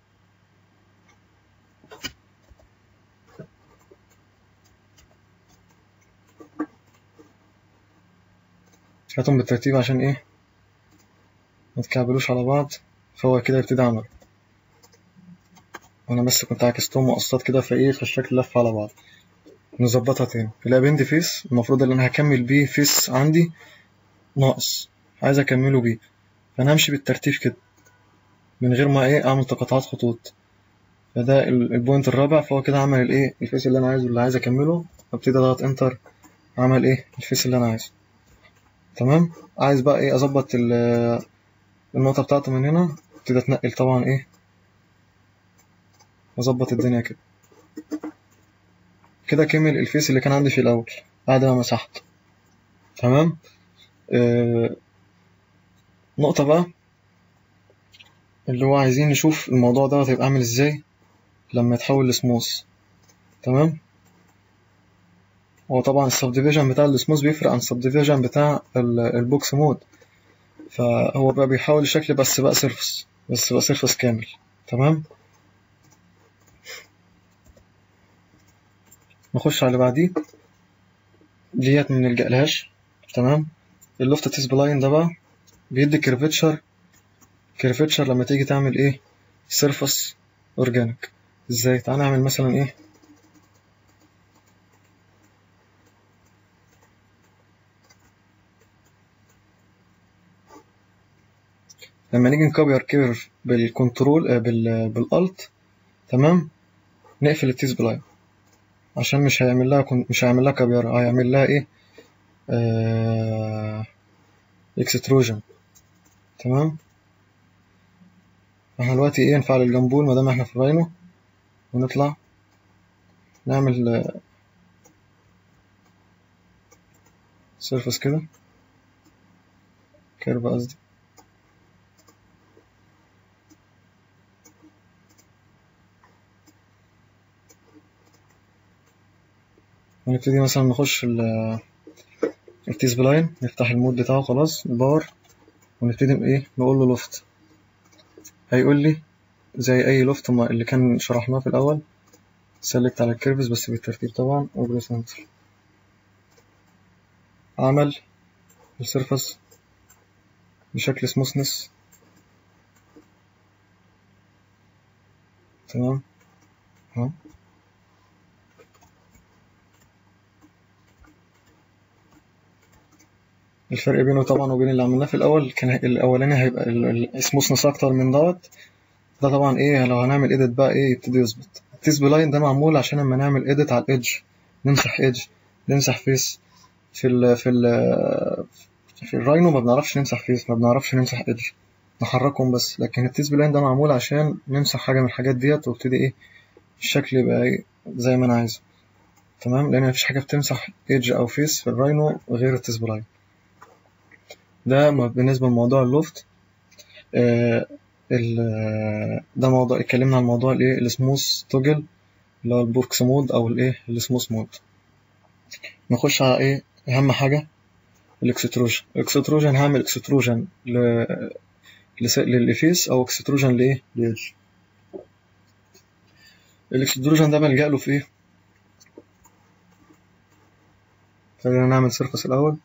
[SPEAKER 1] هاتهم بالترتيب عشان ايه ما تكعبلوش على بعض فهو كده يبتدي عمل وانا بس كنت عكستهم مقصات كده فايه فالشكل لف على بعض نظبطها تاني الابند فيس المفروض اللي انا هكمل بيه فيس عندي ناقص عايز اكمله بيه فانا همشي بالترتيب كده من غير ما ايه اعمل تقاطعات خطوط فده البوينت الرابع فهو كده عمل الايه الفيس اللي انا عايزه اللي عايز اكمله ابتدي اضغط انتر عمل ايه الفيس اللي انا عايزه تمام عايز بقى ايه اظبط النقطة بتاعته من هنا ابتدي اتنقل طبعا ايه واظبط الدنيا كده كده كمل الفيس اللي كان عندي في الاول بعد ما مسحت تمام آه نقطة بقى اللي هو عايزين نشوف الموضوع ده هيبقى عامل ازاي لما يتحول لسموث تمام هو طبعا السبديفيجن بتاع السموث بيفرق عن السبديفيجن بتاع البوكس مود فهو بقى بيحول الشكل بس بقى سيرفس بس بقى سيرفس كامل تمام نخش على اللي بعديه ديت ما نلجألهاش تمام اللوفت تيس بلاين ده بقى بيدي كيرفتشر كيرفتشر لما تيجي تعمل ايه سيرفس اورجانيك ازاي تعال نعمل مثلا ايه لما نيجي نكبر كيرف بالكنترول بال بالالت تمام نقفل التيس بلاين عشان مش هيعمل لها مش هيعمل لها كبيرة هيعمل لها ايه آه اكستروجن تمام احنا دلوقتي ايه نفعل الجنبول مادام احنا في الراينو ونطلع نعمل سيرفس كده كيرف قصدي ونبتدي مثلا نخش التيس بلاين نفتح المود بتاعه خلاص الباور ونبتدي ايه نقول له لوفت هيقول لي زي اي لوفت اللي كان شرحناه في الاول سلكت على الكيرفز بس بالترتيب طبعا وبريس انتر عمل السيرفس بشكل سموثنس تمام اهو الفرق بينه طبعا وبين اللي عملناه في الاول كان الاولاني هيبقى السموثنس اكتر من دوت ده طبعا ايه لو هنعمل ايديت بقى ايه يبتدي يظبط التيس بلاين ده معمول عشان لما نعمل ايديت على الايدج نمسح ايدج نمسح فيس في ال في ال في الراينو ما بنعرفش نمسح فيس ما بنعرفش نمسح ايدج نحركهم بس لكن التيس بلاين ده معمول عشان نمسح حاجه من الحاجات ديت وابتدي ايه الشكل يبقى ايه زي ما انا عايزه تمام لان مفيش حاجه بتمسح ايدج او فيس في الراينو غير التيس بلاين ده بالنسبة لموضوع اللوفت آه ده موضوع اتكلمنا عن موضوع الايه السموث توجل اللي هو البوركس مود او الايه السموث مود نخش على ايه اهم حاجة الاكستروجن الاكستروجن هعمل اكستروجن ل للفيس او اكستروجن لايه ليدج الاكستروجن ده بلجأ له في ايه خلينا نعمل سيرفس الاول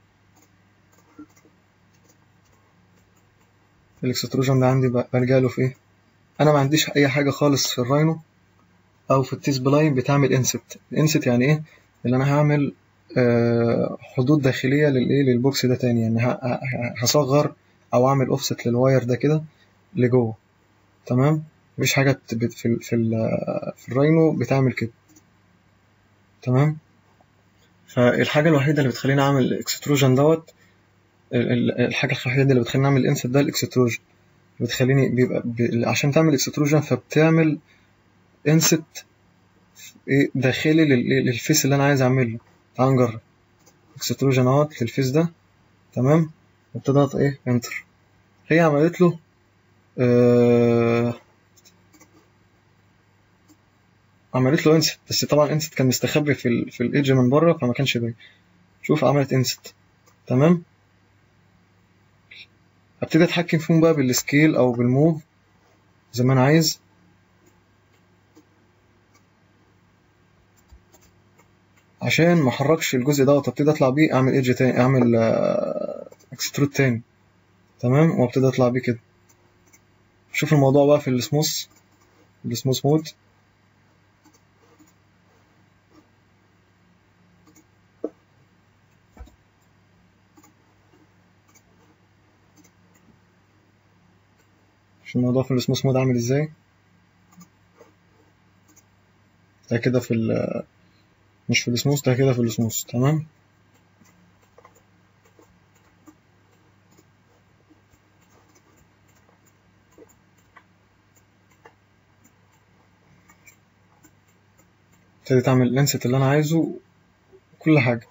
[SPEAKER 1] الاكستروجن ده عندي بلجأ له في ايه انا ما عنديش اي حاجه خالص في الراينو او في التيس بلاين بتعمل انست انست يعني ايه اللي انا هعمل آه حدود داخليه للايه للبوكس ده تاني يعني هصغر او اعمل اوفست للواير ده كده لجوه تمام مفيش حاجه في ال في ال في الراينو بتعمل كده تمام فالحاجه الوحيده اللي بتخليني اعمل الاكستروجن دوت الحاجة الوحيدة اللي بتخليني أعمل انست ده الإكستروجن بتخليني بيبقى ب... عشان تعمل إكستروجن فبتعمل انست داخلي لل... للفيس اللي أنا عايز أعمله تعال نجرب إكستروجن أهوت للفيس ده تمام وبتضغط إيه انتر هي عملت له آه... عملت له انست بس طبعا انست كان مستخبي في ال في الايدج من بره فما كانش باين شوف عملت انست تمام ابتدي اتحكم فيهم بقى بالسكيل او بالموف زي ما انا عايز عشان ما احركش الجزء دوت ابتدي اطلع بيه اعمل ايدج تاني اعمل اكسترود تاني تمام وابتدي اطلع بيه كده شوف الموضوع بقى في السموث السموث مود شوف الموضوع في السموث مود عامل ازاي ده كده في ال مش في السموث ده كده في السموث تمام ابتديت اعمل الانست اللي انا عايزه كل حاجة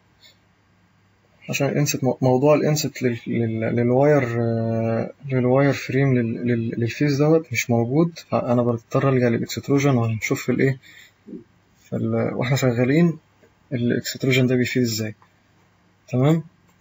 [SPEAKER 1] عشان الانست موضوع الانست لل- لل- للواير آه، للواير فريم لل- لل- للفيس دوت مش موجود فانا بضطر الجا للاكستروجن وهنشوف في الايه في ال- واحنا شغالين الاكستروجن ده بيفيد ازاي تمام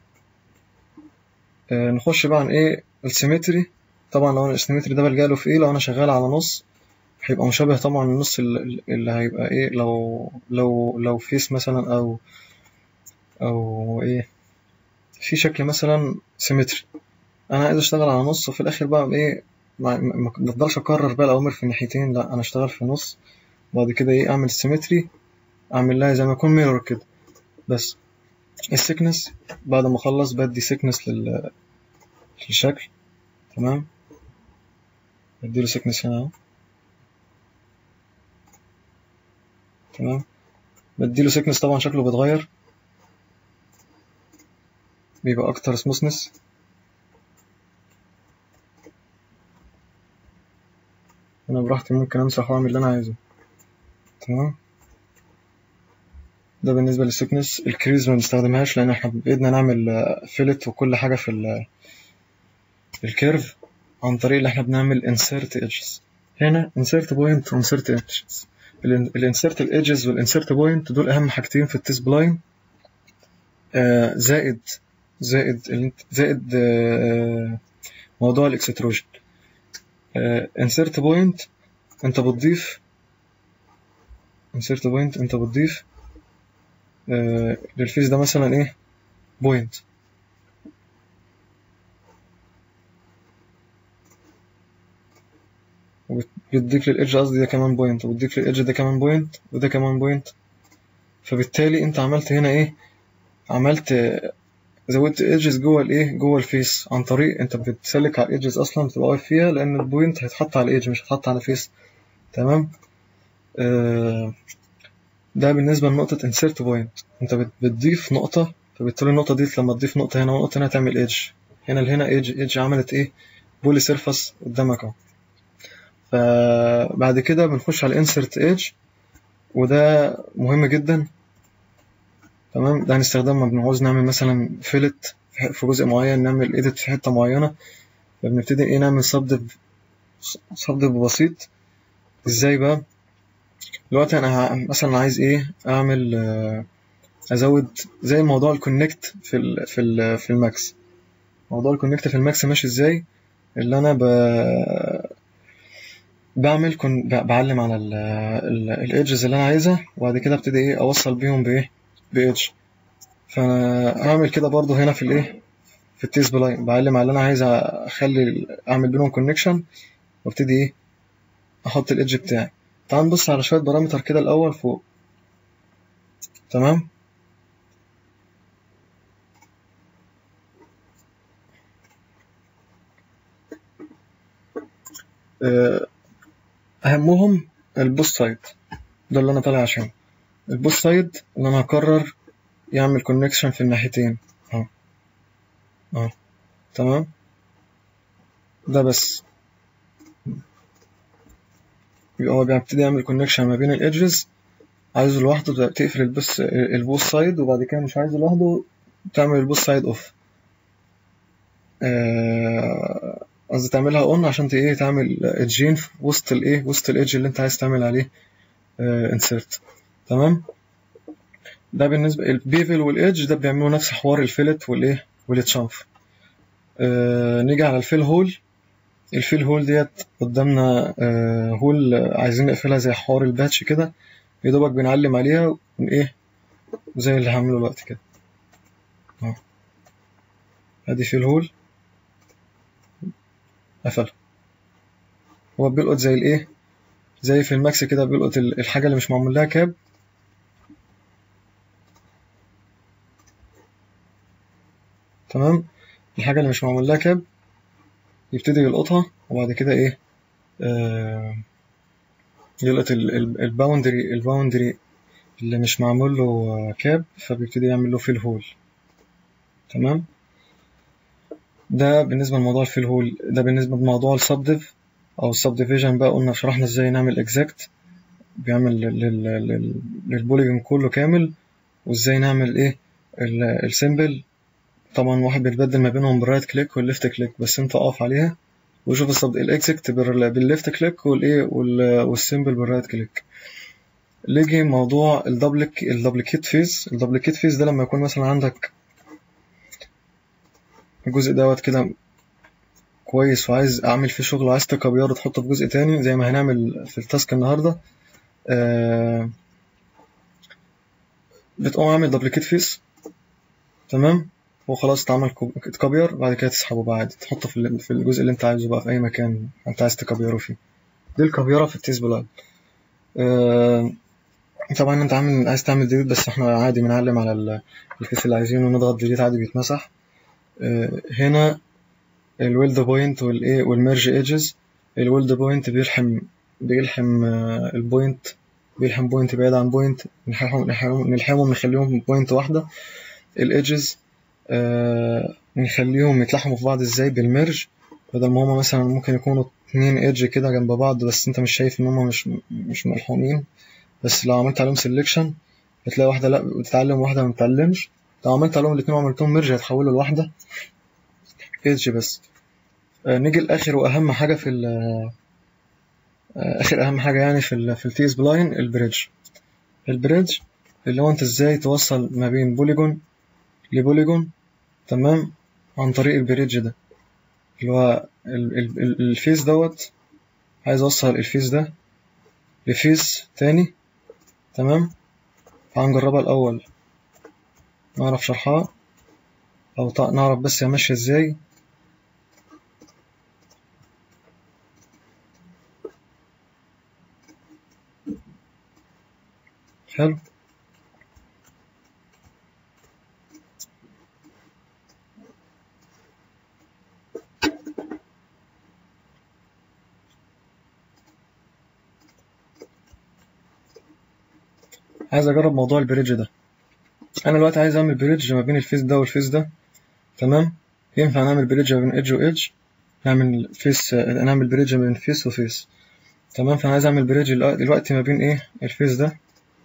[SPEAKER 1] آه نخش بقى عن ايه السيمتري طبعا لو انا السيمتري ده بلجأ له في ايه لو انا شغال على نص هيبقى مشابه طبعا للنص ال- اللي هيبقى ايه لو لو لو فيس مثلا او او ايه في شكل مثلا سيمتري انا عايز اشتغل على نص وفي الاخر بقى ايه ما ما- ما بفضلش اكرر بقى الاوامر في الناحيتين لا انا اشتغل في النص وبعد كده ايه اعمل سيمتري اعمل لها زي ما يكون ميرور كده بس السكنس بعد ما اخلص بدي سكنس لل... للشكل تمام بديله سكنس هنا اهو تمام بديله سكنس طبعا شكله بيتغير بيبقى اكتر سموثنس انا براحتي ممكن امسح واعمل اللي انا عايزه تمام ده بالنسبة للسكنس الكريز ما بنستخدمهاش لأن احنا بإيدنا نعمل فيلت وكل حاجة في ال في الكيرف عن طريق اللي احنا بنعمل insert edges هنا insert point و insert edges ال insert edges وال insert point دول أهم حاجتين في التيست بلاين آه زائد زائد ال- زائد آه موضوع الاكستروجن آه insert point انت بتضيف insert point انت بتضيف آه للفيس ده مثلا ايه بوينت وبتضيف للإيدج قصدي ده كمان بوينت وبتضيف للإيدج ده كمان بوينت وده كمان بوينت فبالتالي انت عملت هنا ايه عملت آه، زودت ايدجز جوه الايه جوه الفيس عن طريق انت بتسلك على الايدجز اصلا بتبقى واقف فيها لان البوينت هيتحط على الايدج مش هيتحط على فيس تمام آه ده بالنسبه لنقطه insert point انت بت- بتضيف نقطه فبالتالي النقطه دي لما تضيف نقطه هنا ونقطه هنا تعمل ايدج هنا لهنا ايدج ايدج عملت ايه بولي سيرفس قدامك اهو فبعد كده بنخش على insert edge وده مهم جدا تمام ده هنستخدمه لما بنعوز نعمل مثلا فيلت في جزء معين نعمل ايديت في حته معينه فبنبتدي ايه نعمل صب صب بسيط ازاي بقى دلوقتي انا ه- مثلا عايز ايه اعمل آه، ازود زي موضوع الكونكت في ال في ال في الماكس موضوع الكونكت في الماكس ماشي ازاي اللي انا ب بعمل كن ب- بعلم على الايدجز اللي انا عايزها وبعد كده ابتدي ايه اوصل بيهم بايه بايدج فانا هعمل كده برضو هنا في الايه في التيست بلاين بعلم على اللي انا عايز اخلي اعمل بينهم كونكشن وابتدي ايه احط الايدج بتاعي تعال نبص على شويه بارامتر كده الاول فوق تمام آه، اهمهم البوست سايد ده اللي انا طالع عشانه البوست سايد اللي انا هقرر يعمل كونكشن في الناحيتين اهو اهو تمام ده بس يبقى هو بيبتدي يعمل كونكشن ما بين الايدجز عايزه لوحده تبقى تقفل البوست البوست سايد وبعد كده مش عايزه لوحده تعمل البوست سايد اوف قصدي تعملها اون عشان ت- ايه تعمل ايدجين في وسط الايه وسط الايدج اللي انت عايز تعمل عليه انسرت تمام ده بالنسبه البيفل والايدج ده بيعملوا نفس حوار الفيلت والايه والتشامف آه نيجي على الفيل هول الفيل هول ديت قدامنا آه هول عايزين نقفلها زي حوار الباتش كده يا دوبك بنعلم عليها ون ايه زي اللي هعمله دلوقتي كده اهو ادي فيل هول قفلها هو بيلقط زي الايه زي في الماكس كده بيلقط الحاجة اللي مش معمول لها كاب تمام الحاجة اللي مش معمول لها كاب يبتدي يلقطها وبعد كده ايه آه يلقط الباوندري الباوندري اللي مش معمول له كاب فبيبتدي يعمل له فيل هول تمام ده بالنسبة لموضوع الفيل هول ده بالنسبة لموضوع السبديف أو السبديفيجن بقى قلنا شرحنا ازاي نعمل اكزاكت بيعمل للبوليجون كله كامل وازاي نعمل ايه السيمبل طبعا واحد بيتبدل ما بينهم بالرايت كليك والليفت كليك بس انت اقف عليها وشوف الصد الاكزكت بالليفت كليك والايه والسيمبل بالرايت كليك نيجي موضوع الدبلك الدبليكيت فيز الدبليكيت فيز ده لما يكون مثلا عندك الجزء دوت كده كويس وعايز اعمل فيه شغل وعايز تكبيره تحطه في جزء تاني زي ما هنعمل في التاسك النهارده آه بتقوم عامل دبليكيت فيس تمام وخلاص اتعمل اتكبير بعد كده تسحبه بقى عادي تحطه في في الجزء اللي انت عايزه بقى في اي مكان انت عايز تكبيره فيه دي الكبيره في التيس بلاين آه طبعا انت عامل عايز تعمل ديليت بس احنا عادي بنعلم على الفيس اللي عايزينه ونضغط ديليت عادي بيتمسح آه هنا الويلد بوينت والايه والميرج ايدجز الويلد بوينت بيلحم بيلحم آه البوينت بيلحم بوينت بعيد عن بوينت نلحمهم نلحمهم نخليهم بوينت واحده الايدجز آه نخليهم يتلحموا في بعض ازاي بالميرج بدل ما هما مثلا ممكن يكونوا اتنين ايدج كده جنب بعض بس انت مش شايف ان هما مش مش ملحومين بس لو عملت عليهم سيلكشن هتلاقي واحدة لا بتتعلم واحدة ما بتتعلمش لو عملت عليهم الاتنين وعملتهم ميرج هيتحولوا لواحدة ايدج بس آه نيجي لآخر وأهم حاجة في ال آه آخر أهم حاجة يعني في ال في التيز بلاين البريدج البريدج اللي هو انت ازاي توصل ما بين بوليجون لبوليجون تمام عن طريق البريدج ده اللي هو الفيس دوت عايز اوصل الفيس ده لفيس تاني تمام هنجربها الاول نعرف شرحها او نعرف بس هي ماشيه ازاي حلو عايز اجرب موضوع البريدج ده انا دلوقتي عايز اعمل بريدج ما بين الفيس ده والفيس ده تمام ينفع نعمل بريدج ما بين ايدج وايدج نعمل فيس نعمل بريدج ما بين فيس وفيس تمام فانا عايز اعمل بريدج دلوقتي ما بين ايه الفيس ده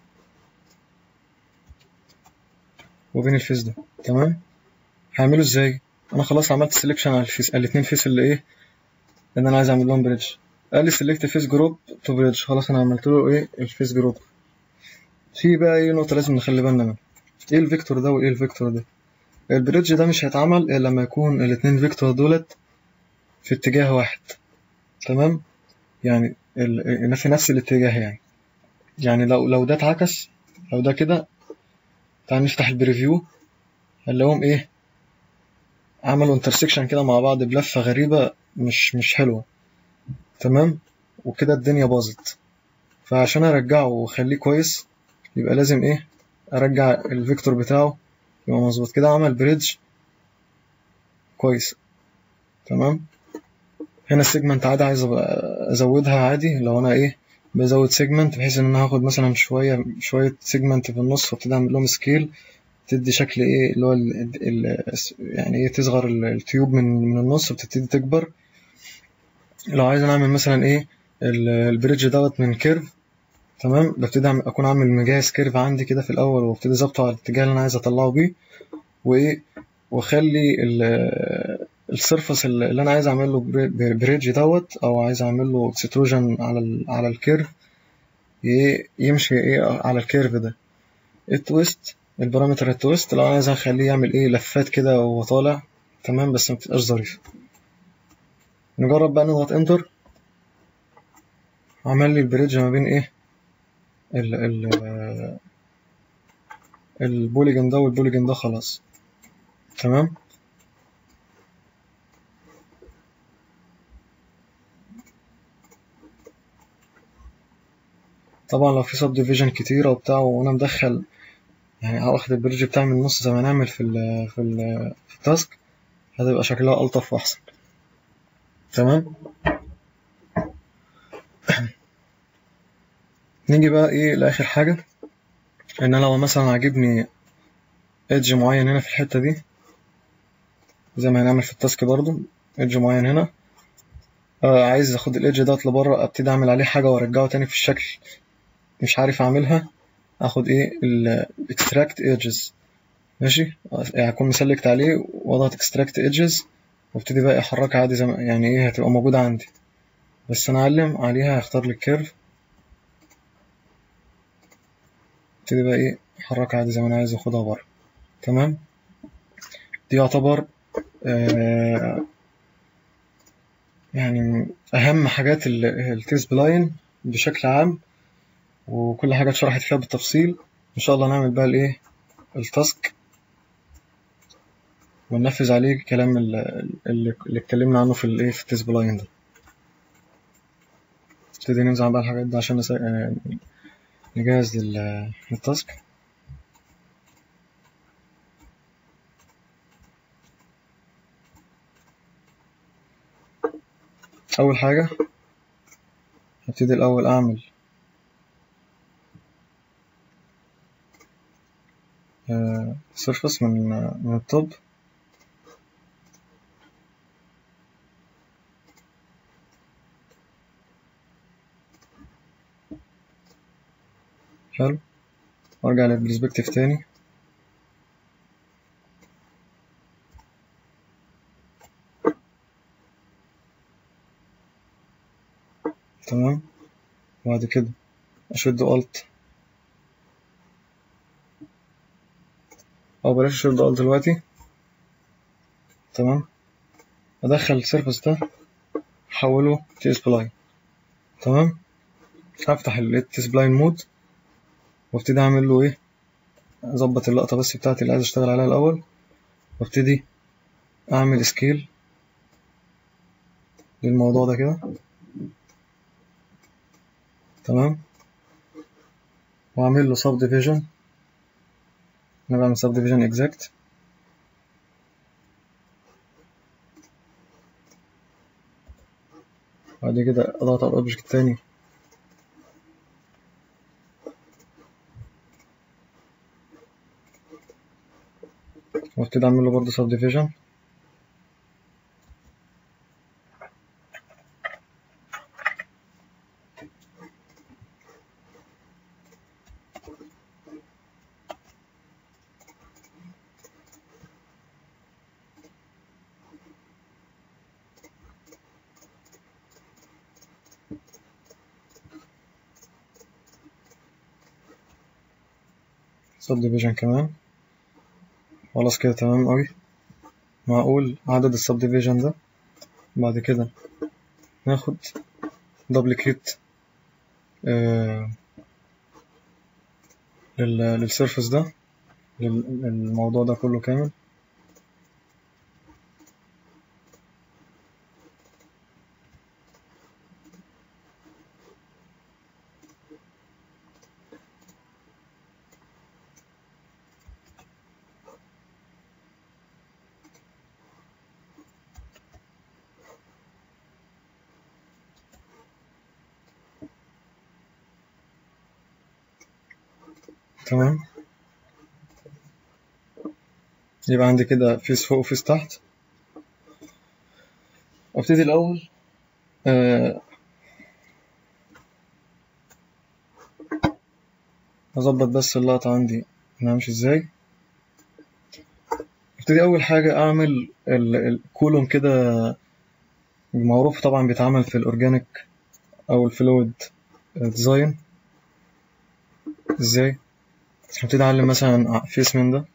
[SPEAKER 1] وبين الفيس ده تمام هعمله ازاي انا خلاص عملت سيلكشن على الفيس الاتنين فيس اللي ايه اللي انا عايز اعمل لهم بريدج قال لي سيلكت فيس جروب تو بريدج خلاص انا عملت له ايه الفيس جروب في بقى ايه نقطة لازم نخلي بالنا منها ايه الفيكتور ده وايه الفيكتور ده البريدج ده مش هيتعمل الا لما يكون الاتنين فيكتور دولت في اتجاه واحد تمام يعني ال... في نفس الاتجاه يعني يعني لو لو ده اتعكس لو ده كده تعال نفتح البريفيو هنلاقيهم ايه عملوا انترسكشن كده مع بعض بلفة غريبة مش مش حلوة تمام وكده الدنيا باظت فعشان ارجعه واخليه كويس يبقى لازم ايه ارجع الفيكتور بتاعه يبقى مظبوط كده عمل بريدج كويس تمام هنا السيجمنت عادي عايز ازودها عادي لو انا ايه بزود سيجمنت بحيث ان انا هاخد مثلا شويه شويه سيجمنت في النص وابتدي اعمل لهم سكيل تدي شكل ايه اللي هو ال ال يعني ايه تصغر التيوب من من النص وبتبتدي تكبر لو عايز اعمل مثلا ايه البريدج دوت من كيرف تمام ببتدي اكون عامل مجهز كيرف عندي كده في الاول وابتدي ظابطه على الاتجاه اللي انا عايز اطلعه بيه وايه واخلي السيرفس اللي انا عايز اعمل له بريدج دوت او عايز اعمل له اكستروجن على ال على الكيرف ي- يمشي ايه على الكيرف ده التويست البارامتر التويست لو انا عايز اخليه يعمل ايه لفات كده وهو طالع تمام بس متبقاش ظريفة نجرب بقى نضغط انتر عمل لي البريدج ما بين ايه ال ال البوليجون ده والبوليجون ده خلاص تمام طبعا لو في سب ديفيجن كتيرة وبتاع وانا مدخل يعني هاخد البريدج بتاعي من النص زي ما نعمل في ال في ال في التاسك هتبقى شكلها ألطف وأحسن تمام نيجي بقى ايه لآخر حاجة ان انا لو مثلا عاجبني ايدج معين هنا في الحتة دي زي ما هنعمل في التاسك برضو ايدج معين هنا آه عايز اخد الايدج دوت لبره ابتدي اعمل عليه حاجة وارجعه تاني في الشكل مش عارف اعملها اخد ايه ال extract edges ماشي يعني اكون مسلكت عليه واضغط extract edges وابتدي بقى احركها عادي زي ما يعني ايه هتبقى موجودة عندي بس انا اعلم عليها هختار لي الكيرف ابتدي بقى ايه احركها عادي زي ما انا عايز اخدها بره تمام دي يعتبر آه يعني اهم حاجات التيست بلاين بشكل عام وكل حاجة اتشرحت فيها بالتفصيل ان شاء الله نعمل بقى الايه التاسك وننفذ عليه الكلام اللي, اللي اتكلمنا عنه في الايه في التيست بلاين ده نبتدي نمزع بقى الحاجات دي عشان نسا... آه، نجهز لل- للتاسك أول حاجة هبتدي الأول أعمل سيرفس من من التوب حلو وارجع للبرسبكتيف تاني تمام وبعد كده أشد ألت أو بلاش أشد ألت دلوقتي تمام أدخل السيرفس ده أحوله تي سبلاين تمام هفتح التي سبلاين مود وابتدي أعمل له إيه أظبط اللقطة بس بتاعتي اللي عايز أشتغل عليها الأول وابتدي أعمل سكيل للموضوع ده كده تمام واعمل له سب ديفيجن انا بعمل سب ديفيجن اكزاكت بعد كده اضغط على الاوبجكت التاني وابتدي اعمل له برضه سب ديفيجن سب ديفيجن كمان خلاص كده تمام قوي معقول عدد السب ديفيجن ده بعد كده ناخد دبليكيت آه لل للسيرفس ده لل- للموضوع ده كله كامل تمام يبقى عندي كده فيس فوق وفيس تحت وابتدي الأول آه، أظبط بس اللقطة عندي أنا همشي إزاي ابتدي أول حاجة أعمل ال- الكولوم كده معروف طبعا بيتعمل في الأورجانيك أو الفلويد ديزاين ازاي هبتدي اعلم مثلا فيس من ده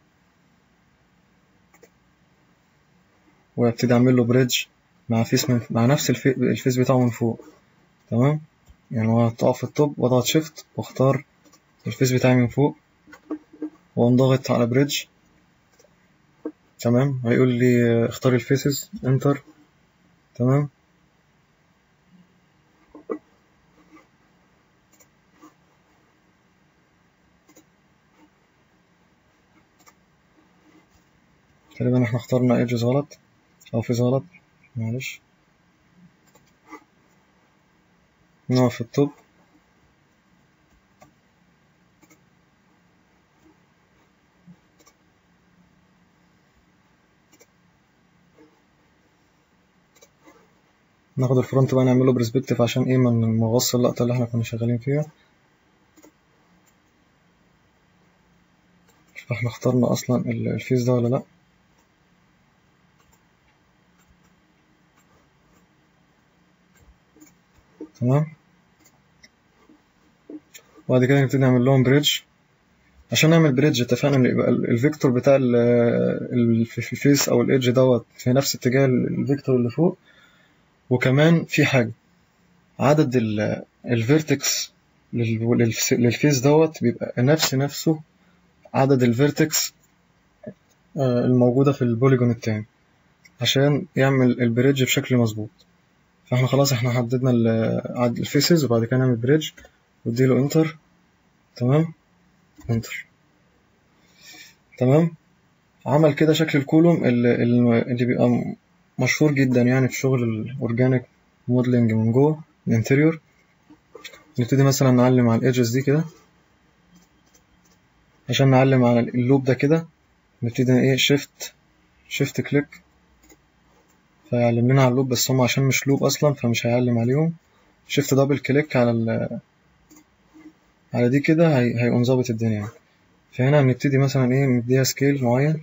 [SPEAKER 1] وابتدي اعمل له بريدج مع فيس من مع نفس الفي... الفيس بتاعه من فوق تمام يعني هو هتقف في التوب واضغط شيفت واختار الفيس بتاعي من فوق واقوم ضاغط على بريدج تمام هيقول لي اختار الفيسز انتر تمام تقريبا احنا اخترنا ايدجز غلط او فيز غلط معلش نقف في التوب ناخد الفرونت بقى نعمله برسبكتيف عشان ايه ما نغص اللقطة اللي احنا كنا شغالين فيها شوف احنا اخترنا اصلا الفيس ده ولا لا تمام وبعد كده نبتدي نعمل لهم بريدج عشان نعمل بريدج اتفقنا ان يبقى الفيكتور بتاع الفيس او الايدج دوت في نفس اتجاه الفيكتور اللي فوق وكمان في حاجة عدد الفيرتكس للفيس دوت بيبقى نفس نفسه عدد الفيرتكس الموجودة في البوليجون التاني عشان يعمل البريدج بشكل مظبوط فاحنا خلاص احنا حددنا الفيسز وبعد كده نعمل بريدج واديله انتر تمام انتر تمام عمل كده شكل الكولوم اللي, اللي بيبقى مشهور جدا يعني في شغل الاورجانيك موديلنج من جوه الانتريور نبتدي مثلا نعلم على الايدجز دي كده عشان نعلم على اللوب ده كده نبتدي ايه شيفت شيفت كليك فيعلم لنا على اللوب بس هم عشان مش لوب اصلا فمش هيعلم عليهم شيفت دبل كليك على ال على دي كده هي... هيقوم ظابط الدنيا يعني. فهنا هنبتدي مثلا ايه نديها سكيل معين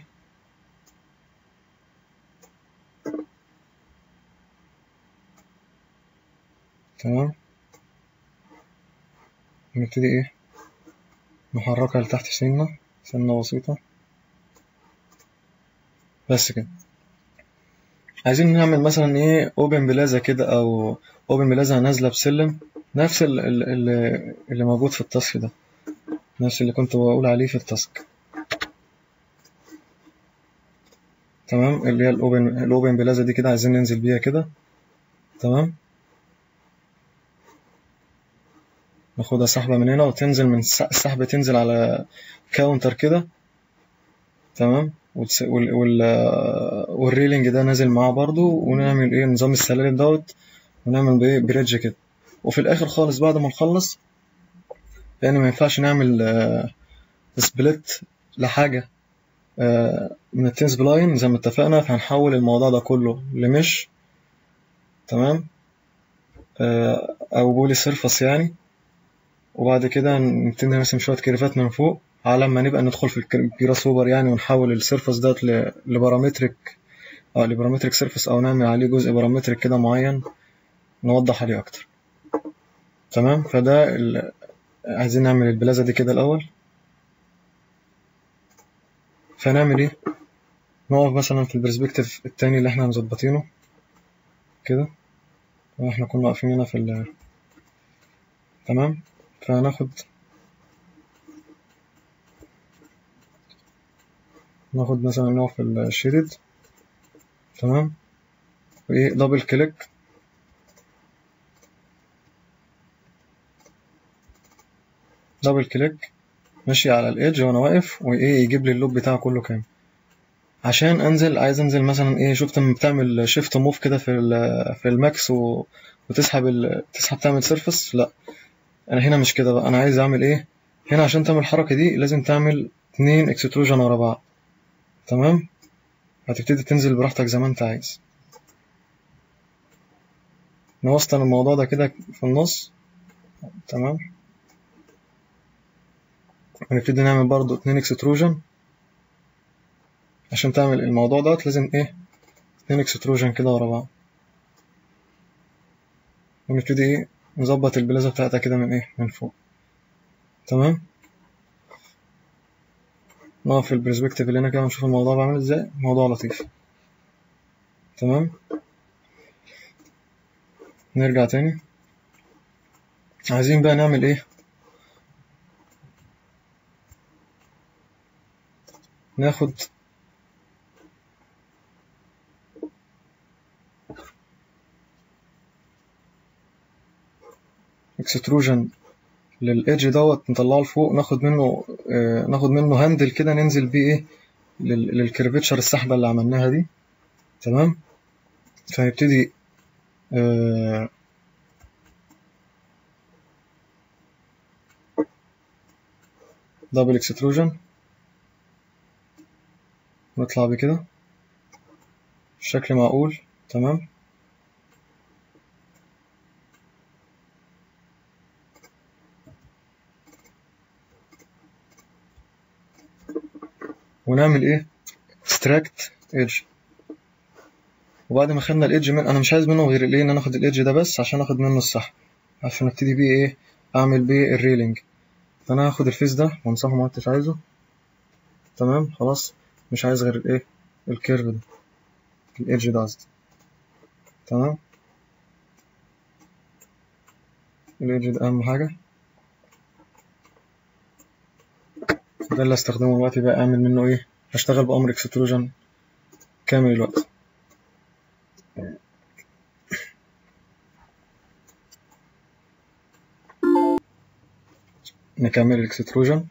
[SPEAKER 1] تمام نبتدي ايه نحركها لتحت سنة سنة بسيطة بس كده عايزين نعمل مثلا ايه اوبن بلازا كده او اوبن بلازا نازلة بسلم نفس اللي, اللي موجود في التاسك ده نفس اللي كنت بقول عليه في التاسك تمام اللي هي الاوبن الاوبن بلازا دي كده عايزين ننزل بيها كده تمام ناخدها سحبة من هنا وتنزل من السحبة تنزل على كاونتر كده تمام وال وال والريلينج ده نازل معاه برضو ونعمل ايه نظام السلالم دوت ونعمل بايه بريدج كده وفي الاخر خالص بعد ما نخلص لان يعني ما ينفعش نعمل آه سبليت لحاجة آه من التنس بلاين زي ما اتفقنا فهنحول الموضوع ده كله لمش تمام آه او بولي سيرفس يعني وبعد كده نبتدي نرسم شوية كيرفات من فوق على ما نبقى ندخل في الجراس اوفر يعني ونحول السيرفس دوت لبارامتريك أو لبارامتريك سيرفس أو نعمل عليه جزء بارامتريك كده معين نوضح عليه أكتر تمام فده ال... عايزين نعمل البلازا دي كده الأول فنعمل ايه نقف مثلا في البرسبكتيف التاني اللي احنا مظبطينه كده واحنا كنا واقفين هنا في ال تمام فهناخد ناخد مثلا نوع في الشيدد تمام وايه دبل كليك دبل كليك ماشي على الايدج وانا واقف وايه يجيب لي اللوب بتاعه كله كام عشان انزل عايز انزل مثلا ايه شفت لما بتعمل شيفت موف كده في في الماكس و... وتسحب ال... تسحب تعمل سيرفس لا انا هنا مش كده بقى انا عايز اعمل ايه هنا عشان تعمل الحركه دي لازم تعمل اتنين اكستروجن ورا بعض تمام هتبتدي تنزل براحتك زي ما انت عايز نوصل الموضوع ده كده في النص تمام هنبتدي نعمل برضو اتنين اكستروجن عشان تعمل الموضوع دوت لازم ايه اتنين اكستروجن كده ورا بعض ونبتدي ايه نظبط البلازة بتاعتها كده من ايه من فوق تمام نقف في البرسبكتيف اللي هنا كده ونشوف الموضوع بعمل ازاي موضوع لطيف تمام نرجع تاني عايزين بقى نعمل ايه ناخد اكستروجن للايدج دوت نطلعه لفوق ناخد منه آه ناخد منه هاندل كده ننزل بيه ايه لل- للكيرفتشر السحبه اللي عملناها دي تمام فهيبتدي آه دبل اكستروجن نطلع بكده الشكل معقول تمام ونعمل ايه extract edge وبعد ما خدنا الايدج من انا مش عايز منه غير الايه ان انا اخد الايدج ده بس عشان اخد منه السحب عشان ابتدي بيه ايه اعمل بيه الريلينج فانا هاخد الفيس ده وامسحه ما عدتش عايزه تمام خلاص مش عايز غير الايه الكيرف ده الايدج ده قصدي تمام الايدج ده اهم حاجه ده اللي استخدمه دلوقتي بقى اعمل منه ايه هشتغل بامر اكستروجن كامل الوقت نكمل الاكستروجن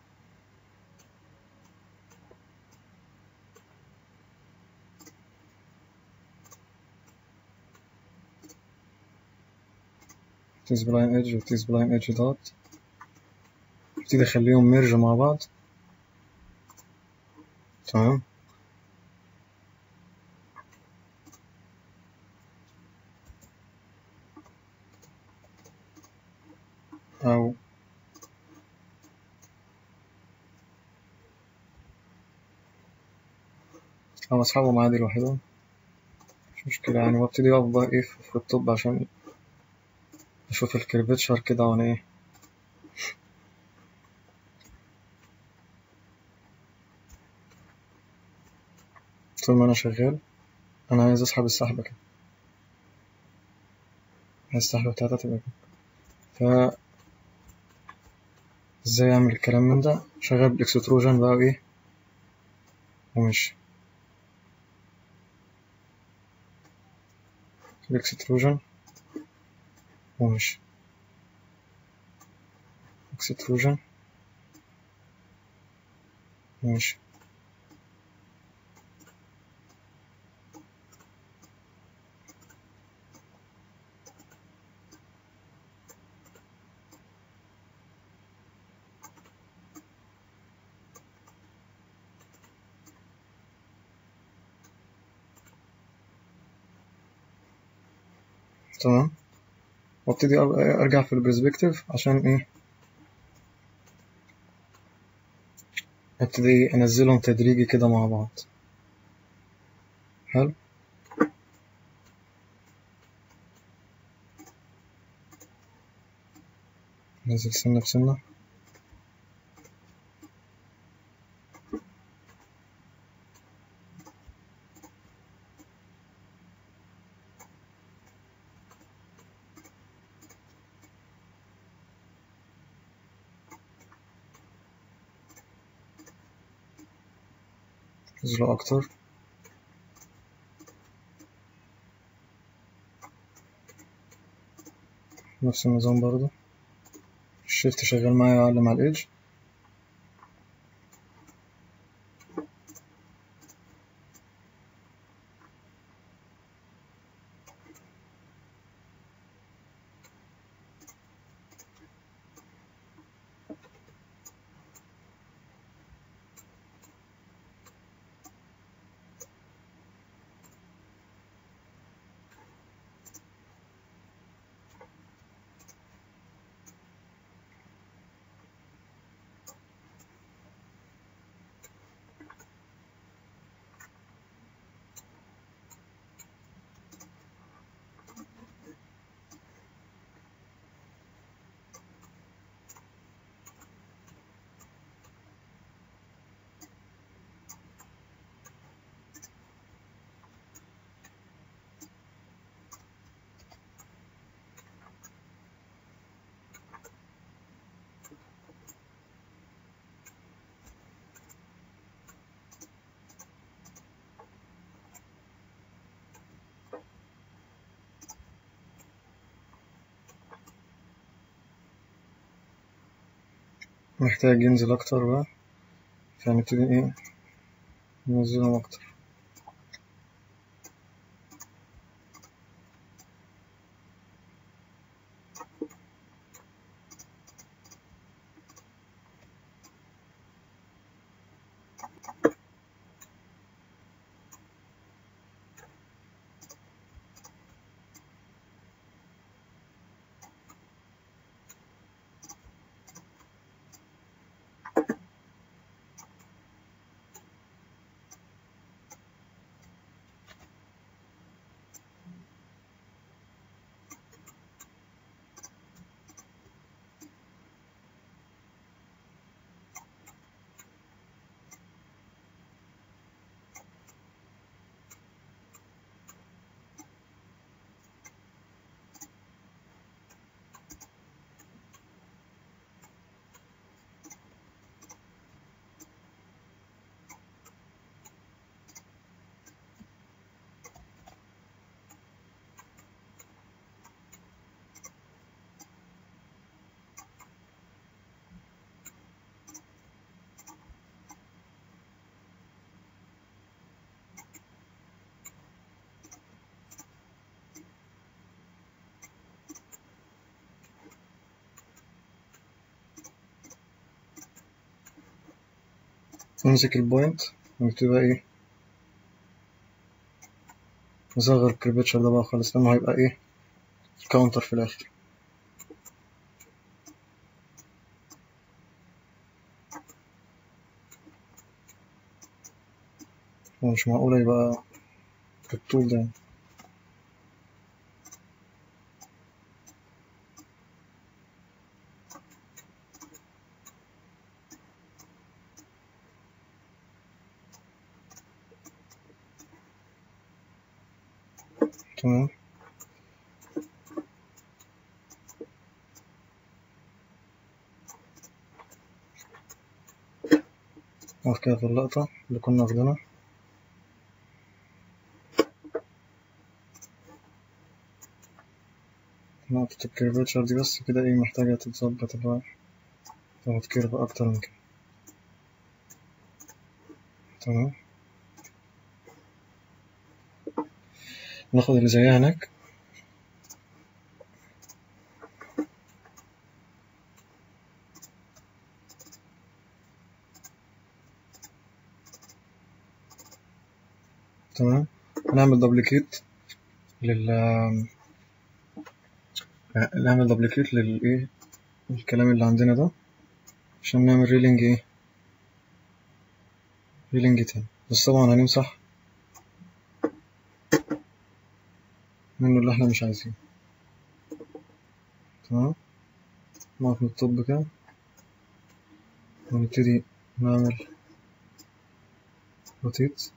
[SPEAKER 1] تيز بلاين ايدج وتيز بلاين ايدج دوت ابتدي اخليهم ميرج مع بعض تمام او او اسحبهم عادي لوحدهم مش مشكلة يعني وابتدي اقف بقى ايه في الطب عشان اشوف الكيرفتشر كده وانا ايه طول ما انا شغال انا عايز اسحب السحبة كده عايز السحبة بتاعتها تبقى كده ف ازاي اعمل الكلام من ده شغال بالاكستروجن بقى ايه ومش الاكستروجن ومش اكستروجن ومش تمام وابتدي أر- ارجع في البرسبكتيف عشان ايه ابتدي انزلهم تدريجي كده مع بعض حلو نزل سنة بسنة نزله أكتر نفس النظام برضو الشيفت شغال معايا وأعلم على الإيدج محتاج ينزل أكتر بقى فهنبتدي إيه ننزلهم أكتر نمسك البوينت ونبتدي بقى إيه نصغر الكربتشر ده بقى خالص لأنه هيبقى إيه كاونتر في الآخر ومش معقولة يبقى بالطول ده تمام نقف كده في اللقطة اللي كنا واخدينها نقطة الكيرفتشر دي بس كده ايه محتاجة تتظبط اللي تاخد كيرف أكتر من كده تمام ناخد اللي زيها هناك تمام هنعمل دبليكيت لل نعمل دبليكيت للايه الكلام اللي عندنا ده عشان نعمل ريلينج ايه ريلينج تاني بس طبعا هنمسح منه اللي احنا مش عايزينه تمام نقف من الطب كده ونبتدي نعمل روتيت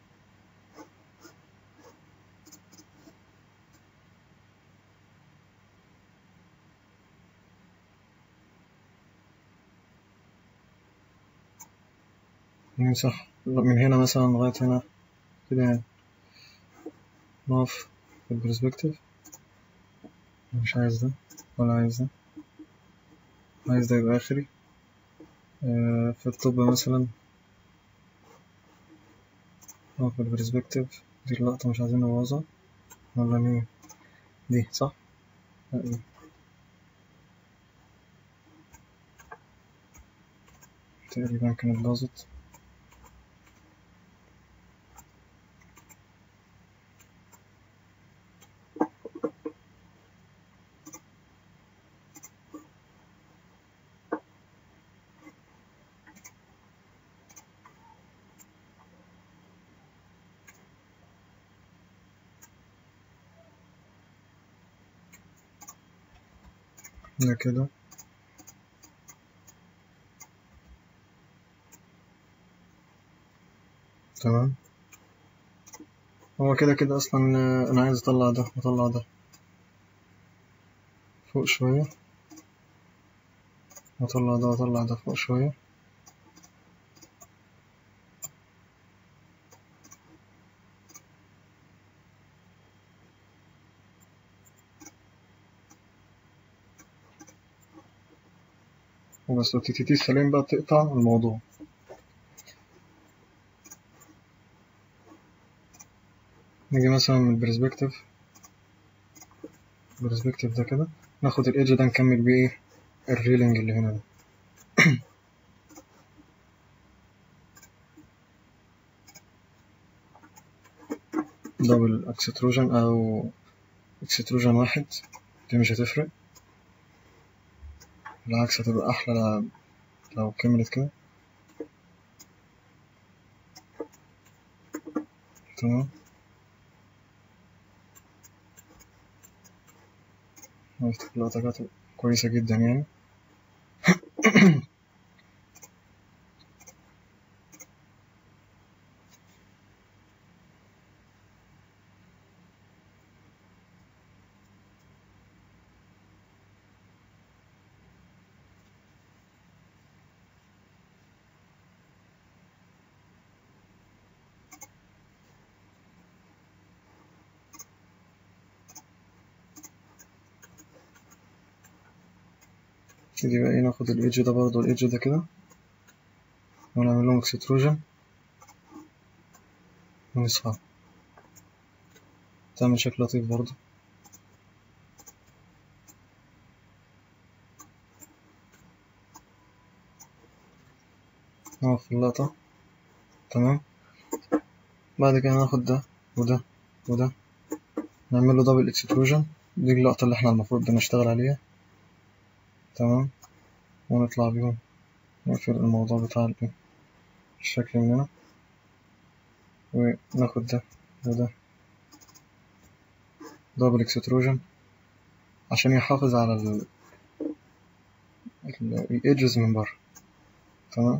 [SPEAKER 1] نمسح من هنا مثلا لغاية هنا كده يعني نقف في البرسبكتيف مش عايز ده ولا عايز ده عايز ده يبقى آخري آه في الطب مثلا نقف في البرسبكتيف دي اللقطة مش عايزين نبوظها ولا مين دي صح؟ لا دي تقريبا كانت باظت ده كده تمام هو كده كده اصلا انا عايز اطلع ده اطلع ده فوق شوية واطلع ده واطلع ده فوق شوية وبس والتي تي تي السليم بقى تقطع الموضوع نيجي مثلا من البرسبكتيف البرسبكتيف ده كده ناخد الايدج ده نكمل بيه ايه الريلينج اللي هنا ده دبل اكستروجن او اكستروجن واحد دي مش هتفرق بالعكس هتبقى احلى لو كملت كده تمام اللقطة كانت كويسة جدا يعني نبتدي بقى ايه ناخد الايدج ده برضه الايدج ده كده ونعمل لهم اكستروجن ونصفى تعمل شكل لطيف برضه نقف في اللقطة تمام بعد كده ناخد ده وده وده نعمل له دبل اكستروجن دي اللقطة اللي احنا المفروض بنشتغل عليها تمام ونطلع بيهم نقفل الموضوع بتاع الايه الشكل من هنا وناخد ده وده دبل اكستروجن عشان يحافظ على ال الايدجز من بره تمام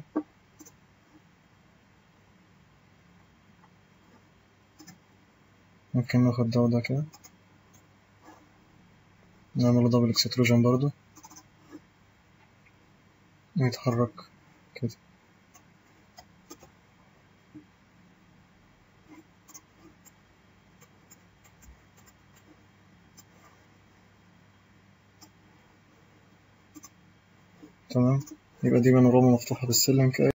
[SPEAKER 1] ممكن ناخد ده وده كده نعمل دبل اكستروجن برضو ويتحرك كده تمام يبقى دي بانوراما مفتوحة بالسلم كده